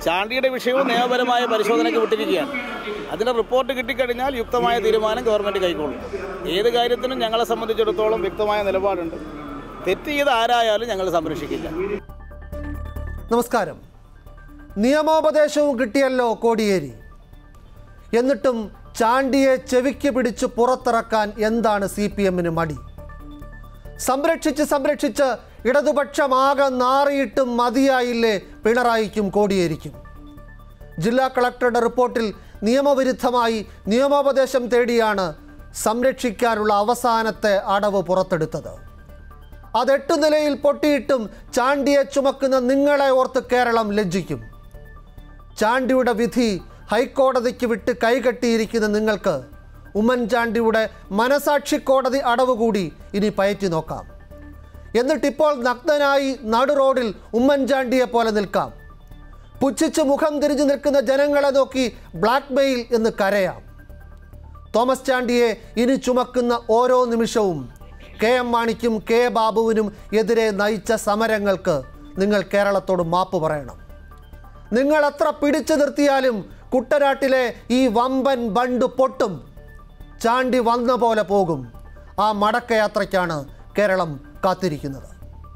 ചാണ്ടിയുടെ വിഷയവും നിയമപരമായ പരിശോധനയ്ക്ക് വിട്ടിരിക്കുകയാണ് അതിൻ്റെ റിപ്പോർട്ട് കിട്ടിക്കഴിഞ്ഞാൽ യുക്തമായ തീരുമാനം ഗവൺമെൻറ് കൈക്കൊള്ളും ഏത് കാര്യത്തിനും ഞങ്ങളെ സംബന്ധിച്ചിടത്തോളം വ്യക്തമായ നിലപാടുണ്ട് തെറ്റ് ചെയ്ത് ആരായാലും ഞങ്ങൾ സംരക്ഷിക്കില്ല നമസ്കാരം നിയമോപദേശവും കിട്ടിയല്ലോ കോടിയേരി എന്നിട്ടും ചാണ്ടിയെ ചെവിക്ക് പിടിച്ച് പുറത്തിറക്കാൻ എന്താണ് സി പി എമ്മിന് മടി സംരക്ഷിച്ച് സംരക്ഷിച്ച് ഇടതുപക്ഷമാകെ നാറിയിട്ടും മതിയായില്ലേ പിണറായിക്കും കോടിയേരിക്കും ജില്ലാ കളക്ടറുടെ റിപ്പോർട്ടിൽ നിയമവിരുദ്ധമായി നിയമോപദേശം തേടിയാണ് സംരക്ഷിക്കാനുള്ള അവസാനത്തെ അടവ് പുറത്തെടുത്തത് അത് എട്ട് നിലയിൽ പൊട്ടിയിട്ടും ചാണ്ടിയെ ചുമക്കുന്ന നിങ്ങളെ ഓർത്ത് കേരളം ലജ്ജിക്കും ചാണ്ടിയുടെ വിധി ഹൈക്കോടതിക്ക് വിട്ട് കൈകെട്ടിയിരിക്കുന്ന നിങ്ങൾക്ക് ഉമ്മൻചാണ്ടിയുടെ മനസാക്ഷി കോടതി അടവ് കൂടി ഇനി പയറ്റി നോക്കാം എന്നിട്ടിപ്പോൾ നഗ്നനായി നടു റോഡിൽ ഉമ്മൻചാണ്ടിയെ പോലെ നിൽക്കാം പുച്ഛിച്ച് മുഖം തിരിഞ്ഞു നിൽക്കുന്ന ജനങ്ങളെ നോക്കി ബ്ലാക്ക് മെയിൽ എന്ന് കരയാം തോമസ് ചാണ്ടിയെ ഇനി ചുമക്കുന്ന ഓരോ നിമിഷവും കെ എം മാണിക്കും കെ ബാബുവിനും എതിരെ നയിച്ച സമരങ്ങൾക്ക് നിങ്ങൾ കേരളത്തോട് മാപ്പ് പറയണം നിങ്ങൾ എത്ര പിടിച്ചു നിർത്തിയാലും കുട്ടനാട്ടിലെ ഈ വമ്പൻ ബണ്ട് പൊട്ടും ചാണ്ടി വന്ന പോലെ പോകും ആ മടക്കയാത്രയ്ക്കാണ് കേരളം കാത്തിരിക്കുന്നത്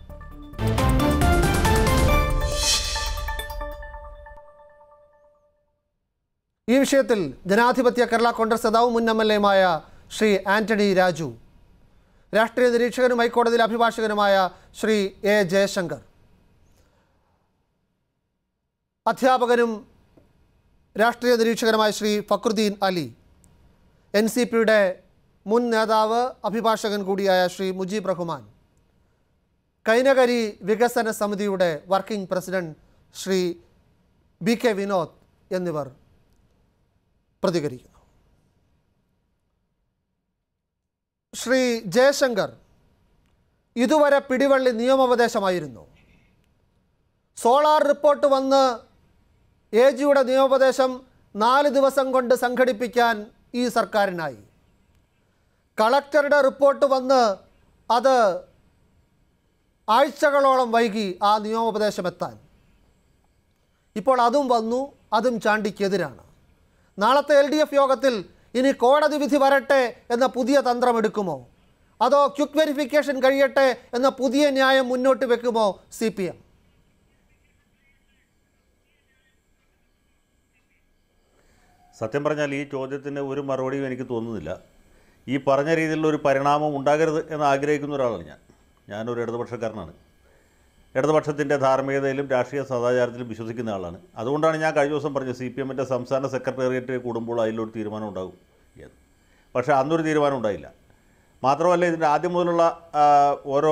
ഈ വിഷയത്തിൽ ജനാധിപത്യ കേരള കോൺഗ്രസ് നേതാവും മുൻ എം എൽ എയുമായ ശ്രീ ആന്റണി രാജു രാഷ്ട്രീയ നിരീക്ഷകനും ഹൈക്കോടതിയിലെ അഭിഭാഷകനുമായ ശ്രീ എ ജയശങ്കർ അധ്യാപകനും രാഷ്ട്രീയ നിരീക്ഷകനുമായ ശ്രീ ഫക്രുദ്ദീൻ അലി എൻ സി പിയുടെ മുൻ നേതാവ് അഭിഭാഷകൻ കൂടിയായ ശ്രീ മുജീബ് റഹ്മാൻ കൈനകരി വികസന സമിതിയുടെ working president Shri B K Vinod എന്നിവർ പ്രതികരിക്കുന്നു ശ്രീ ജയശങ്കർ ഇതുവരെ പിടിവള്ളി നിയമോപദേശമായിരുന്നു സോളാർ റിപ്പോർട്ട് വന്ന് എ ജിയുടെ നിയമോപദേശം നാല് ദിവസം കൊണ്ട് സംഘടിപ്പിക്കാൻ ഈ സർക്കാരിനായി കളക്ടറുടെ റിപ്പോർട്ട് വന്ന് അത് ആഴ്ചകളോളം വൈകി ആ നിയമോപദേശം എത്താൻ ഇപ്പോൾ അതും വന്നു അതും ചാണ്ടിക്കെതിരാണ് നാളത്തെ എൽ ഡി എഫ് യോഗത്തിൽ ഇനി കോടതി വിധി വരട്ടെ എന്ന പുതിയ തന്ത്രം എടുക്കുമോ അതോ ക്വിക്ക് വെരിഫിക്കേഷൻ കഴിയട്ടെ എന്ന പുതിയ ന്യായം മുന്നോട്ട് വെക്കുമോ സി പി എം സത്യം പറഞ്ഞാൽ ഈ ചോദ്യത്തിന് ഒരു മറുപടിയും എനിക്ക് തോന്നുന്നില്ല ഈ പറഞ്ഞ രീതിയിലുള്ള ഒരു പരിണാമം ഉണ്ടാകരുത് എന്ന് ആഗ്രഹിക്കുന്ന ഒരാളാണ് ഞാൻ ഞാനൊരു ഇടതുപക്ഷക്കാരനാണ് ഇടതുപക്ഷത്തിൻ്റെ ധാർമ്മികതയിലും രാഷ്ട്രീയ സദാചാരത്തിലും വിശ്വസിക്കുന്ന ആളാണ് അതുകൊണ്ടാണ് ഞാൻ കഴിഞ്ഞ ദിവസം പറഞ്ഞത് സി പി എമ്മിൻ്റെ സംസ്ഥാന സെക്രട്ടേറിയറ്റ് കൂടുമ്പോൾ അതിലൊരു തീരുമാനം ഉണ്ടാകും എന്ന് പക്ഷേ അന്നൊരു തീരുമാനം ഉണ്ടായില്ല മാത്രമല്ല ഇതിൻ്റെ ആദ്യം മുതലുള്ള ആ, ഓരോ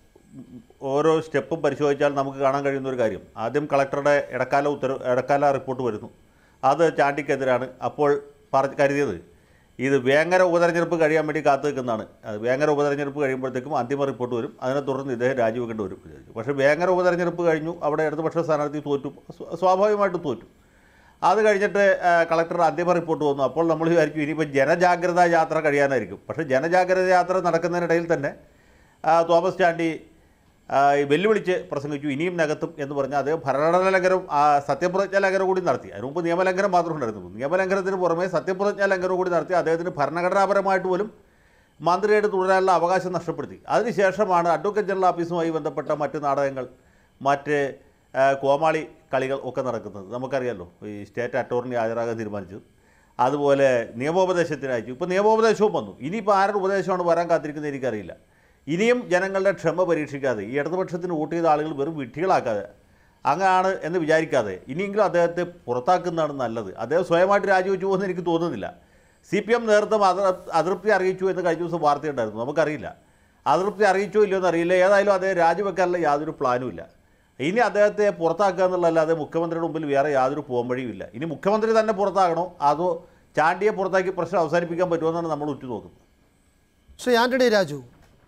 ഓരോ സ്റ്റെപ്പും പരിശോധിച്ചാൽ നമുക്ക് കാണാൻ കഴിയുന്ന ഒരു കാര്യം ആദ്യം കളക്ടറുടെ ഇടക്കാല ഉത്തരവ് ഇടക്കാല റിപ്പോർട്ട് വരുന്നു അത് ചാണ്ടിക്കെതിരാണ് അപ്പോൾ പറ കരുതിയത് ഇത് വേങ്ങര ഉപതെരഞ്ഞെടുപ്പ് കഴിയാൻ വേണ്ടി കാത്തു നിൽക്കുന്നതാണ് അത് വേങ്ങര ഉപതെരഞ്ഞെടുപ്പ് കഴിയുമ്പോഴത്തേക്കും അന്തിമ റിപ്പോർട്ട് വരും അതിനെ തുടർന്ന് ഇദ്ദേഹം രാജിവെക്കേണ്ടി വരും വിചാരിച്ചു പക്ഷേ വേങ്ങര ഉപതെരഞ്ഞെടുപ്പ് കഴിഞ്ഞു അവിടെ ഇടതുപക്ഷ സ്ഥാനാർത്ഥി തോറ്റു സ്വ- സ്വാഭാവികമായിട്ടും തോറ്റു അത് കഴിഞ്ഞിട്ട് ആ, കളക്ടർ അന്തിമ റിപ്പോർട്ട് വന്നു അപ്പോൾ നമ്മൾ വിചാരിക്കും ഇനിയിപ്പോൾ ജനജാഗ്രത യാത്ര കഴിയാനായിരിക്കും പക്ഷേ ജനജാഗ്രത യാത്ര നടക്കുന്നതിനിടയിൽ തന്നെ ആ, തോമസ് ചാണ്ടി ആ, ഈ വെല്ലുവിളിച്ച് പ്രസംഗിച്ചു ഇനിയും നകത്തും എന്ന് പറഞ്ഞാൽ അദ്ദേഹം ഭരണഘടനാ ലംഘനം ആ, സത്യപ്രതിജ്ഞാ ലംഘനം കൂടി നടത്തി അതിന് മുമ്പ് നിയമലംഘനം മാത്രമേ ഉണ്ടായിരുന്നുള്ളൂ നിയമലംഘനത്തിന് പുറമെ സത്യപ്രതിജ്ഞാ ലംഘനം കൂടി നടത്തി അദ്ദേഹത്തിന് ഭരണഘടനാപരമായിട്ട് പോലും മന്ത്രിയായിട്ട് തുടരാനുള്ള അവകാശം നഷ്ടപ്പെടുത്തി അതിനുശേഷമാണ് അഡ്വക്കേറ്റ് ജനറൽ ഓഫീസുമായി ബന്ധപ്പെട്ട മറ്റ് നാടകങ്ങൾ മറ്റ് ആ, കോമാളി കളികൾ ഒക്കെ നടക്കുന്നത് നമുക്കറിയാമല്ലോ ഈ സ്റ്റേറ്റ് അറ്റോർണി ഹാജരാകാൻ തീരുമാനിച്ചത് അതുപോലെ നിയമോപദേശത്തിന് അയച്ചു ഇപ്പോൾ നിയമോപദേശവും വന്നു ഇനിയിപ്പോൾ ആരുടെ ഉപദേശമാണ് വരാൻ കാത്തിരിക്കുന്നത് എനിക്കറിയില്ല ഇനിയും ജനങ്ങളുടെ ക്ഷമ പരീക്ഷിക്കാതെ ഈ ഇടതുപക്ഷത്തിന് വോട്ട് ചെയ്ത ആളുകൾ വെറും വിഡ്ഢികളാക്കാതെ അങ്ങാണ് എന്ന് വിചാരിക്കാതെ ഇനിയെങ്കിലും അദ്ദേഹത്തെ പുറത്താക്കുന്നതാണ് നല്ലത് അദ്ദേഹം സ്വയമായിട്ട് രാജിവെച്ചു പോകുമെന്ന് എനിക്ക് തോന്നുന്നില്ല സി പി എം നേതൃത്വം അതൃ അതൃപ്തി അറിയിച്ചു എന്ന് കഴിഞ്ഞ ദിവസം വാർത്തയുണ്ടായിരുന്നു നമുക്കറിയില്ല അതൃപ്തി അറിയിച്ചോ ഇല്ലയോ എന്നറിയില്ല ഏതായാലും അദ്ദേഹം രാജിവെക്കാനുള്ള യാതൊരു പ്ലാനും ഇല്ല ഇനി അദ്ദേഹത്തെ പുറത്താക്കുക എന്നുള്ളതല്ലാതെ മുഖ്യമന്ത്രിയുടെ മുമ്പിൽ വേറെ യാതൊരു പോംവഴിയും ഇല്ല ഇനി മുഖ്യമന്ത്രി തന്നെ പുറത്താകണോ അതോ ചാണ്ടിയെ പുറത്താക്കി പ്രശ്നം അവസാനിപ്പിക്കാൻ പറ്റുമെന്നാണ് നമ്മൾ ഉറ്റുനോക്കുന്നത് ശ്രീ ആന്റണി രാജു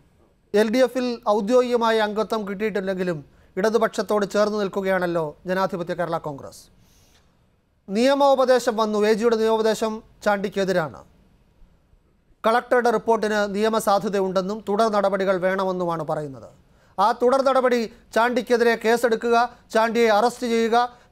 എൽ ഡി എഫിൽ ഔദ്യോഗികമായ അംഗത്വം കിട്ടിയിട്ടില്ലെങ്കിലും ഇടതുപക്ഷത്തോട് ചേർന്ന് നിൽക്കുകയാണല്ലോ ജനാധിപത്യ കേരള കോൺഗ്രസ് നിയമോപദേശം വന്നു എ ജിയുടെ നിയമോപദേശം ചാണ്ടിക്കെതിരാണ് കളക്ടറുടെ റിപ്പോർട്ടിന് നിയമസാധുതയുണ്ടെന്നും തുടർ നടപടികൾ വേണമെന്നുമാണ് പറയുന്നത് ആ തുടർ നടപടി ചാണ്ടിക്കെതിരെ കേസെടുക്കുക ചാണ്ടിയെ അറസ്റ്റ് ചെയ്യുക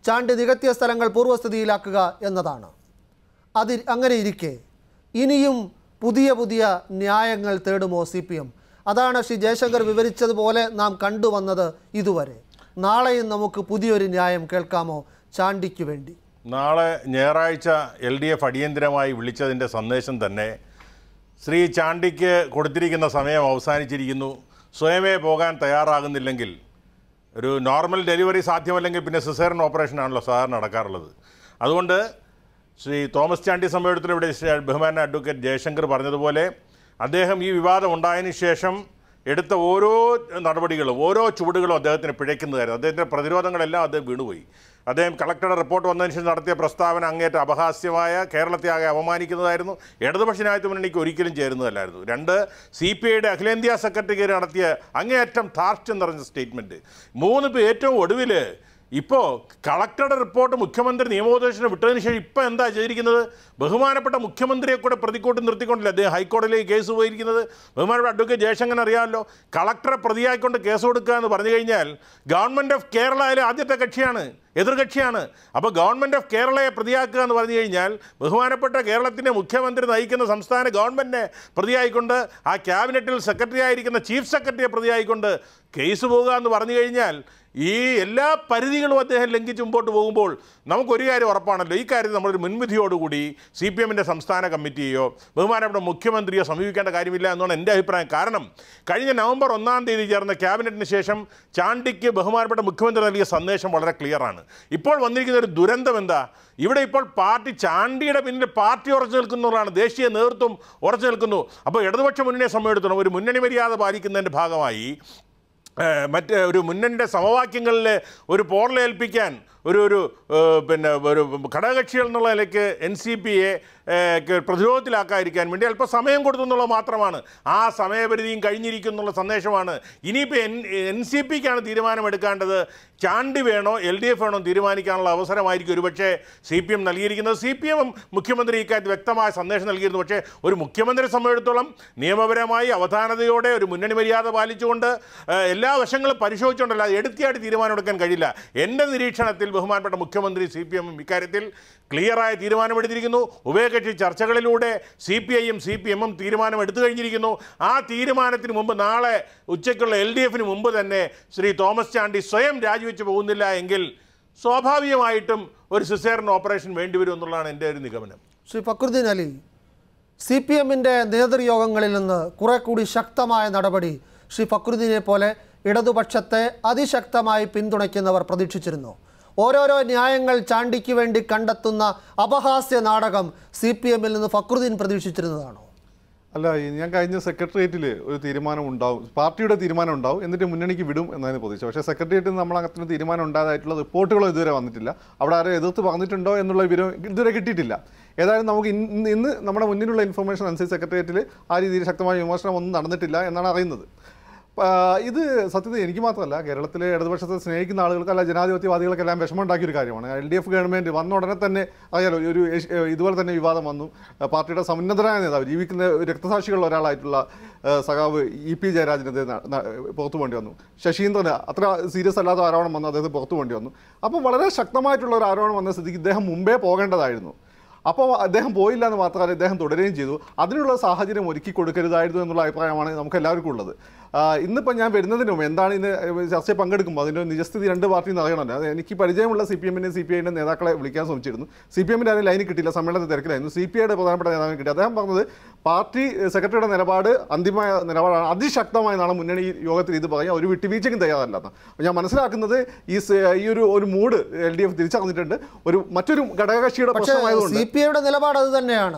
ചാണ്ടി നികത്തിയ സ്ഥലങ്ങൾ പൂർവ്വസ്ഥിതിയിലാക്കുക എന്നതാണ് അത് അങ്ങനെ ഇരിക്കെ ഇനിയും പുതിയ പുതിയ ന്യായങ്ങൾ തേടുമോ സി പി എം അതാണ് ശ്രീ ജയശങ്കർ വിവരിച്ചതുപോലെ നാം കണ്ടുവന്നത് ഇതുവരെ നാളെയും നമുക്ക് പുതിയൊരു ന്യായം കേൾക്കാമോ ചാണ്ടിക്ക് വേണ്ടി നാളെ ഞായറാഴ്ച എൽ ഡി എഫ് അടിയന്തരമായി വിളിച്ചതിൻ്റെ സന്ദേശം തന്നെ ശ്രീ ചാണ്ടിക്ക് കൊടുത്തിരിക്കുന്ന സമയം അവസാനിച്ചിരിക്കുന്നു സ്വയമേ പോകാൻ തയ്യാറാകുന്നില്ലെങ്കിൽ ഒരു നോർമൽ ഡെലിവറി സാധ്യമല്ലെങ്കിൽ പിന്നെ സിസേറിൻ ഓപ്പറേഷനാണല്ലോ സാധാരണ നടക്കാറുള്ളത് അതുകൊണ്ട് ശ്രീ തോമസ് ചാണ്ടി സമ്മേളനത്തിൽ ഇവിടെ ശ്രീ ബഹുമാന അഡ്വക്കേറ്റ് ജയശങ്കർ പറഞ്ഞതുപോലെ അദ്ദേഹം ഈ വിവാദം ഉണ്ടായതിനു ശേഷം എടുത്ത ഓരോ നടപടികളും ഓരോ ചുവടുകളും അദ്ദേഹത്തിന് പിഴയ്ക്കുന്നതായിരുന്നു അദ്ദേഹത്തിൻ്റെ പ്രതിരോധങ്ങളെല്ലാം അദ്ദേഹം വീണുപോയി അദ്ദേഹം കളക്ടറുടെ റിപ്പോർട്ട് വന്നതിന് ശേഷം നടത്തിയ പ്രസ്താവന അങ്ങേറ്റ അപഹാസ്യമായ കേരളത്തെ ആകെ അപമാനിക്കുന്നതായിരുന്നു ഇടതുപക്ഷ ജനാധിപത്യ മുന്നണിക്ക് ഒരിക്കലും ചേരുന്നതല്ലായിരുന്നു രണ്ട് സി പി ഐയുടെ അഖിലേന്ത്യാ സെക്രട്ടറി നടത്തിയ അങ്ങേയറ്റം ധാർഷ്ട്യം നിറഞ്ഞ സ്റ്റേറ്റ്മെൻറ്റ് മൂന്ന് ഇപ്പോൾ ഏറ്റവും ഒടുവിൽ ഇപ്പോൾ കളക്ടറുടെ റിപ്പോർട്ട് മുഖ്യമന്ത്രി നിയമോപദേശത്തിന് വിട്ടതിന് ശേഷം ഇപ്പോൾ എന്താ ചെയ്തിരിക്കുന്നത് ബഹുമാനപ്പെട്ട മുഖ്യമന്ത്രിയെ കൂടെ പ്രതിക്കൂട്ട് നിർത്തിക്കൊണ്ടില്ല അദ്ദേഹം ഹൈക്കോടതിയിലേക്ക് കേസ് പോയിരിക്കുന്നത് ബഹുമാനപ്പെട്ട അഡ്വക്കേറ്റ് ജയശങ്കർ അറിയാമല്ലോ കളക്ടറെ പ്രതിയായിക്കൊണ്ട് കേസ് കൊടുക്കുക എന്ന് പറഞ്ഞു കഴിഞ്ഞാൽ ഗവൺമെൻറ് ഓഫ് കേരള അതിലെ ആദ്യത്തെ കക്ഷിയാണ് എതിർകക്ഷിയാണ് അപ്പോൾ ഗവൺമെൻറ് ഓഫ് കേരളയെ പ്രതിയാക്കുക എന്ന് പറഞ്ഞു കഴിഞ്ഞാൽ ബഹുമാനപ്പെട്ട കേരളത്തിൻ്റെ മുഖ്യമന്ത്രി നയിക്കുന്ന സംസ്ഥാന ഗവൺമെൻറ്റിനെ പ്രതിയായിക്കൊണ്ട് ആ ക്യാബിനറ്റിൽ സെക്രട്ടറി ആയിരിക്കുന്ന ചീഫ് സെക്രട്ടറിയെ പ്രതിയായിക്കൊണ്ട് കേസ് പോകുക എന്ന് പറഞ്ഞു കഴിഞ്ഞാൽ ഈ എല്ലാ പരിധികളും അദ്ദേഹം ലംഘിച്ച് മുമ്പോട്ട് പോകുമ്പോൾ നമുക്കൊരു കാര്യം ഉറപ്പാണല്ലോ ഈ കാര്യത്തിൽ നമ്മളൊരു മുൻവിധിയോടുകൂടി സി പി എമ്മിൻ്റെ സംസ്ഥാന കമ്മിറ്റിയോ ബഹുമാനപ്പെട്ട മുഖ്യമന്ത്രിയോ സമീപിക്കേണ്ട കാര്യമില്ല എന്നാണ് എൻ്റെ അഭിപ്രായം കാരണം കഴിഞ്ഞ നവംബർ ഒന്നാം തീയതി ചേർന്ന ക്യാബിനറ്റിന് ശേഷം ചാണ്ടിക്ക് ബഹുമാനപ്പെട്ട മുഖ്യമന്ത്രി നൽകിയ സന്ദേശം വളരെ ക്ലിയറാണ് ഇപ്പോൾ വന്നിരിക്കുന്ന ഒരു ദുരന്തം എന്താ ഇവിടെ ഇപ്പോൾ പാർട്ടി ചാണ്ടിയുടെ പിന്നിൽ പാർട്ടി ഉറച്ചു നിൽക്കുന്നതാണ് ദേശീയ നേതൃത്വം ഉറച്ചു നിൽക്കുന്നു അപ്പോൾ ഇടതുപക്ഷ മുന്നണിയെ സംബന്ധിച്ചിടത്തോളം ഒരു മുന്നണി മര്യാദ പാലിക്കുന്നതിൻ്റെ ഭാഗമായി ഏഹ് മറ്റ് ഒരു മുന്നണിയുടെ സമവാക്യങ്ങളിൽ ഒരു പോറലേൽപ്പിക്കാൻ ഒരു ഒരു ഏഹ് പിന്നെ ഒരു ഘടകകക്ഷികൾ എന്നുള്ള നിലയ്ക്ക് എൻ സി പിയെ പ്രതിരോധത്തിലാക്കാതിരിക്കാൻ വേണ്ടി അല്പം സമയം കൊടുത്തു എന്നുള്ളത് മാത്രമാണ് ആ സമയപരിധിയും കഴിഞ്ഞിരിക്കും എന്നുള്ള സന്ദേശമാണ് ഇനിയിപ്പോൾ എൻ എൻ സി പിക്കാണ് തീരുമാനമെടുക്കേണ്ടത് ചാണ്ടി വേണോ എൽ ഡി എഫ് വേണോ എന്ന് തീരുമാനിക്കാനുള്ള അവസരമായിരിക്കും ഒരുപക്ഷെ സി പി എം നൽകിയിരിക്കുന്നത് സി പി എം മുഖ്യമന്ത്രി ഇക്കാര്യത്തിൽ വ്യക്തമായ സന്ദേശം നൽകിയിരുന്നു പക്ഷേ ഒരു മുഖ്യമന്ത്രി സംബന്ധിച്ചിടത്തോളം നിയമപരമായി അവധാനതയോടെ ഒരു മുന്നണി മര്യാദ പാലിച്ചുകൊണ്ട് ഏഹ്, എല്ലാ വശങ്ങളും പരിശോധിച്ചുകൊണ്ടല്ല എടുത്തിയായിട്ട് തീരുമാനമെടുക്കാൻ കഴിയില്ല എൻ്റെ നിരീക്ഷണത്തിൽ ബഹുമാനപ്പെട്ട മുഖ്യമന്ത്രി സി പി എമ്മും ഇക്കാര്യത്തിൽ ക്ലിയറായ തീരുമാനമെടുത്തിരിക്കുന്നു ഉഭയകക്ഷി ചർച്ചകളിലൂടെ സി പി ഐയും സി പി എമ്മും തീരുമാനം എടുത്തു കഴിഞ്ഞിരിക്കുന്നു ആ തീരുമാനത്തിന് മുമ്പ് നാളെ ഉച്ചയ്ക്കുള്ള എൽ ഡി എഫിന് മുമ്പ് തന്നെ ശ്രീ തോമസ് ചാണ്ടി സ്വയം രാജിവെച്ച് പോകുന്നില്ല എങ്കിൽ സ്വാഭാവികമായിട്ടും ഒരു സിസേറിൻ ഓപ്പറേഷൻ വേണ്ടിവരും എന്നുള്ളതാണ് എൻ്റെ ഒരു നിഗമനം ശ്രീ ഫക്രുദ്ദീൻ അലി സി പി എമ്മിൻ്റെ നേതൃയോഗങ്ങളിൽ നിന്ന് കുറെ കൂടി ശക്തമായ നടപടി ശ്രീ ഫക്രുദ്ദീനെ പോലെ ഇടതുപക്ഷത്തെ അതിശക്തമായി പിന്തുണയ്ക്കുന്നവർ പ്രതീക്ഷിച്ചിരുന്നു ഓരോരോ ന്യായങ്ങൾ ചാണ്ടിക്ക് വേണ്ടി കണ്ടെത്തുന്ന അപഹാസ്യ നാടകം സി പി എമ്മിൽ നിന്ന് ഫക്രുദ്ദീൻ പ്രതീക്ഷിച്ചിരുന്നതാണോ അല്ല ഈ ഞാൻ കഴിഞ്ഞ സെക്രട്ടേറിയറ്റിൽ ഒരു തീരുമാനം ഉണ്ടാവും പാർട്ടിയുടെ തീരുമാനം ഉണ്ടാവും എന്നിട്ട് മുന്നണിക്ക് വിടും എന്നതിന് പ്രതീക്ഷ പക്ഷേ സെക്രട്ടേറിയറ്റിൽ നിന്ന് നമ്മൾ അങ്ങനത്തെ ഒരു തീരുമാനം ഉണ്ടായതായിട്ടുള്ള റിപ്പോർട്ടുകളോ ഇതുവരെ വന്നിട്ടില്ല അവിടെ ആരും എതിർത്ത് പറഞ്ഞിട്ടുണ്ടോ എന്നുള്ള വിവരം ഇതുവരെ കിട്ടിയിട്ടില്ല ഏതായാലും നമുക്ക് ഇന്ന് ഇന്ന് നമ്മുടെ മുന്നിലുള്ള ഇൻഫർമേഷൻ അനുസരിച്ച് സെക്രട്ടേറിയറ്റിൽ ആ രീതിയിൽ ശക്തമായ വിമർശനം ഒന്നും നടന്നിട്ടില്ല എന്നാണ് അറിയുന്നത് ആ, ഇത് സത്യത്തിൽ എനിക്ക് മാത്രമല്ല കേരളത്തിലെ ഇടതുപക്ഷത്തെ സ്നേഹിക്കുന്ന ആളുകൾക്ക് അല്ല ജനാധിപത്യവാദികൾക്കെല്ലാം വിഷമമുണ്ടാക്കിയ ഒരു കാര്യമാണ് എൽ ഡി എഫ് ഗവൺമെൻറ് വന്ന ഉടനെ തന്നെ അറിയാലോ ഒരു ഏഷ്- ഇതുപോലെ തന്നെ വിവാദം വന്നു ആ, പാർട്ടിയുടെ സമുന്നതരായ നേതാവ് ജീവിക്കുന്ന രക്തസാക്ഷികളുള്ള ഒരാളായിട്ടുള്ള ആ, സഖാവ് ഇ പി ജയരാജനെതിരെ ന- ന- പുറത്തു പോകേണ്ടി വന്നു ശശീന്ദ്രന് അത്ര സീരിയസ് അല്ലാത്ത ആരോപണം വന്നു അദ്ദേഹത്തിന് പുറത്തു പോകേണ്ടി വന്നു അപ്പം വളരെ ശക്തമായിട്ടുള്ള ഒരു ആരോപണം വന്ന സ്ഥിതിക്ക് ഇദ്ദേഹം മുമ്പേ പോകേണ്ടതായിരുന്നു അപ്പോൾ അദ്ദേഹം പോയില്ല എന്ന് മാത്രമല്ല ഇദ്ദേഹം തുടരുകയും ചെയ്തു അതിനുള്ള സാഹചര്യം ഒരുക്കി കൊടുക്കരുതായിരുന്നു എന്നുള്ള അഭിപ്രായമാണ് നമുക്ക് എല്ലാവർക്കും ഉള്ളത് ആ, ഇന്നിപ്പോൾ ഞാൻ വരുന്നതിന് മുമ്പ് എന്താണ് ഇന്ന് ചർച്ചയിൽ പങ്കെടുക്കുമ്പോൾ അതിൻ്റെ ഒരു നിജസ്ഥിതി രണ്ട് പാർട്ടിയിൽ നിന്ന് അറിയണമല്ലോ അത് എനിക്ക് പരിചയമുള്ള സി പി എമ്മിൻ്റെ സി പി ഐൻ്റെ നേതാക്കളെ വിളിക്കാൻ ശ്രമിച്ചിരുന്നു സി പി എമ്മിൻ്റെ അതിന് ലൈന് കിട്ടിയില്ല സമ്മേളനത്തിൽ തിരക്കിലായിരുന്നു സി പി ഐയുടെ പ്രധാനപ്പെട്ട നേതാവിന് കിട്ടി അദ്ദേഹം പറഞ്ഞത് പാർട്ടി സെക്രട്ടറിയുടെ നിലപാട് അന്തിമമായ നിലപാടാണ് അതിശക്തമായി നാളെ മുന്നണി ഈ യോഗത്തിൽ ഇത് പറയാം ഒരു വിട്ടുവീഴ്ചയ്ക്കും തയ്യാറല്ലെന്ന് അപ്പോൾ ഞാൻ മനസ്സിലാക്കുന്നത് ഈ സ- ഈ ഒരു ഒരു മൂഡ് എൽ ഡി എഫ് തിരിച്ചറിഞ്ഞിട്ടുണ്ട് ഒരു മറ്റൊരു ഘടകകക്ഷിയുടെ പക്ഷേ പ്രശ്നമായതുകൊണ്ട് സി പി ഐയുടെ നിലപാട് അത് തന്നെയാണ്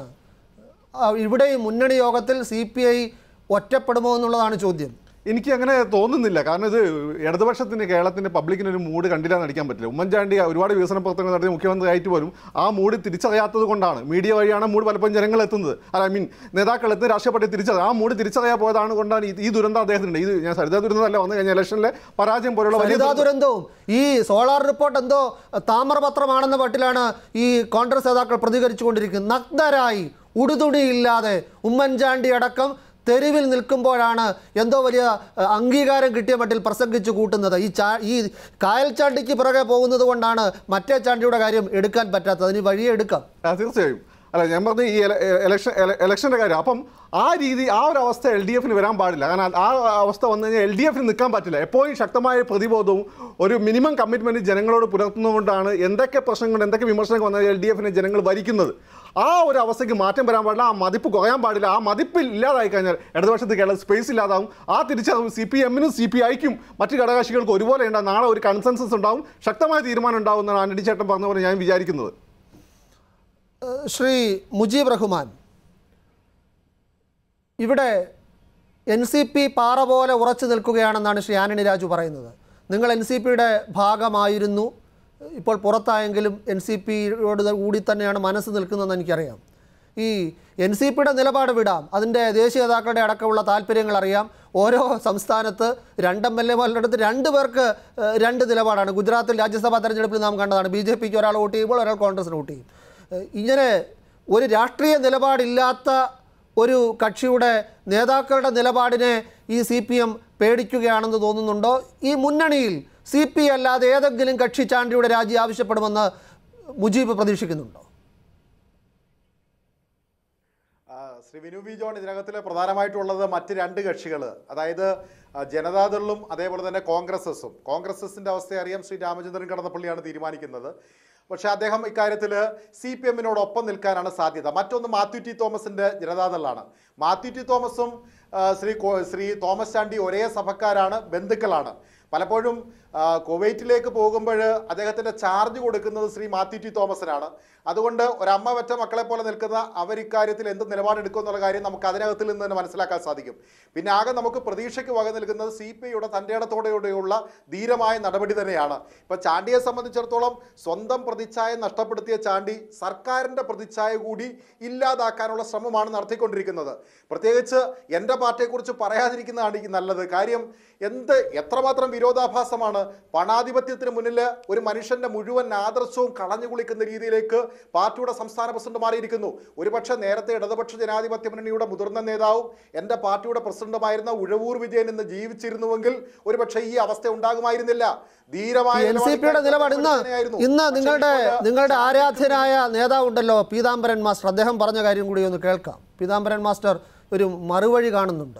ആ, ഇവിടെ ഈ മുന്നണി യോഗത്തിൽ സി പി ഐ ഒറ്റപ്പെടുമോ എന്നുള്ളതാണ് ചോദ്യം എനിക്ക് അങ്ങനെ തോന്നുന്നില്ല കാരണം ഇത് ഇടതുപക്ഷത്തിന് കേരളത്തിന്റെ പബ്ലിക്കിന് ഒരു മൂഡ് കണ്ടില്ല നടിക്കാൻ പറ്റില്ല ഉമ്മൻചാണ്ടി ഒരുപാട് വികസന പ്രവർത്തനങ്ങൾ നടത്തിയ മുഖ്യമന്ത്രി ആയിട്ട് പോലും ആ മൂഡ് തിരിച്ചറിയാത്തത് കൊണ്ടാണ് മീഡിയ വഴിയാണ് മൂഡ് പലപ്പോഴും ജനങ്ങൾ എത്തുന്നത് അല്ല ഐ മീൻ നേതാക്കൾ എത്തുന്ന രാഷ്ട്രീയ പാർട്ടി തിരിച്ചറിയാം ആ മൂഡ് തിരിച്ചറിയാൻ പോയതാണ് കൊണ്ടാണ് ഈ- ഈ ദുരന്തം അദ്ദേഹത്തിനുണ്ട് ഇത് ഞാൻ സരിതാ ദുരന്തമല്ല വന്നു കഴിഞ്ഞ ഇലക്ഷനിലെ പരാജയം പോലുള്ള വലിയ വനിതാ ദുരന്തം- ദുരന്തവും ഈ സോളാർ റിപ്പോർട്ട് എന്തോ താമ്രപത്രമാണെന്ന മട്ടിലാണ് ഈ കോൺഗ്രസ് നേതാക്കൾ പ്രതികരിച്ചുകൊണ്ടിരിക്കുന്നത് നഗ്നരായി ഉടുതുണിയില്ലാതെ ഉമ്മൻചാണ്ടി അടക്കം തെരുവിൽ നിൽക്കുമ്പോഴാണ് എന്തോ വലിയ അഹ്, അംഗീകാരം കിട്ടിയ മട്ടിൽ പ്രസംഗിച്ചു കൂട്ടുന്നത് ഈ ചാ ഈ കായൽ ചാണ്ടിക്ക് പുറകെ പോകുന്നത് കൊണ്ടാണ് മറ്റേ ചാണ്ടിയുടെ കാര്യം എടുക്കാൻ പറ്റാത്തത് അതിന് വഴിയെ എടുക്കാം ആ, തീർച്ചയായും അല്ല ഞാൻ പറഞ്ഞ ഈ എല- എലക്ഷൻ എല- എലക്ഷൻ്റെ കാര്യം അപ്പം ആ രീതി ആ ഒരു അവസ്ഥ എൽ ഡി എഫിന് വരാൻ പാടില്ല കാരണം ആ അവസ്ഥ വന്നു കഴിഞ്ഞാൽ എൽ ഡി എഫിന് നിൽക്കാൻ പറ്റില്ല എപ്പോഴും ശക്തമായ പ്രതിബോധവും ഒരു മിനിമം കമ്മിറ്റ്മെൻറ്റ് ജനങ്ങളോട് പുലർത്തുന്നതുകൊണ്ടാണ് എന്തൊക്കെ പ്രശ്നങ്ങൾ എന്തൊക്കെ വിമർശനങ്ങൾ വന്നാൽ എൽ ഡി എഫിനെ ജനങ്ങൾ ഭരിക്കുന്നത് ആ ഒരു അവസ്ഥയ്ക്ക് മാറ്റം വരാൻ പാടില്ല ആ മതിപ്പ് കുറയാൻ പാടില്ല ആ മതിപ്പ് ഇല്ലാതായി കഴിഞ്ഞാൽ ഇടതുപക്ഷത്ത് കേരള സ്പേസ് ഇല്ലാതാവും ആ തിരിച്ചറിവ് സി പി എമ്മിനും സി പി ഐക്കും മറ്റ് ഘടകകക്ഷികൾക്കും ഒരുപോലെ ഉണ്ടാവും നാളെ ഒരു കൺസെൻസസ് ഉണ്ടാവും ശക്തമായ തീരുമാനം ഉണ്ടാവും എന്നാണ് ആന്റണി ചേട്ടൻ പറഞ്ഞ പോലെ ഞാൻ വിചാരിക്കുന്നത് ഏഹ് ശ്രീ മുജീബ് റഹ്മാൻ ഇവിടെ എൻ സി പി പാറ പോലെ ഉറച്ചു നിൽക്കുകയാണെന്നാണ് ശ്രീ ആന്റണി രാജു പറയുന്നത് നിങ്ങൾ എൻ സി പിയുടെ ഭാഗമായിരുന്നു ഇപ്പോൾ പുറത്തായെങ്കിലും എൻ സി പിയോട് കൂടി തന്നെയാണ് മനസ്സ് നിൽക്കുന്നതെന്ന് എനിക്കറിയാം ഈ എൻ സി പിയുടെ നിലപാട് വിടാം അതിൻ്റെ ദേശീയ നേതാക്കളുടെ അടക്കമുള്ള താല്പര്യങ്ങൾ അറിയാം ഓരോ സംസ്ഥാനത്ത് രണ്ട് എം എൽ എമാരുടെ അടുത്ത് രണ്ട് പേർക്ക് ഏഹ്, രണ്ട് നിലപാടാണ് ഗുജറാത്തിൽ രാജ്യസഭാ തെരഞ്ഞെടുപ്പിൽ നാം കണ്ടതാണ് ബി ജെ പിക്ക് ഒരാൾ വോട്ട് ചെയ്യുമ്പോൾ ഒരാൾ കോൺഗ്രസിന് വോട്ട് ചെയ്യും ഏഹ്, ഇങ്ങനെ ഒരു രാഷ്ട്രീയ നിലപാടില്ലാത്ത ഒരു കക്ഷിയുടെ നേതാക്കളുടെ നിലപാടിനെ ഈ സി പി എം പേടിക്കുകയാണെന്ന് തോന്നുന്നുണ്ടോ ഈ മുന്നണിയിൽ സി പി അല്ലാതെ ഏതെങ്കിലും കക്ഷി ചാണ്ടിയുടെ രാജി ആവശ്യപ്പെടുമെന്ന് മുജീബ് പ്രതീക്ഷിക്കുന്നുണ്ടോ ആ, ശ്രീ വിനു വി ജോൺ ഇതിനകത്തിൽ പ്രധാനമായിട്ടുള്ളത് മറ്റ് രണ്ട് കക്ഷികൾ അതായത് ആ, ജനതാദളും അതേപോലെ തന്നെ കോൺഗ്രസസും കോൺഗ്രസസിന്റെ അവസ്ഥ അറിയാം ശ്രീ രാമചന്ദ്രൻ കടന്നപ്പള്ളിയാണ് തീരുമാനിക്കുന്നത് പക്ഷേ അദ്ദേഹം ഇക്കാര്യത്തിൽ സി പി എമ്മിനോടൊപ്പം നിൽക്കാനാണ് സാധ്യത മറ്റൊന്ന് മാത്യു ടി തോമസിന്റെ ജനതാദളാണ് മാത്യു ടി തോമസും ആ, ശ്രീ കോ- ശ്രീ തോമസ് ചാണ്ടി ഒരേ സഭക്കാരാണ് ബന്ധുക്കളാണ് പലപ്പോഴും ആ, കുവൈറ്റിലേക്ക് പോകുമ്പോൾ അദ്ദേഹത്തിന്റെ ചാർജ് കൊടുക്കുന്നത് ശ്രീ മാത്യു ടി തോമസിനാണ് അതുകൊണ്ട് ഒരമ്മ വെറ്റ മക്കളെ പോലെ നിൽക്കുന്ന അവർ ഇക്കാര്യത്തിൽ എന്ത് നിലപാടെടുക്കും എന്നുള്ള കാര്യം നമുക്ക് അതിനകത്തിൽ നിന്ന് തന്നെ മനസ്സിലാക്കാൻ സാധിക്കും പിന്നെ ആകെ നമുക്ക് പ്രതീക്ഷയ്ക്ക് വക നൽകുന്നത് സി പി ഐയുടെ തൻ്റെ ഇടത്തോടെയുള്ള ധീരമായ നടപടി തന്നെയാണ് ഇപ്പൊ ചാണ്ടിയെ സംബന്ധിച്ചിടത്തോളം സ്വന്തം പ്രതിച്ഛായ നഷ്ടപ്പെടുത്തിയ ചാണ്ടി സർക്കാരിന്റെ പ്രതിച്ഛായ കൂടി ഇല്ലാതാക്കാനുള്ള ശ്രമമാണ് നടത്തിക്കൊണ്ടിരിക്കുന്നത് പ്രത്യേകിച്ച് എൻ്റെ പാർട്ടിയെക്കുറിച്ച് പറയാതിരിക്കുന്നതാണ് എനിക്ക് നല്ലത് കാര്യം എന്ത് എത്രമാത്രം വിരോധാഭാസമാണ് പണാധിപത്യത്തിന് മുന്നിൽ ഒരു മനുഷ്യന്റെ മുഴുവൻ ആദർശവും കളഞ്ഞു കുളിക്കുന്ന രീതിയിലേക്ക് പാർട്ടിയുടെ സംസ്ഥാന പ്രസിഡന്റ് മാറിയിരിക്കുന്നു ഒരുപക്ഷെ നേരത്തെ ഇടതുപക്ഷ ജനാധിപത്യ മുന്നണിയുടെ മുതിർന്ന നേതാവും എൻ്റെ പാർട്ടിയുടെ പ്രസിഡന്റുമായിരുന്ന ഉഴവൂർ വിജയൻ ഇന്ന് ജീവിച്ചിരുന്നുവെങ്കിൽ ഒരുപക്ഷെ ഈ അവസ്ഥ ഉണ്ടാകുമായിരുന്നില്ല ധീരമായ എൻ സി പിയുടെ നിലപാട് ഇന്ന് തന്നെയായിരുന്നു. ഇന്ന് പക്ഷേ നിങ്ങളുടെ ഇപ്പോൾ നിങ്ങളുടെ ആരാധ്യനായ നേതാവുണ്ടല്ലോ പീതാംബരൻ മാസ്റ്റർ അദ്ദേഹം പറഞ്ഞ കാര്യം കൂടി ഒന്ന് കേൾക്കാം പീതാംബരൻ മാസ്റ്റർ ഒരു മറുവഴി കാണുന്നുണ്ട്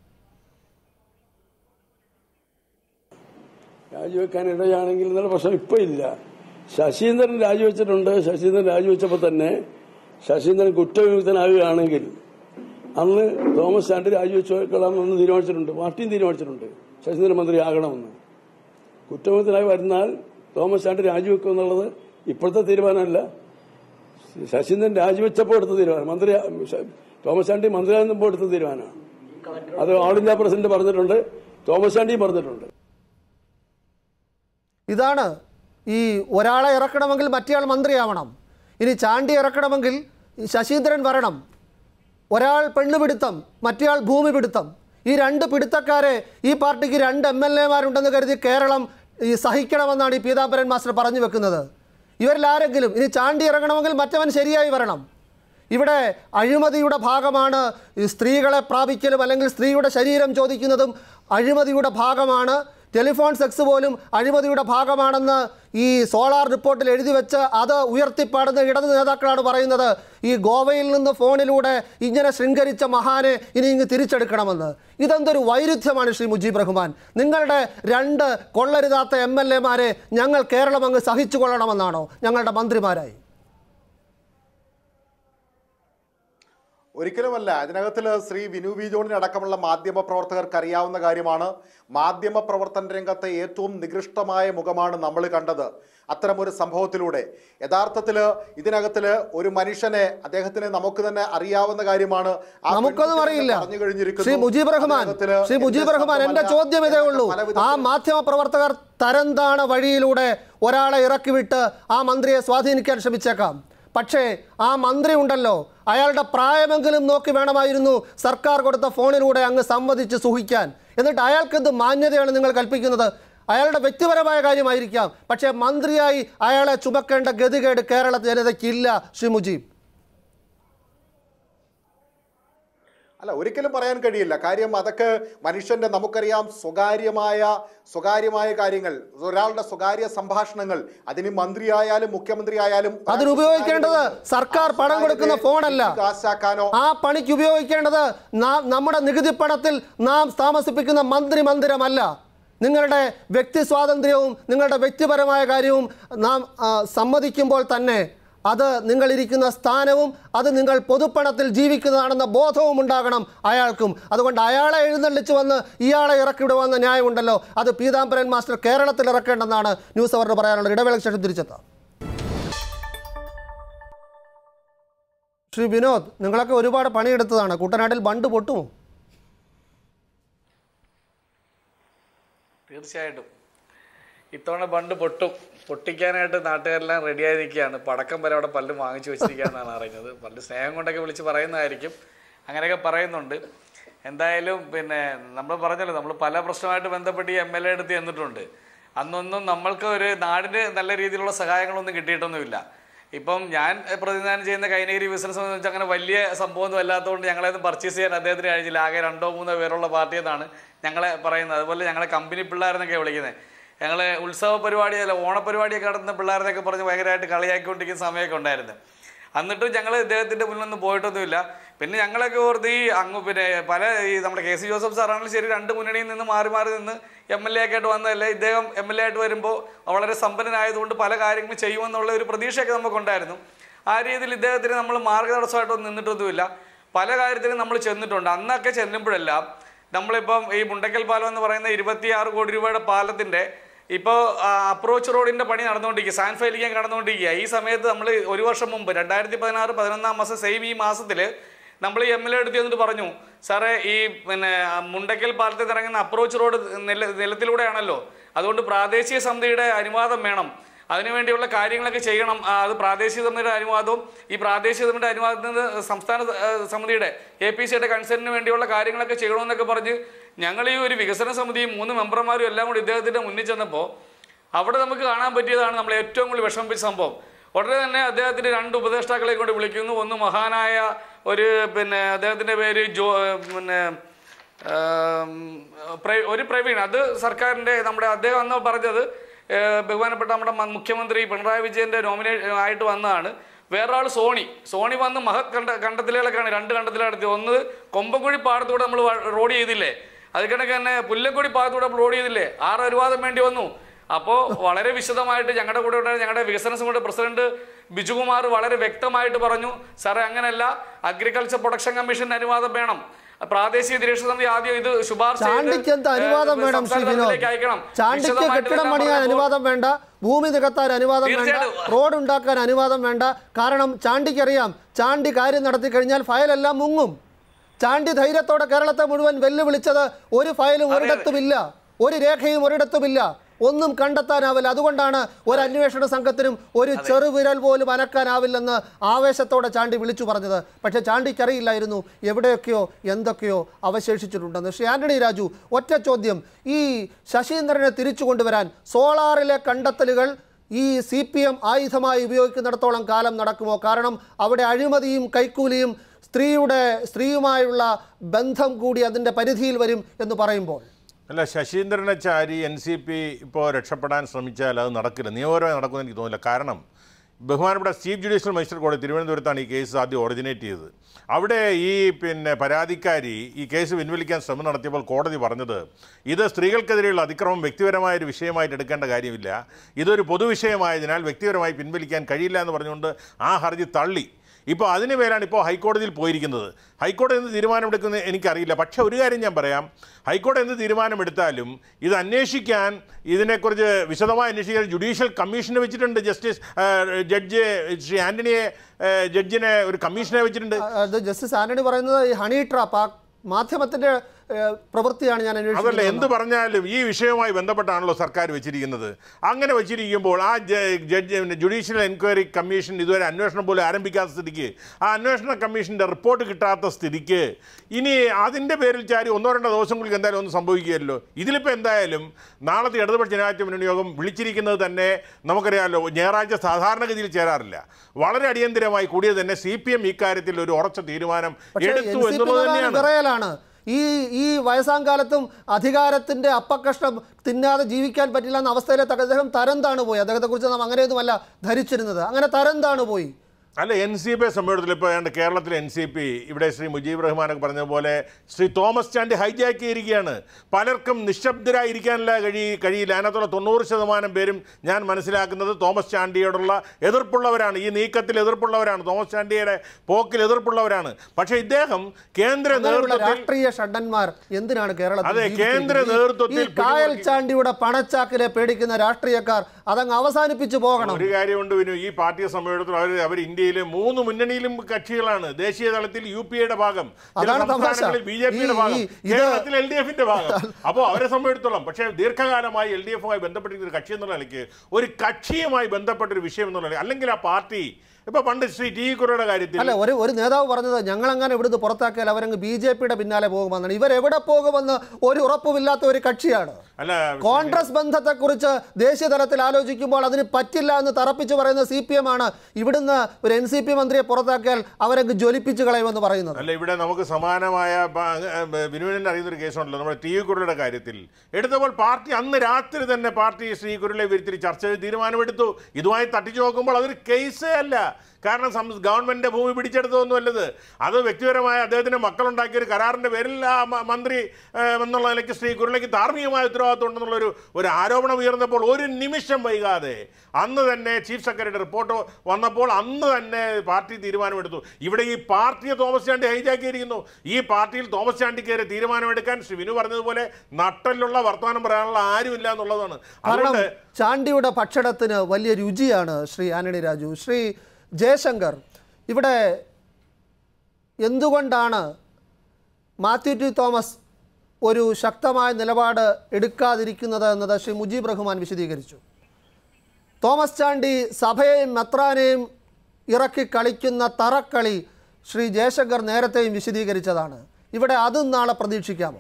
രാജിവെക്കാൻ ഇടയാണെങ്കിൽ എന്നുള്ള പ്രശ്നം ഇപ്പൊ ഇല്ല ശശീന്ദ്രൻ രാജിവെച്ചിട്ടുണ്ട് ശശീന്ദ്രൻ രാജിവെച്ചപ്പോൾ തന്നെ ശശീന്ദ്രൻ കുറ്റവിമുക്തനാകുകയാണെങ്കിൽ അന്ന് തോമസ് ചാണ്ടി രാജിവെച്ചോളാമെന്ന് തീരുമാനിച്ചിട്ടുണ്ട് പാർട്ടിയും തീരുമാനിച്ചിട്ടുണ്ട് ശശീന്ദ്രൻ മന്ത്രി ആകണമെന്ന് കുറ്റവിമുക്തനായി വരുന്നാൽ തോമസ് ചാണ്ടി രാജിവെക്കും എന്നുള്ളത് ഇപ്പോഴത്തെ തീരുമാനമല്ല ശശീന്ദ്രൻ രാജിവെച്ചപ്പോൾ എടുത്ത തീരുമാനം മന്ത്രി തോമസ് ചാണ്ടി മന്ത്രിയാകുമ്പോൾ എടുത്ത തീരുമാനമാണ് അത് ഓൾ ഇന്ത്യ പ്രസിഡന്റ് പറഞ്ഞിട്ടുണ്ട് തോമസ് ചാണ്ടിയും പറഞ്ഞിട്ടുണ്ട് ഇതാണ് ഈ ഒരാളെ ഇറക്കണമെങ്കിൽ മറ്റേയാൾ മന്ത്രിയാവണം ഇനി ചാണ്ടി ഇറക്കണമെങ്കിൽ ഈ ശശീന്ദ്രൻ വരണം ഒരാൾ പെണ്ണുപിടുത്തം മറ്റേയാൾ ഭൂമി പിടുത്തം ഈ രണ്ട് പിടുത്തക്കാരെ ഈ പാർട്ടിക്ക് രണ്ട് എം എൽ എമാരുണ്ടെന്ന് കരുതി കേരളം ഈ സഹിക്കണമെന്നാണ് ഈ പീതാംബരൻ മാസ്റ്റർ പറഞ്ഞു വെക്കുന്നത് ഇവരിൽ ആരെങ്കിലും ഇനി ചാണ്ടി ഇറങ്ങണമെങ്കിൽ മറ്റവൻ ശരിയായി വരണം ഇവിടെ അഴിമതിയുടെ ഭാഗമാണ് ഈ സ്ത്രീകളെ പ്രാപിക്കലും അല്ലെങ്കിൽ സ്ത്രീയുടെ ശരീരം ചോദിക്കുന്നതും അഴിമതിയുടെ ഭാഗമാണ് ടെലിഫോൺ സെക്സ് പോലും അഴിമതിയുടെ ഭാഗമാണെന്ന് ഈ സോളാർ റിപ്പോർട്ടിൽ എഴുതി വെച്ച് അത് ഉയർത്തിപ്പാടുന്ന ഇടത് നേതാക്കളാണ് പറയുന്നത് ഈ ഗോവയിൽ നിന്ന് ഫോണിലൂടെ ഇങ്ങനെ ശൃംഖരിച്ച മഹാനെ ഇനി ഇങ്ങ് തിരിച്ചെടുക്കണമെന്ന് ഇതെന്തൊരു വൈരുദ്ധ്യമാണ് ശ്രീ മുജീബ് റഹ്മാൻ നിങ്ങളുടെ രണ്ട് കൊള്ളരുതാത്ത എം എൽ എമാരെ ഞങ്ങൾ കേരളം അങ്ങ് സഹിച്ചു കൊള്ളണമെന്നാണോ ഞങ്ങളുടെ മന്ത്രിമാരായി ഒരിക്കലുമല്ല ഇതിനകത്തിൽ ശ്രീ വിനു വി ജോണിന് അടക്കമുള്ള മാധ്യമ പ്രവർത്തകർക്ക് അറിയാവുന്ന കാര്യമാണ് മാധ്യമ പ്രവർത്തന രംഗത്തെ ഏറ്റവും നികൃഷ്ടമായ മുഖമാണ് നമ്മൾ കണ്ടത് അത്തരമൊരു സംഭവത്തിലൂടെ യഥാർത്ഥത്തിൽ ഇതിനകത്തിൽ ഒരു മനുഷ്യനെ അദ്ദേഹത്തിന് നമുക്ക് തന്നെ അറിയാവുന്ന കാര്യമാണ് ആ നമുക്കതും പെൺകുട്ടി അറിയില്ല പറഞ്ഞു കഴിഞ്ഞിരിക്കുന്നു. ശ്രീ മുജീബ് റഹ്മാൻ അതിനകത്തില് ശ്രീ മുജീബ് എന്റെ റഹ്മാൻ എന്റെ സ്വന്തമല്ല, ചോദ്യം ഇതേ ഉള്ളൂ പല ആ വിധത്തിൽ- മാധ്യമ പ്രവർത്തകർ തരംതാണ വഴിയിലൂടെ ഒരാളെ ഇറക്കിവിട്ട് ആ മന്ത്രിയെ സ്വാധീനിക്കാൻ ശ്രമിച്ചേക്കാം പക്ഷേ ആ മന്ത്രി ഉണ്ടല്ലോ അയാളുടെ പ്രായമെങ്കിലും നോക്കി വേണമായിരുന്നു സർക്കാർ കൊടുത്ത ഫോണിലൂടെ അങ്ങ് സമ്മതിച്ച് സുഹിക്കാൻ എന്നിട്ട് അയാൾക്ക് എന്ത് മാന്യതയാണ് നിങ്ങൾ കൽപ്പിക്കുന്നത് അയാളുടെ വ്യക്തിപരമായ കാര്യമായിരിക്കാം പക്ഷേ മന്ത്രിയായി അയാളെ ചുമക്കേണ്ട ഗതികേട് കേരള ജനതയ്ക്കില്ല ശ്രീ മുജീബ് അല്ല ഒരിക്കലും പറയാൻ കഴിയില്ല കാര്യം അതൊക്കെ മനുഷ്യന്റെ നമുക്കറിയാം സ്വകാര്യമായ സ്വകാര്യമായ കാര്യങ്ങൾ ഒരാളുടെ സ്വകാര്യ സംഭാഷണങ്ങൾ അതിന് മന്ത്രിയായാലും മുഖ്യമന്ത്രി ആയാലും അതിന് ഉപയോഗിക്കേണ്ടത് സർക്കാർ പണം കൊടുക്കുന്ന ഫോണല്ല കാശാക്കാനോ ആ പണിക്ക് ഉപയോഗിക്കേണ്ടത് നാം നമ്മുടെ നികുതി പണത്തിൽ നാം താമസിപ്പിക്കുന്ന മന്ത്രി മന്ദിരമല്ല നിങ്ങളുടെ വ്യക്തി സ്വാതന്ത്ര്യവും നിങ്ങളുടെ വ്യക്തിപരമായ കാര്യവും നാം ആ, സമ്മതിക്കുമ്പോൾ തന്നെ അത് നിങ്ങളിരിക്കുന്ന സ്ഥാനവും അത് നിങ്ങൾ പൊതുപ്പണത്തിൽ ജീവിക്കുന്നതാണെന്ന ബോധവും ഉണ്ടാകണം അയാൾക്കും അതുകൊണ്ട് അയാളെ എഴുന്നള്ളിച്ച് വന്ന് ഇയാളെ ഇറക്കിവിടുവെന്ന ന്യായമുണ്ടല്ലോ അത് പീതാംബരൻ മാസ്റ്റർ കേരളത്തിൽ ഇറക്കേണ്ടെന്നാണ് ന്യൂസ് അവറിന് പറയാനുള്ളത് ഇടവേളയ്ക്ക് ശേഷം തിരിച്ചെത്താം ശ്രീ വിനോദ് നിങ്ങളൊക്കെ ഒരുപാട് പണിയെടുത്തതാണ് കുട്ടനാട്ടിൽ ബണ്ട് പൊട്ടുമോ തീർച്ചയായിട്ടും ഇത്തവണ ബണ്ട് പൊട്ടും പൊട്ടിക്കാനായിട്ട് നാട്ടുകാരെല്ലാം റെഡിയായി നിൽക്കുകയാണ് പടക്കം വരെ അവിടെ പലരും വാങ്ങിച്ചു വെച്ചിരിക്കുകയെന്നാണ് അറിയുന്നത് പലരും സ്നേഹം കൊണ്ടൊക്കെ വിളിച്ച് പറയുന്നതായിരിക്കും അങ്ങനെയൊക്കെ പറയുന്നുണ്ട് എന്തായാലും പിന്നെ നമ്മൾ പറഞ്ഞല്ലോ നമ്മൾ പല പ്രശ്നമായിട്ട് ബന്ധപ്പെട്ട് ഈ എം എൽ എ എടുത്ത് ചെന്നിട്ടുണ്ട് അന്നൊന്നും നമ്മൾക്ക് ഒരു നാടിന് നല്ല രീതിയിലുള്ള സഹായങ്ങളൊന്നും കിട്ടിയിട്ടൊന്നുമില്ല ഇപ്പം ഞാൻ പ്രതിനിധാനം ചെയ്യുന്ന കൈനഗിരി ബിസിനസ് എന്ന് വെച്ചാൽ അങ്ങനെ വലിയ സംഭവമൊന്നും അല്ലാത്തതുകൊണ്ട് ഞങ്ങളെയൊന്നും പർച്ചേസ് ചെയ്യാൻ അദ്ദേഹത്തിന് കഴിഞ്ഞില്ല ആകെ രണ്ടോ മൂന്നോ പേരുള്ള പാർട്ടി എന്നാണ് ഞങ്ങളെ പറയുന്നത് അതുപോലെ ഞങ്ങളെ കമ്പനി പിള്ളേരെന്നൊക്കെ വിളിക്കുന്നത് ഞങ്ങൾ ഉത്സവ പരിപാടി അല്ല ഓണപരിപാടിയൊക്കെ നടത്തുന്ന പിള്ളേരെന്നൊക്കെ പറഞ്ഞ് ഭയങ്കരമായിട്ട് കളിയാക്കിക്കൊണ്ടിരിക്കുന്ന സമയമൊക്കെ ഉണ്ടായിരുന്നു എന്നിട്ടും ഞങ്ങൾ ഇദ്ദേഹത്തിൻ്റെ മുന്നിലൊന്നും പോയിട്ടൊന്നുമില്ല പിന്നെ ഞങ്ങളൊക്കെ ഓർത്ത് ഈ അങ്ങ് പിന്നെ പല ഈ നമ്മുടെ കെ സി ജോസഫ് സാറാണെങ്കിലും ശരി രണ്ട് മുന്നണിയിൽ നിന്ന് മാറി മാറി നിന്ന് എം എൽ എ ഒക്കെ ആയിട്ട് വന്നതല്ലേ ഇദ്ദേഹം എം എൽ എ ആയിട്ട് വരുമ്പോൾ വളരെ സമ്പന്നനായതുകൊണ്ട് പല കാര്യങ്ങളും ചെയ്യുമെന്നുള്ള ഒരു പ്രതീക്ഷയൊക്കെ നമുക്കുണ്ടായിരുന്നു ആ രീതിയിൽ ഇദ്ദേഹത്തിന് നമ്മൾ മാർഗതടസ്സമായിട്ടൊന്നും നിന്നിട്ടൊന്നുമില്ല പല കാര്യത്തിനും നമ്മൾ ചെന്നിട്ടുണ്ട് അന്നൊക്കെ ചെല്ലുമ്പോഴെല്ലാം നമ്മളിപ്പം ഈ മുണ്ടക്കൽ പാലം എന്ന് പറയുന്ന ഇരുപത്തിയാറ് കോടി രൂപയുടെ പാലത്തിൻ്റെ ഇപ്പോൾ അപ്രോച്ച് റോഡിൻ്റെ പണി നടന്നുകൊണ്ടിരിക്കുക സാൻ ഫൈലിക്കാൻ കടന്നുകൊണ്ടിരിക്കുക ഈ സമയത്ത് നമ്മൾ ഒരു വർഷം മുമ്പ് രണ്ടായിരത്തി പതിനാറ് പതിനൊന്നാം മാസം സെയിം ഈ മാസത്തിൽ നമ്മൾ ഈ എം എൽ എ എടുത്ത് എന്നിട്ട് പറഞ്ഞു സാറേ ഈ പിന്നെ ആ മുണ്ടക്കൽ പാലത്തിൽ ഇറങ്ങുന്ന അപ്രോച്ച് റോഡ് നില നിലത്തിലൂടെയാണല്ലോ അതുകൊണ്ട് പ്രാദേശിക സമിതിയുടെ അനുവാദം വേണം അതിനുവേണ്ടിയുള്ള കാര്യങ്ങളൊക്കെ ചെയ്യണം ആ, അത് പ്രാദേശിക സമിതിയുടെ അനുവാദവും ഈ പ്രാദേശിക സമിതിയുടെ അനുവാദത്തിൽ നിന്ന് സംസ്ഥാന ആ, സമിതിയുടെ എ പി സിയുടെ കൺസേണിന് വേണ്ടിയുള്ള കാര്യങ്ങളൊക്കെ ചെയ്യണമെന്നൊക്കെ പറഞ്ഞ് ഞങ്ങൾ ഈ ഒരു വികസന സമിതിയും മൂന്ന് മെമ്പർമാരും എല്ലാം കൂടി ഇദ്ദേഹത്തിൻ്റെ മുന്നിൽ ചെന്നപ്പോൾ അവിടെ നമുക്ക് കാണാൻ പറ്റിയതാണ് നമ്മൾ ഏറ്റവും കൂടുതൽ വിഷമിപ്പിച്ച സംഭവം ഉടനെ തന്നെ അദ്ദേഹത്തിന്റെ രണ്ട് ഉപദേഷ്ടാക്കളെ കൊണ്ട് വിളിക്കുന്നു ഒന്ന് മഹാനായ ഒരു പിന്നെ അദ്ദേഹത്തിന്റെ പേര് ജോ പിന്നെ ആം, പ്ര- ഒരു പ്രവീൺ അത് സർക്കാരിന്റെ നമ്മുടെ അദ്ദേഹം അന്ന് പറഞ്ഞത് ഏഹ്, ബഹുമാനപ്പെട്ട നമ്മുടെ മ- മുഖ്യമന്ത്രി പിണറായി വിജയന്റെ നോമിനേഷൻ ആയിട്ട് വന്നതാണ് വേറൊരാൾ സോണി സോണി വന്ന് മഹത് കണ്ട കണ്ടത്തിലുകളൊക്കെയാണ് രണ്ട് കണ്ടത്തിലാണ് നടത്തിയത് ഒന്ന് കൊമ്പൻകുഴി പാടത്തൂടെ നമ്മൾ റോഡ് ചെയ്തില്ലേ അത് കണക്ക് തന്നെ പുല്ലൻകുടി പാടത്തൂടെ നമ്മൾ റോഡ് ചെയ്തില്ലേ ആറ് അനുവാദം വേണ്ടി വന്നു അപ്പോൾ വളരെ വിശദമായിട്ട് ഞങ്ങളുടെ കൂടെ ഉണ്ടായ ഞങ്ങളുടെ വികസന സമിതിയുടെ പ്രസിഡന്റ് ബിജുകുമാർ വളരെ വ്യക്തമായിട്ട് പറഞ്ഞു സാറേ അങ്ങനെയല്ല അഗ്രികൾച്ചർ പ്രൊഡക്ഷൻ കമ്മീഷന്റെ അനുവാദം വേണം പ്രാദേശിക നിരീക്ഷണ സമിതി ആദ്യം ഇത് ശുപാർശ ചെയ്ത്, ചാണ്ടിക്ക് എന്ത് അനുവാദം ഏഹ്, വേണം ശ്രീ സംസ്ഥാന വിനോദ് തലത്തിലേക്ക് അയക്കണം ചാണ്ടിക്ക് വിശദമായിട്ട് കെട്ടിടം ഇതെല്ലാം പണിയാൻ പറഞ്ഞപ്പോൾ അനുവാദം വേണ്ട ഭൂമി നികത്താൻ അനുവാദം വേണ്ട തീർച്ചയായിട്ടും. റോഡ് ഉണ്ടാക്കാൻ അനുവാദം വേണ്ട കാരണം ചാണ്ടിക്കറിയാം ചാണ്ടി കാര്യം നടത്തി കഴിഞ്ഞാൽ ഫയലെല്ലാം മുങ്ങും ചാണ്ടി ധൈര്യത്തോടെ കേരളത്തെ മുഴുവൻ വെല്ലുവിളിച്ചത് ഒരു ഫയലും ഒരിടത്തുമില്ല ഒരു രേഖയും ഒരിടത്തുമില്ല ഒന്നും കണ്ടെത്താനാവില്ല അതുകൊണ്ടാണ് ഒരു അന്വേഷണ സംഘത്തിനും ഒരു ചെറുവിരൽ പോലും അനക്കാനാവില്ലെന്ന് ആവേശത്തോടെ ചാണ്ടി വിളിച്ചു പറഞ്ഞത് പക്ഷേ ചാണ്ടിക്കറിയില്ലായിരുന്നു എവിടെയൊക്കെയോ എന്തൊക്കെയോ അവശേഷിച്ചിട്ടുണ്ടെന്ന് ശ്രീ ആന്റണി രാജു ഒറ്റ ചോദ്യം ഈ ശശീന്ദ്രനെ തിരിച്ചു കൊണ്ടുവരാൻ സോളാറിലെ കണ്ടെത്തലുകൾ ഈ സി പി എം ആയുധമായി ഉപയോഗിക്കുന്നിടത്തോളം കാലം നടക്കുമോ കാരണം അവിടെ അഴിമതിയും കൈക്കൂലിയും സ്ത്രീയുടെ സ്ത്രീയുമായുള്ള ബന്ധം കൂടി അതിൻ്റെ പരിധിയിൽ വരും എന്ന് പറയുമ്പോൾ അല്ല ശശീന്ദ്രനെ ചാരി എൻ സി പി ഇപ്പോൾ രക്ഷപ്പെടാൻ ശ്രമിച്ചാൽ അത് നടക്കില്ല നിയമപരമായി നടക്കുമെന്ന് എനിക്ക് തോന്നുന്നില്ല കാരണം ബഹുമാനപ്പെട്ട ചീഫ് ജുഡീഷ്യൽ മജിസ്ട്രേറ്റ് കോടതി തിരുവനന്തപുരത്താണ് ഈ കേസ് ആദ്യം ഒറിജിനേറ്റ് ചെയ്തത് അവിടെ ഈ പിന്നെ പരാതിക്കാരി ഈ കേസ് പിൻവലിക്കാൻ ശ്രമം നടത്തിയപ്പോൾ കോടതി പറഞ്ഞത് ഇത് സ്ത്രീകൾക്കെതിരെയുള്ള അതിക്രമം വ്യക്തിപരമായ ഒരു വിഷയമായിട്ട് എടുക്കേണ്ട കാര്യമില്ല ഇതൊരു പൊതുവിഷയമായതിനാൽ വ്യക്തിപരമായി പിൻവലിക്കാൻ കഴിയില്ല എന്ന് പറഞ്ഞുകൊണ്ട് ആ ഹർജി തള്ളി ഇപ്പോൾ അതിന് മേലാണ് ഇപ്പോൾ ഹൈക്കോടതിയിൽ പോയിരിക്കുന്നത് ഹൈക്കോടതി എന്ത് തീരുമാനമെടുക്കുന്നത് എനിക്കറിയില്ല പക്ഷേ ഒരു കാര്യം ഞാൻ പറയാം ഹൈക്കോടതി എന്ത് തീരുമാനമെടുത്താലും ഇത് അന്വേഷിക്കാൻ ഇതിനെക്കുറിച്ച് വിശദമായി അന്വേഷിക്കാൻ ജുഡീഷ്യൽ കമ്മീഷനെ വെച്ചിട്ടുണ്ട് ജസ്റ്റിസ് ആ, ജഡ്ജ് ശ്രീ ആൻ്റണിയെ ആ, ജഡ്ജിനെ ഒരു കമ്മീഷനെ വെച്ചിട്ടുണ്ട് അത് ജസ്റ്റിസ് ആന്റണി പറയുന്നത് ഈ ഹണി ട്രാപ്പ് ആ മാധ്യമത്തിൻ്റെ ഏഹ്, പ്രവൃത്തിയാണ് ഞാൻ അതല്ല അന്വേഷിക്കുന്നത് എന്ത് പറഞ്ഞാലും ഈ വിഷയവുമായി ബന്ധപ്പെട്ടാണല്ലോ സർക്കാർ വെച്ചിരിക്കുന്നത് അങ്ങനെ വെച്ചിരിക്കുമ്പോൾ ആ ജ- ജഡ്ജ് ജുഡീഷ്യൽ എൻക്വയറി കമ്മീഷൻ ഇതുവരെ അന്വേഷണം പോലും ആരംഭിക്കാത്ത സ്ഥിതിക്ക് ആ അന്വേഷണ കമ്മീഷൻ്റെ റിപ്പോർട്ട് കിട്ടാത്ത സ്ഥിതിക്ക് ഇനി അതിൻ്റെ പേരിൽ ചാരി ഒന്നോ രണ്ടോ ദിവസങ്ങൾക്ക് എന്തായാലും ഒന്നും സംഭവിക്കുകയല്ലോ ഇതിലിപ്പോൾ എന്തായാലും നാളത്തെ ഇടതുപക്ഷ ജനാധിപത്യ മുന്നണി യോഗം വിളിച്ചിരിക്കുന്നത് തന്നെ നമുക്കറിയാമല്ലോ ഞായറാഴ്ച സാധാരണഗതിയിൽ ചേരാറില്ല വളരെ അടിയന്തിരമായി കൂടിയത് തന്നെ സി പി എം ഇക്കാര്യത്തിൽ ഒരു ഉറച്ച തീരുമാനം പക്ഷേ എടുത്തു NCP എന്നുള്ളത് നേതാവ് തന്നെയാണ് വിറയലാണ് ഈ ഈ വയസ്സാം കാലത്തും അധികാരത്തിന്റെ അപ്പക്കഷ്ണം തിന്നാതെ ജീവിക്കാൻ പറ്റില്ല എന്ന അവസ്ഥയിലേക്ക് അദ്ദേഹം തരം താണ് പോയി അദ്ദേഹത്തെ കുറിച്ച് നാം അങ്ങനെയൊന്നുമല്ല ധരിച്ചിരുന്നത് അങ്ങനെ തരം താണ് പോയി അല്ല എൻ സി പി സമ്മേളനത്തിൽ ഇപ്പോൾ ഏതാണ്ട് കേരളത്തിലെ എൻ സി പി ഇവിടെ ശ്രീ മുജീബ് റഹ്മാനൊക്കെ പറഞ്ഞതുപോലെ ശ്രീ തോമസ് ചാണ്ടി ഹൈജാക്ക് ചെയ്തിരിക്കുകയാണ് പലർക്കും നിശബ്ദരായിരിക്കാനല്ല കഴി കഴിയില്ല അതിനകത്തുള്ള തൊണ്ണൂറ് ശതമാനം പേരും ഞാൻ മനസ്സിലാക്കുന്നത് തോമസ് ചാണ്ടിയോടുള്ള എതിർപ്പുള്ളവരാണ് ഈ നീക്കത്തിൽ എതിർപ്പുള്ളവരാണ് തോമസ് ചാണ്ടിയുടെ പോക്കിൽ എതിർപ്പുള്ളവരാണ് പക്ഷേ ഇദ്ദേഹം കേന്ദ്ര അങ്ങനെയുള്ള നേതൃത്വത്തിൽ രാഷ്ട്രീയ ഷഡന്മാർ എന്തിനാണ് കേരളത്തിൽ അതെ, ജീവിച്ചിരിക്കുന്നത്? കേന്ദ്ര ഈ- നേതൃത്വത്തിൽ ഈ കായൽ പിടിമുറുക്കി- ചാണ്ടിയുടെ പണച്ചാക്കിലെ പേടിക്കുന്ന രാഷ്ട്രീയക്കാർ അതങ്ങ് അവസാനിപ്പിച്ചു പോകണം ഒരു കാര്യമുണ്ട് വിനു ഈ പാർട്ടി സമ്മേളനത്തിൽ അവർ അവർ ഇന്ത്യയിലെ മൂന്ന് മുന്നണിയിലും കക്ഷികളാണ് ദേശീയ തലത്തിൽ യു പി എയുടെ ഭാഗം ചില അതാണ് തമാശ. സംസ്ഥാനങ്ങളിൽ ബി ജെ പിയുടെ ഈ- ഭാഗം ഈ- ഇത് കേരളത്തിൽ എൽ ഡി എഫിന്റെ ഭാഗം അപ്പോൾ അവരെ സംബന്ധിച്ചിടത്തോളം പക്ഷേ ദീർഘകാലമായി എൽ ഡി എഫുമായി ബന്ധപ്പെട്ടിരിക്കുന്ന ഒരു കക്ഷി എന്നുള്ള നിലയ്ക്ക് ഒരു കക്ഷിയുമായി ബന്ധപ്പെട്ട ഒരു വിഷയം എന്നുള്ള നിലയ്ക്ക് അല്ലെങ്കിൽ ആ പാർട്ടി ഇപ്പൊ പണ്ട് ശ്രീ ടി കുരയുടെ കാര്യത്തിൽ അല്ല ഒരു ഒരു നേതാവ് പറഞ്ഞത് ഞങ്ങളങ്ങനെ ഇവിടുന്ന് പുറത്താക്കിയാൽ അവരങ്ങ് ബി ജെ പിയുടെ പിന്നാലെ പോകുമെന്നാണ് ഇവരെവിടെ പോകുമെന്ന് ഒരു ഉറപ്പുമില്ലാത്ത ഒരു കക്ഷിയാണ് അല്ല കോൺഗ്രസ് ബന്ധത്തെക്കുറിച്ച് ദേശീയ തലത്തിൽ ആലോചിക്കുമ്പോൾ അതിന് പറ്റില്ല എന്ന് തറപ്പിച്ച് പറയുന്ന സി പി എം ആണ് ഇവിടുന്ന് ഒരു എൻ സി പി മന്ത്രിയെ പുറത്താക്കിയാൽ അവരങ്ങ് ജ്വലിപ്പിച്ച് കളയുമെന്ന് പറയുന്നത് അല്ല ഇവിടെ നമുക്ക് സമാനമായ വിനുവിനെ അറിയുന്ന ഒരു കേസുണ്ടല്ലോ നമ്മുടെ ടി കുരുളുടെ കാര്യത്തിൽ എടുത്തപ്പോൾ പാർട്ടി അന്ന് രാത്രി തന്നെ പാർട്ടി ശ്രീ കുരുളെ വരുത്തി ചർച്ച ചെയ്ത് തീരുമാനമെടുത്തു ഇതുമായി തട്ടിച്ചു നോക്കുമ്പോൾ അതൊരു കേസേ അല്ല കാരണം സം- ഗവൺമെന്റിന്റെ ഭൂമി പിടിച്ചെടുത്തതൊന്നും അല്ലത് അത് വ്യക്തിപരമായ അദ്ദേഹത്തിന് മക്കളുണ്ടാക്കിയ ഒരു കരാറിന്റെ പേരിൽ ആ മ- മന്ത്രി ഏഹ്, എന്നുള്ള നിലയ്ക്ക് ശ്രീ കുരുളയ്ക്ക് ധാർമ്മികമായ ഉത്തരവാദിത്വം ഉണ്ടെന്നുള്ള ഒരു ഒരു ആരോപണം ഉയർന്നപ്പോൾ ഒരു നിമിഷം വൈകാതെ അന്ന് തന്നെ ചീഫ് സെക്രട്ടറി റിപ്പോർട്ട് വന്നപ്പോൾ അന്ന് തന്നെ പാർട്ടി തീരുമാനമെടുത്തു ഇവിടെ ഈ പാർട്ടിയെ തോമസ് ചാണ്ടി ഹൈജാക്കിയിരിക്കുന്നു ഈ പാർട്ടിയിൽ തോമസ് ചാണ്ടിക്കെതിരെ തീരുമാനമെടുക്കാൻ ശ്രീ വിനു പറഞ്ഞതുപോലെ നട്ടലുള്ള വർത്തമാനം പറയാനുള്ള ആരുമില്ല എന്നുള്ളതാണ് കാരണം അതുകൊണ്ട് ചാണ്ടിയുടെ ഭക്ഷണത്തിന് വലിയ രുചിയാണ് ശ്രീ ആന്റണി രാജു ശ്രീ ജയശങ്കർ ഇവിടെ എന്തുകൊണ്ടാണ് മാത്യു ടി തോമസ് ഒരു ശക്തമായ നിലപാട് എടുക്കാതിരിക്കുന്നത് എന്നത് ശ്രീ മുജീബ് റഹ്മാൻ വിശദീകരിച്ചു തോമസ് ചാണ്ടി സഭയെയും മെത്രാനെയും ഇറക്കി കളിക്കുന്ന തറക്കളി ശ്രീ ജയശങ്കർ നേരത്തെയും വിശദീകരിച്ചതാണ് ഇവിടെ അതും നാളെ പ്രതീക്ഷിക്കാമോ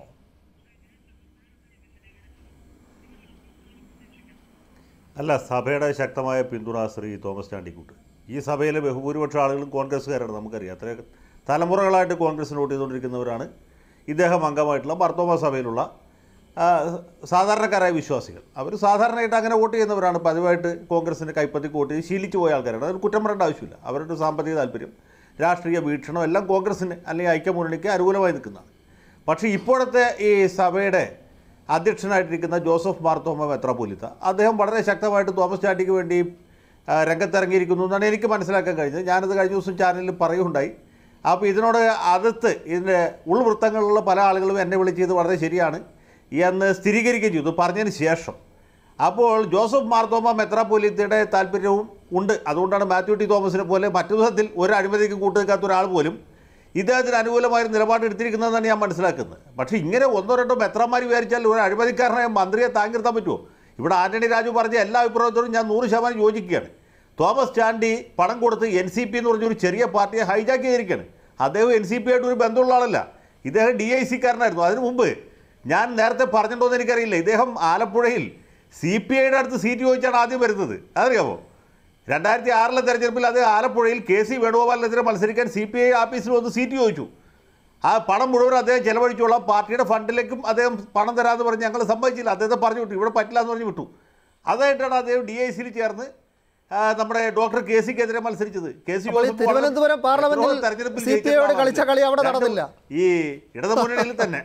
അല്ല സഭയുടെ ശക്തമായ പിന്തുണ ശ്രീ തോമസ് ചാണ്ടിക്കൂട്ട് ഈ സഭയിലെ ബഹുഭൂരിപക്ഷം ആളുകളും കോൺഗ്രസ്സുകാരാണ് നമുക്കറിയാം അത്ര തലമുറകളായിട്ട് കോൺഗ്രസ്സിന് വോട്ട് ചെയ്തുകൊണ്ടിരിക്കുന്നവരാണ് ഇദ്ദേഹം അംഗമായിട്ടുള്ള മർത്തോമ സഭയിലുള്ള ആ, സാധാരണക്കാരായ വിശ്വാസികൾ അവർ സാധാരണയായിട്ട് അങ്ങനെ വോട്ട് ചെയ്യുന്നവരാണ് പതിവായിട്ട് കോൺഗ്രസിന് കൈപ്പത്തിക്ക് വോട്ട് ചെയ്ത് ശീലിച്ചു പോയ ആൾക്കാരാണ് അതിന് കുറ്റം പറയേണ്ട ആവശ്യമില്ല അവരുടെ സാമ്പത്തിക താല്പര്യം രാഷ്ട്രീയ വീക്ഷണം എല്ലാം കോൺഗ്രസിന് അല്ലെങ്കിൽ ഐക്യമുന്നണിക്ക് അനുകൂലമായി നിൽക്കുന്നതാണ് പക്ഷേ ഇപ്പോഴത്തെ ഈ സഭയുടെ അധ്യക്ഷനായിട്ടിരിക്കുന്ന ജോസഫ് മാർത്തോമ മെത്രാപോലിത്ത അദ്ദേഹം വളരെ ശക്തമായിട്ട് തോമസ് ചാണ്ടിക്ക് വേണ്ടി ആ, രംഗത്തിറങ്ങിയിരിക്കുന്നു എന്നാണ് എനിക്ക് മനസ്സിലാക്കാൻ കഴിഞ്ഞത് ഞാനത് കഴിഞ്ഞ ദിവസം ചാനലിൽ പറയുകയുണ്ടായി അപ്പോൾ ഇതിനോട് അടുത്ത് ഇതിൻ്റെ ഉൾവൃത്തങ്ങളിലുള്ള പല ആളുകളും എന്നെ വിളിച്ച് ഇത് വളരെ ശരിയാണ് എന്ന് സ്ഥിരീകരിക്കുകയും ചെയ്തു പറഞ്ഞതിന് ശേഷം അപ്പോൾ ജോസഫ് മാർത്തോമ മെത്രാപോലിത്തയുടെ താല്പര്യവും ഉണ്ട് അതുകൊണ്ടാണ് മാത്യു ടി തോമസിനെ പോലെ മറ്റു വിധത്തിൽ ഒരു അഴിമതിക്കും കൂട്ടുനിൽക്കാത്ത ഒരാൾ പോലും ഇദ്ദേഹത്തിന് അനുകൂലമായ ഒരു നിലപാട് എടുത്തിരിക്കുന്നതെന്നാണ് ഞാൻ മനസ്സിലാക്കുന്നത് പക്ഷേ ഇങ്ങനെ ഒന്നോ രണ്ടോ മെത്രന്മാർ വിചാരിച്ചാൽ ഒരു അഴിമതിക്കാരനായ മന്ത്രിയെ താങ്ങി നിർത്താൻ പറ്റുമോ ഇവിടെ ആന്റണി രാജു പറഞ്ഞ എല്ലാ അഭിപ്രായത്തോടും ഞാൻ നൂറ് ശതമാനം യോജിക്കുകയാണ് തോമസ് ചാണ്ടി പണം കൊടുത്ത് എൻ സി പി എന്ന് പറഞ്ഞൊരു ചെറിയ പാർട്ടിയെ ഹൈജാക്ക് ചെയ്തിരിക്കുകയാണ് അദ്ദേഹം എൻ സി പി ആയിട്ട് ഒരു ബന്ധമുള്ള ആളല്ല ഇദ്ദേഹം ഡി ഐ സിക്കാരനായിരുന്നു അതിനു മുമ്പ് ഞാൻ നേരത്തെ പറഞ്ഞിട്ടുണ്ടോ എന്ന് എനിക്കറിയില്ല ഇദ്ദേഹം ആലപ്പുഴയിൽ സി പി ഐയുടെ അടുത്ത് സീറ്റ് ചോദിച്ചാണ് ആദ്യം വരുന്നത് അതറിയാമോ രണ്ടായിരത്തി ആറിലെ തെരഞ്ഞെടുപ്പിൽ അത് ആലപ്പുഴയിൽ കെ സി വേണുഗോപാലിനെതിരെ മത്സരിക്കാൻ സി പി ഐ ആഫീസിൽ വന്ന് സീറ്റ് ചോദിച്ചു ആ പണം മുഴുവൻ അദ്ദേഹം ചെലവഴിച്ചോളാം പാർട്ടിയുടെ ഫണ്ടിലേക്കും അദ്ദേഹം പണം തരാമെന്ന് പറഞ്ഞ് ഞങ്ങൾ സമ്മതിച്ചില്ല അദ്ദേഹത്തെ പറഞ്ഞു വിട്ടു ഇവിടെ പറ്റില്ല എന്ന് പറഞ്ഞ് വിട്ടു അതായിട്ടാണ് അദ്ദേഹം ഡി ഐ സിയിൽ ചേർന്ന് ആ, നമ്മുടെ ഡോക്ടർ കെ സിക്കെതിരെ മത്സരിച്ചത് കെ സി അപ്പോൾ ഈ ജോസഫ് തിരുവനന്തപുരം വളരെ പാർലമെന്റിൽ എത്രയോ തെരഞ്ഞെടുപ്പിൽ സി പി ജയിച്ച ഐയോട് ആളാണ്. കളിച്ച കളി അവിടെ രണ്ടും നടന്നില്ല. ഈ ഇടതുമുന്നണിയിൽ തന്നെ